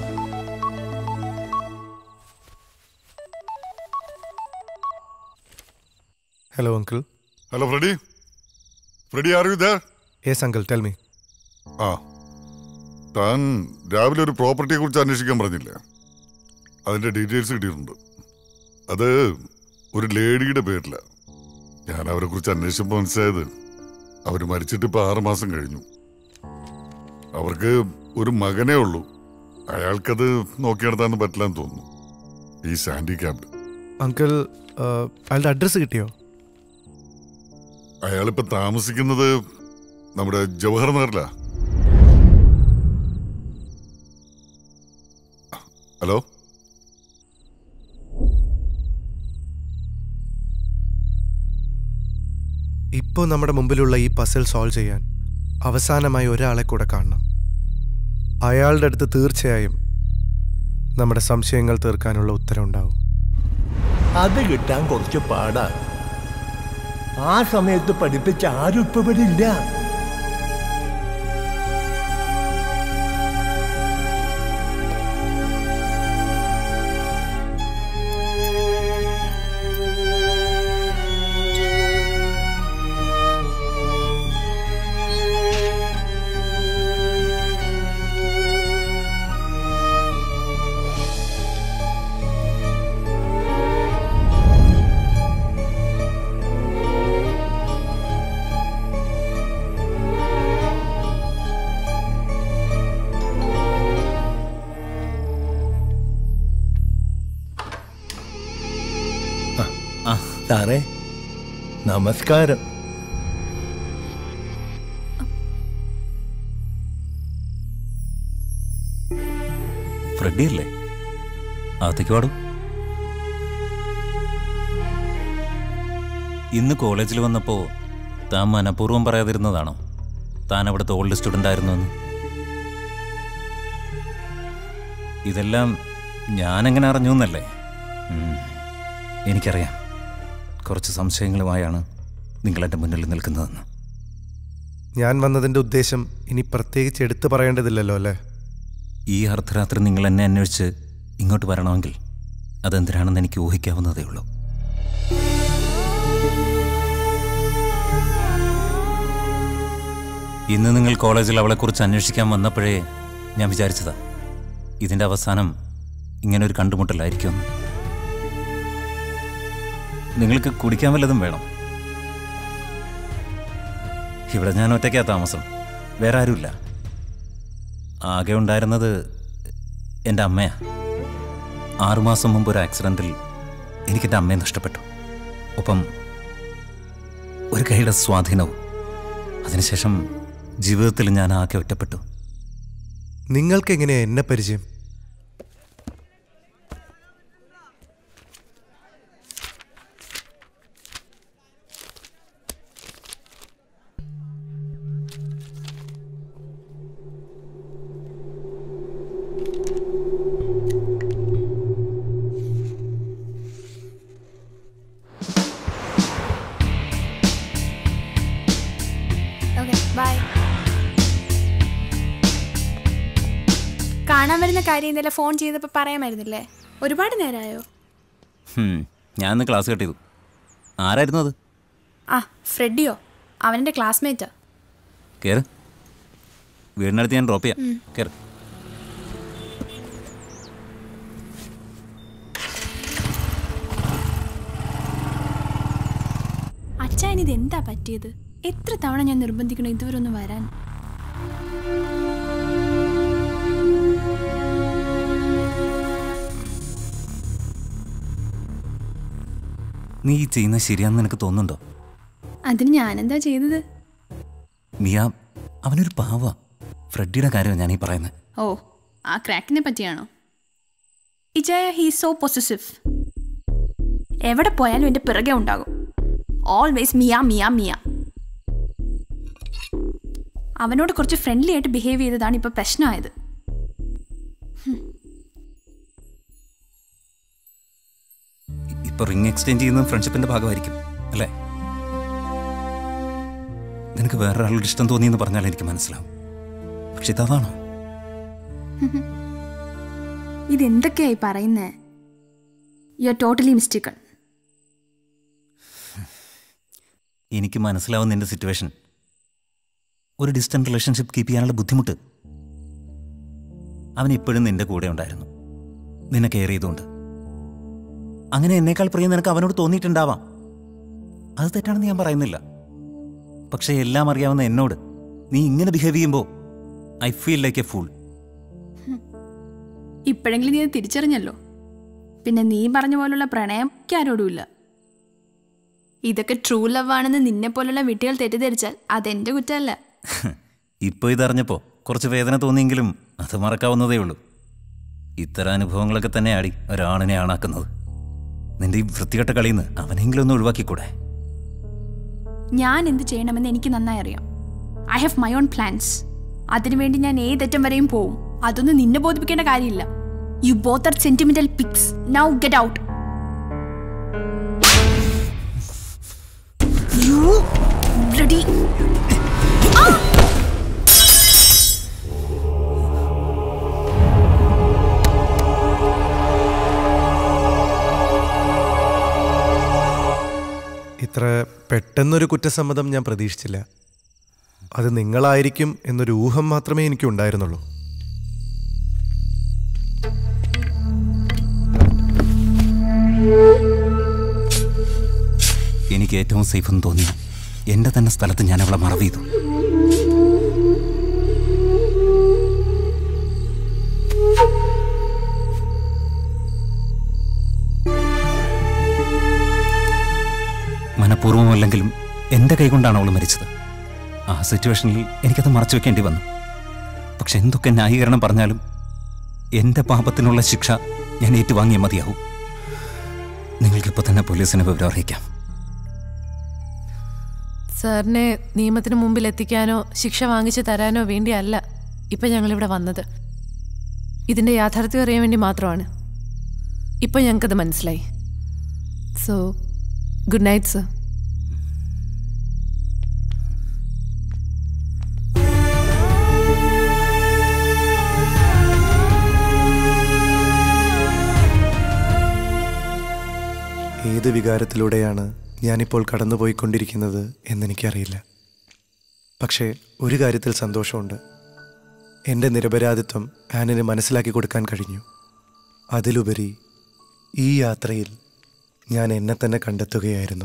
hello uncle hello Freddy Freddy are you there yes uncle tell me ആ താൻ രാവിലെ ഒരു പ്രോപ്പർട്ടിയെ കുറിച്ച് അന്വേഷിക്കാൻ പറഞ്ഞില്ലേ അതിന്റെ ഡീറ്റെയിൽസ് കിട്ടിയിട്ടുണ്ട് അത് ഒരു ലേഡിയുടെ പേരില ഞാൻ അവരെ കുറിച്ച് അന്വേഷിച്ചപ്പോൾ മനസ്സിലായത് അവർ മരിച്ചിട്ട് ഇപ്പൊ ആറ് മാസം കഴിഞ്ഞു അവർക്ക് ഒരു മകനേ ഉള്ളൂ അയാൾക്കത് നോക്കി നടത്താൻ പറ്റില്ലെന്ന് തോന്നുന്നു ഈ സാൻഡി ക്യാബ് അങ്കിൾ അയാളുടെ അഡ്രസ്സ് കിട്ടിയോ അയാളിപ്പോ താമസിക്കുന്നത് നമ്മുടെ ജവഹർ നഗറിലാ ഹലോ ഇപ്പോൾ നമ്മുടെ മുമ്പിലുള്ള ഈ പസിൽ സോൾവ് ചെയ്യാൻ അവസാനമായി ഒരാളെ കൂടെ കാണണം അയാളുടെ അടുത്ത് തീർച്ചയായും നമ്മുടെ സംശയങ്ങൾ തീർക്കാനുള്ള ഉത്തരം ഉണ്ടാവും അത് കിട്ടാൻ കുറച്ച് പാടാ ആ സമയത്ത് പഠിപ്പിച്ച ആരും ഇപ്പൊ ഇവിടെ ഇല്ല സാറേ നമസ്കാരം ഫ്രെഡി അല്ലേ അകത്തേക്ക് പാടും ഇന്ന് കോളേജിൽ വന്നപ്പോൾ താൻ മനഃപൂർവ്വം പറയാതിരുന്നതാണോ താൻ അവിടുത്തെ ഓൾഡ് സ്റ്റുഡൻ്റ് ആയിരുന്നു എന്ന് ഇതെല്ലാം ഞാനെങ്ങനെ അറിഞ്ഞു എന്നല്ലേ ഉം. എനിക്കറിയാം കുറച്ച് സംശയങ്ങളുമായാണ് നിങ്ങൾ എൻ്റെ മുന്നിൽ നിൽക്കുന്നതെന്ന് ഞാൻ വന്നതിൻ്റെ ഉദ്ദേശം ഇനി പ്രത്യേകിച്ച് എടുത്തു പറയേണ്ടതില്ലല്ലോ അല്ലേ ഈ അർദ്ധരാത്രി നിങ്ങൾ എന്നെ അന്വേഷിച്ച് ഇങ്ങോട്ട് വരണമെങ്കിൽ അതെന്തിനാണെന്ന് എനിക്ക് ഊഹിക്കാവുന്നതേ ഉള്ളൂ ഇന്ന് നിങ്ങൾ കോളേജിൽ അവളെക്കുറിച്ച് അന്വേഷിക്കാൻ വന്നപ്പോഴേ ഞാൻ വിചാരിച്ചതാ ഇതിൻ്റെ അവസാനം ഇങ്ങനെ ഒരു കണ്ടുമുട്ടലായിരിക്കും നിങ്ങൾക്ക് കുടിക്കാൻ വല്ലതും വേണം ഇവിടെ ഞാൻ ഒറ്റയ്ക്കാ താമസം വേറെ ആരുമില്ല ആകെ ഉണ്ടായിരുന്നത് എൻ്റെ അമ്മയാ ആറുമാസം മുമ്പ് ഒരു ആക്സിഡൻറ്റിൽ എനിക്കെൻ്റെ അമ്മയെ നഷ്ടപ്പെട്ടു ഒപ്പം ഒരു കൈയുടെ സ്വാധീനവും അതിനുശേഷം ജീവിതത്തിൽ ഞാൻ ആകെ ഒറ്റപ്പെട്ടു നിങ്ങൾക്ക് എങ്ങനെയാ എന്നെ പരിചയം ഓക്കെ ബൈ കാണാൻ വരുന്ന കാര്യം ഇന്നലെ ഫോൺ ചെയ്തപ്പോൾ പറയാമായിരുന്നില്ലേ ഒരുപാട് നേരമായോ ഹും, ഞാൻ ഇന്ന് ക്ലാസ് കട്ട് ചെയ്തു ആരായിരുന്നു അത് ആ ഫ്രെഡിയോ അവനെൻ്റെ ക്ലാസ്മേറ്റാ കയറ് വീടിനടുത്ത് ഞാൻ ഡ്രോപ്പ് ചെയ്യാം ഉം. കയറ് അച്ഛൻ ഇത് എന്താ പറ്റിയത് എത്ര തവണ ഞാൻ നിർബന്ധിക്കണം ഇതുവരെ ഒന്ന് വരാൻ നീ ഈ ചെയ്യുന്നത് ശരിയാണെന്ന് നിനക്ക് തോന്നുന്നുണ്ടോ അതിന് ഞാനെന്താ ചെയ്തത് നീ ആ അവനൊരു പാവ ഫ്രെഡിയുടെ കാര്യമാണ് ഞാൻ ഈ പറയുന്നത് ഓ ആ ക്രാക്കിനെ പറ്റിയാണോ ഇജയ ഹീ സോ പൊസസീവ് എവിടെ പോയാലും എൻ്റെ പിറകെ ഉണ്ടാകും ഓൾവേസ് മിയ മിയ മിയ അവനോട് കുറച്ച് ഫ്രണ്ട്ലി ആയിട്ട് ബിഹേവ് ചെയ്തതാണ് ഇപ്പോൾ പ്രശ്നമായത് ഇപ്പൊ റിംഗ് എക്സ്ചേഞ്ച് ചെയ്യുന്നത് ഫ്രണ്ട്ഷിപ്പിന്റെ ഭാഗമായിരിക്കും അല്ലേ നിനക്ക് വേറൊരാളോട് ഇഷ്ടം തോന്നിയെന്ന് പറഞ്ഞാൽ എനിക്ക് മനസ്സിലാവും പക്ഷെ ഇതാണോ ഇതെന്തൊക്കെയായി പറയുന്നേ യു ആർ ടോട്ടലി മിസ്റ്റേക്കൺ എനിക്ക് മനസ്സിലാവും നിന്റെ സിറ്റുവേഷൻ ഒരു ഡിസ്റ്റന്റ് റിലേഷൻഷിപ്പ് കീപ്പ് ചെയ്യാനുള്ള ബുദ്ധിമുട്ട് അവൻ ഇപ്പോഴും നിന്റെ കൂടെ ഉണ്ടായിരുന്നു നിന്നെ കെയർ ചെയ്തുകൊണ്ട് അങ്ങനെ എന്നേക്കാൾ പ്രിയം നിനക്ക് അവനോട് തോന്നിയിട്ടുണ്ടാവാം അത് തെറ്റാണെന്ന് ഞാൻ പറയുന്നില്ല പക്ഷേ എല്ലാം അറിയാവുന്ന എന്നോട് നീ ഇങ്ങനെ ബിഹേവ് ചെയ്യുമ്പോൾ I feel like a fool ഇപ്പോഴെങ്കിലും നീ അത് തിരിച്ചറിഞ്ഞല്ലോ പിന്നെ നീ പറഞ്ഞ പോലുള്ള പ്രണയം എനിക്ക് ആരോടുമില്ല ഇതൊക്കെ ട്രൂ ലവ് ആണെന്ന് നിന്നെ പോലുള്ള വിട്ടികൾ തെറ്റിദ്ധരിച്ചാൽ അതെന്റെ കുറ്റമല്ല ഇപ്പോൾ ഇതറിഞ്ഞപ്പോൾ കുറച്ച് വേദന തോന്നിയെങ്കിലും അത് മറക്കാവുന്നതേ ഉള്ളൂ ഇത്തരം അനുഭവങ്ങളൊക്കെ തന്നെയാടി ഒരാണിനെ ആണാക്കുന്നത് നിന്റെ ഈ വൃത്തികെട്ട കളിയിൽ നിന്ന് അവനെങ്കിലും ഒന്ന് ഒഴിവാക്കിക്കൂടെ ഞാൻ എന്ത് ചെയ്യണമെന്ന് എനിക്ക് നന്നായി അറിയാം I have my own plans അതിനുവേണ്ടി ഞാൻ ഏതറ്റം വരെയും പോവും അതൊന്നും നിന്നെ ബോധിപ്പിക്കേണ്ട കാര്യമില്ല you both are sentimental pigs now get out you ready ഇത്ര പെട്ടെന്നൊരു കുറ്റസമ്മതം ഞാൻ പ്രതീക്ഷിച്ചില്ല അത് നിങ്ങളായിരിക്കും എന്നൊരു ഊഹം മാത്രമേ എനിക്കുണ്ടായിരുന്നുള്ളൂ എനിക്ക് ഏറ്റവും സേഫ് എന്ന് തോന്നി എൻ്റെ തന്നെ സ്ഥലത്ത് ഞാൻ അവളെ മറവ് ചെയ്തു ബോധപൂർവമല്ലെങ്കിലും എൻ്റെ കൈകൊണ്ടാണ് അവൾ മരിച്ചത് ആ സിറ്റുവേഷനിൽ എനിക്കത് മറച്ചു വെക്കേണ്ടി വന്നു പക്ഷെ എന്തൊക്കെ ന്യായീകരണം പറഞ്ഞാലും എൻ്റെ പാപത്തിനുള്ള ശിക്ഷ ഞാൻ ഏറ്റുവാങ്ങിയേ മതിയാവും നിങ്ങൾക്കിപ്പോൾ തന്നെ പോലീസിനെ വിവരം അറിയിക്കാം സാറിനെ നിയമത്തിന് മുമ്പിൽ എത്തിക്കാനോ ശിക്ഷ വാങ്ങിച്ചു തരാനോ വേണ്ടിയല്ല ഇപ്പം ഞങ്ങളിവിടെ വന്നത് ഇതിൻ്റെ യാഥാർത്ഥ്യം അറിയാൻ വേണ്ടി മാത്രമാണ് ഇപ്പം ഞങ്ങൾക്കത് മനസ്സിലായി സോ ഗുഡ് നൈറ്റ് സർ ഏത് വികാരത്തിലൂടെയാണ് ഞാനിപ്പോൾ കടന്നുപോയിക്കൊണ്ടിരിക്കുന്നത് എന്നെനിക്കറിയില്ല പക്ഷേ ഒരു കാര്യത്തിൽ സന്തോഷമുണ്ട് എൻ്റെ നിരപരാധിത്വം ആനിന് മനസ്സിലാക്കി കൊടുക്കാൻ കഴിഞ്ഞു അതിലുപരി ഈ യാത്രയിൽ ഞാൻ എന്നെ തന്നെ കണ്ടെത്തുകയായിരുന്നു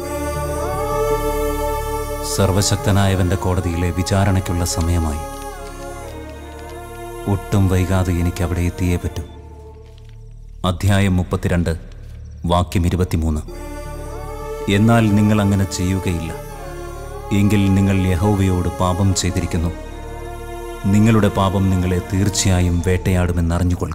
സർവശക്തനായവന്റെ കോടതിയിലെ വിചാരണയ്ക്കുള്ള സമയമായി ഒട്ടും വൈകാതെ എനിക്ക് അവിടെ എത്തിയേ പറ്റൂ അധ്യായം മുപ്പത്തിരണ്ട് വാക്യം ഇരുപത്തിമൂന്ന് എന്നാൽ നിങ്ങൾ അങ്ങനെ ചെയ്യുകയില്ല എങ്കിൽ നിങ്ങൾ യഹോവയോട് പാപം ചെയ്തിരിക്കുന്നു നിങ്ങളുടെ പാപം നിങ്ങളെ തീർച്ചയായും വേട്ടയാടുമെന്നറിഞ്ഞുകൊള്ളുക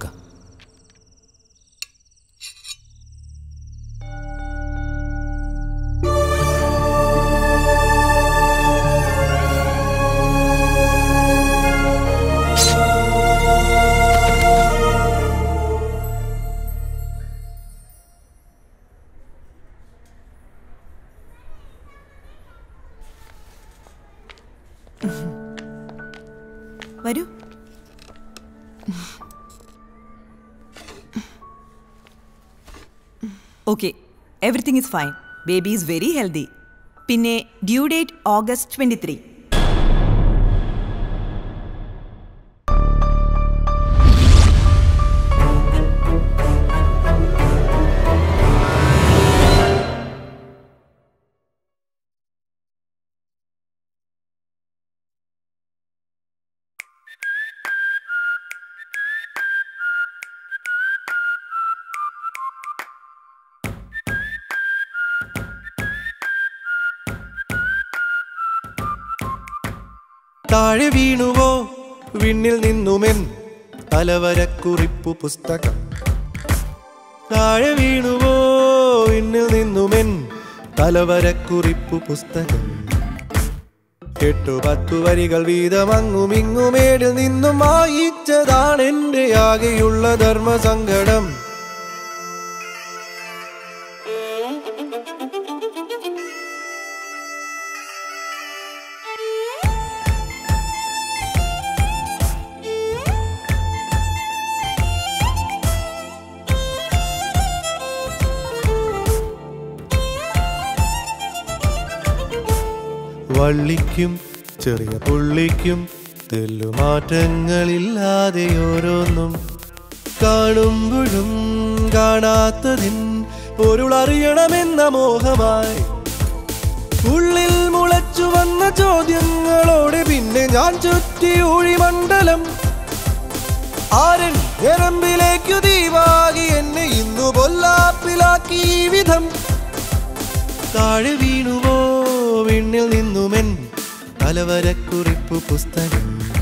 വരൂ okay everything is fine baby is very healthy പിന്നെ due date August twenty three താഴെ വീണുവോ വിണ്ണിൽ നിന്നുമെൻ തലവരക്കുറിപ്പു പുസ്തകം താഴെ വീണുവോ വിണ്ണിൽ നിന്നുമെൻ തലവരക്കുറിപ്പു പുസ്തകം എട്ടു പത്തു വരികൾ വീതം അങ്ങും ഇങ്ങുമേടിൽ നിന്നും വായിച്ചതാണ് എന്റെ ആകെയുള്ള ധർമ്മസങ്കടം വള്ളിക്കും ചെറിയ പുള്ളിക്കും തെല്ലുമാറ്റങ്ങളില്ലാതെ ഓരോന്നും കാണുമ്പോഴും കാണാത്തതിൻ പൊരുളറിയണമെന്ന മോഹമായി ഉള്ളിൽ മുളച്ചു വന്ന ചോദ്യങ്ങളോടെ പിന്നെ ഞാൻ ചുറ്റി ഊഴിമണ്ഡലം ആരൻ ഞരമ്പിലേക്കു ദീപാകി എന്നെ ഇന്നു പൊല്ലാപ്പിലാക്കി ഈ വിധം താഴെ വീണുവോ വിണ്ണിൽ നിന്നുമെൻ തലവരക്കുറിപ്പു പുസ്തകം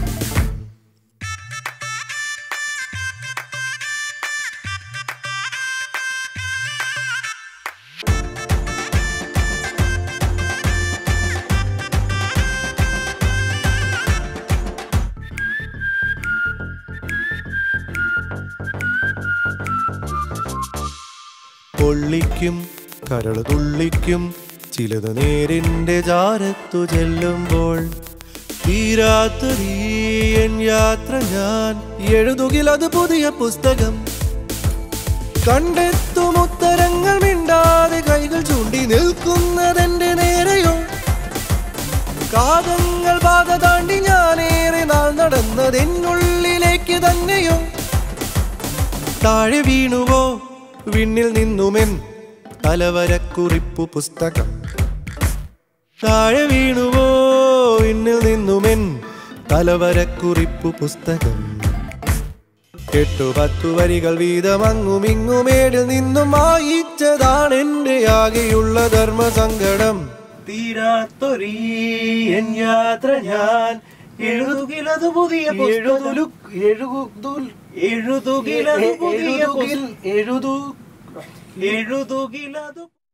പൊള്ളിക്കും കരള് തുള്ളിക്കും ചിലത് നേരിന്റെ ചാരത്തു ചെല്ലുമ്പോൾ തീരാത്തൊരീ എൻ യാത്ര ഞാൻ എഴുതുകിലത് പുതിയ പുസ്തകം കണ്ടെത്തും ഉത്തരങ്ങൾ മിണ്ടാതെ കൈകൾ ചൂണ്ടി നിൽക്കുന്നതെന്റെ നേരെയോ കാതങ്ങൾ പാത താണ്ടി ഞാനേറെ നാൾ നടന്നതെന്നുള്ളിലേക്ക് തന്നെയോ താഴെ വീണുവോ വിണ്ണിൽ നിന്നുമെൻ തലവരക്കുറിപ്പു പുസ്തകം താഴെ വീണുവോ വിണ്ണിൽ നിന്നുമെൻ തലവരക്കുറിപ്പു പുസ്തകം എട്ടു പത്തു വരികൾ വീതം അങ്ങുമിങ്ങുമേടിൽ നിന്നും വായിച്ചതാണ് എന്റെ ആകെയുള്ള ധർമ്മസങ്കടം തീരാത്തൊരീ എൻ യാത്ര ഞാൻ എഴുതുകിലതു പുതിയ എഴുതുലു എഴുതുൽ എഴുതുകിലതു പുതിയ എഴുതു എഴുതുകിലതു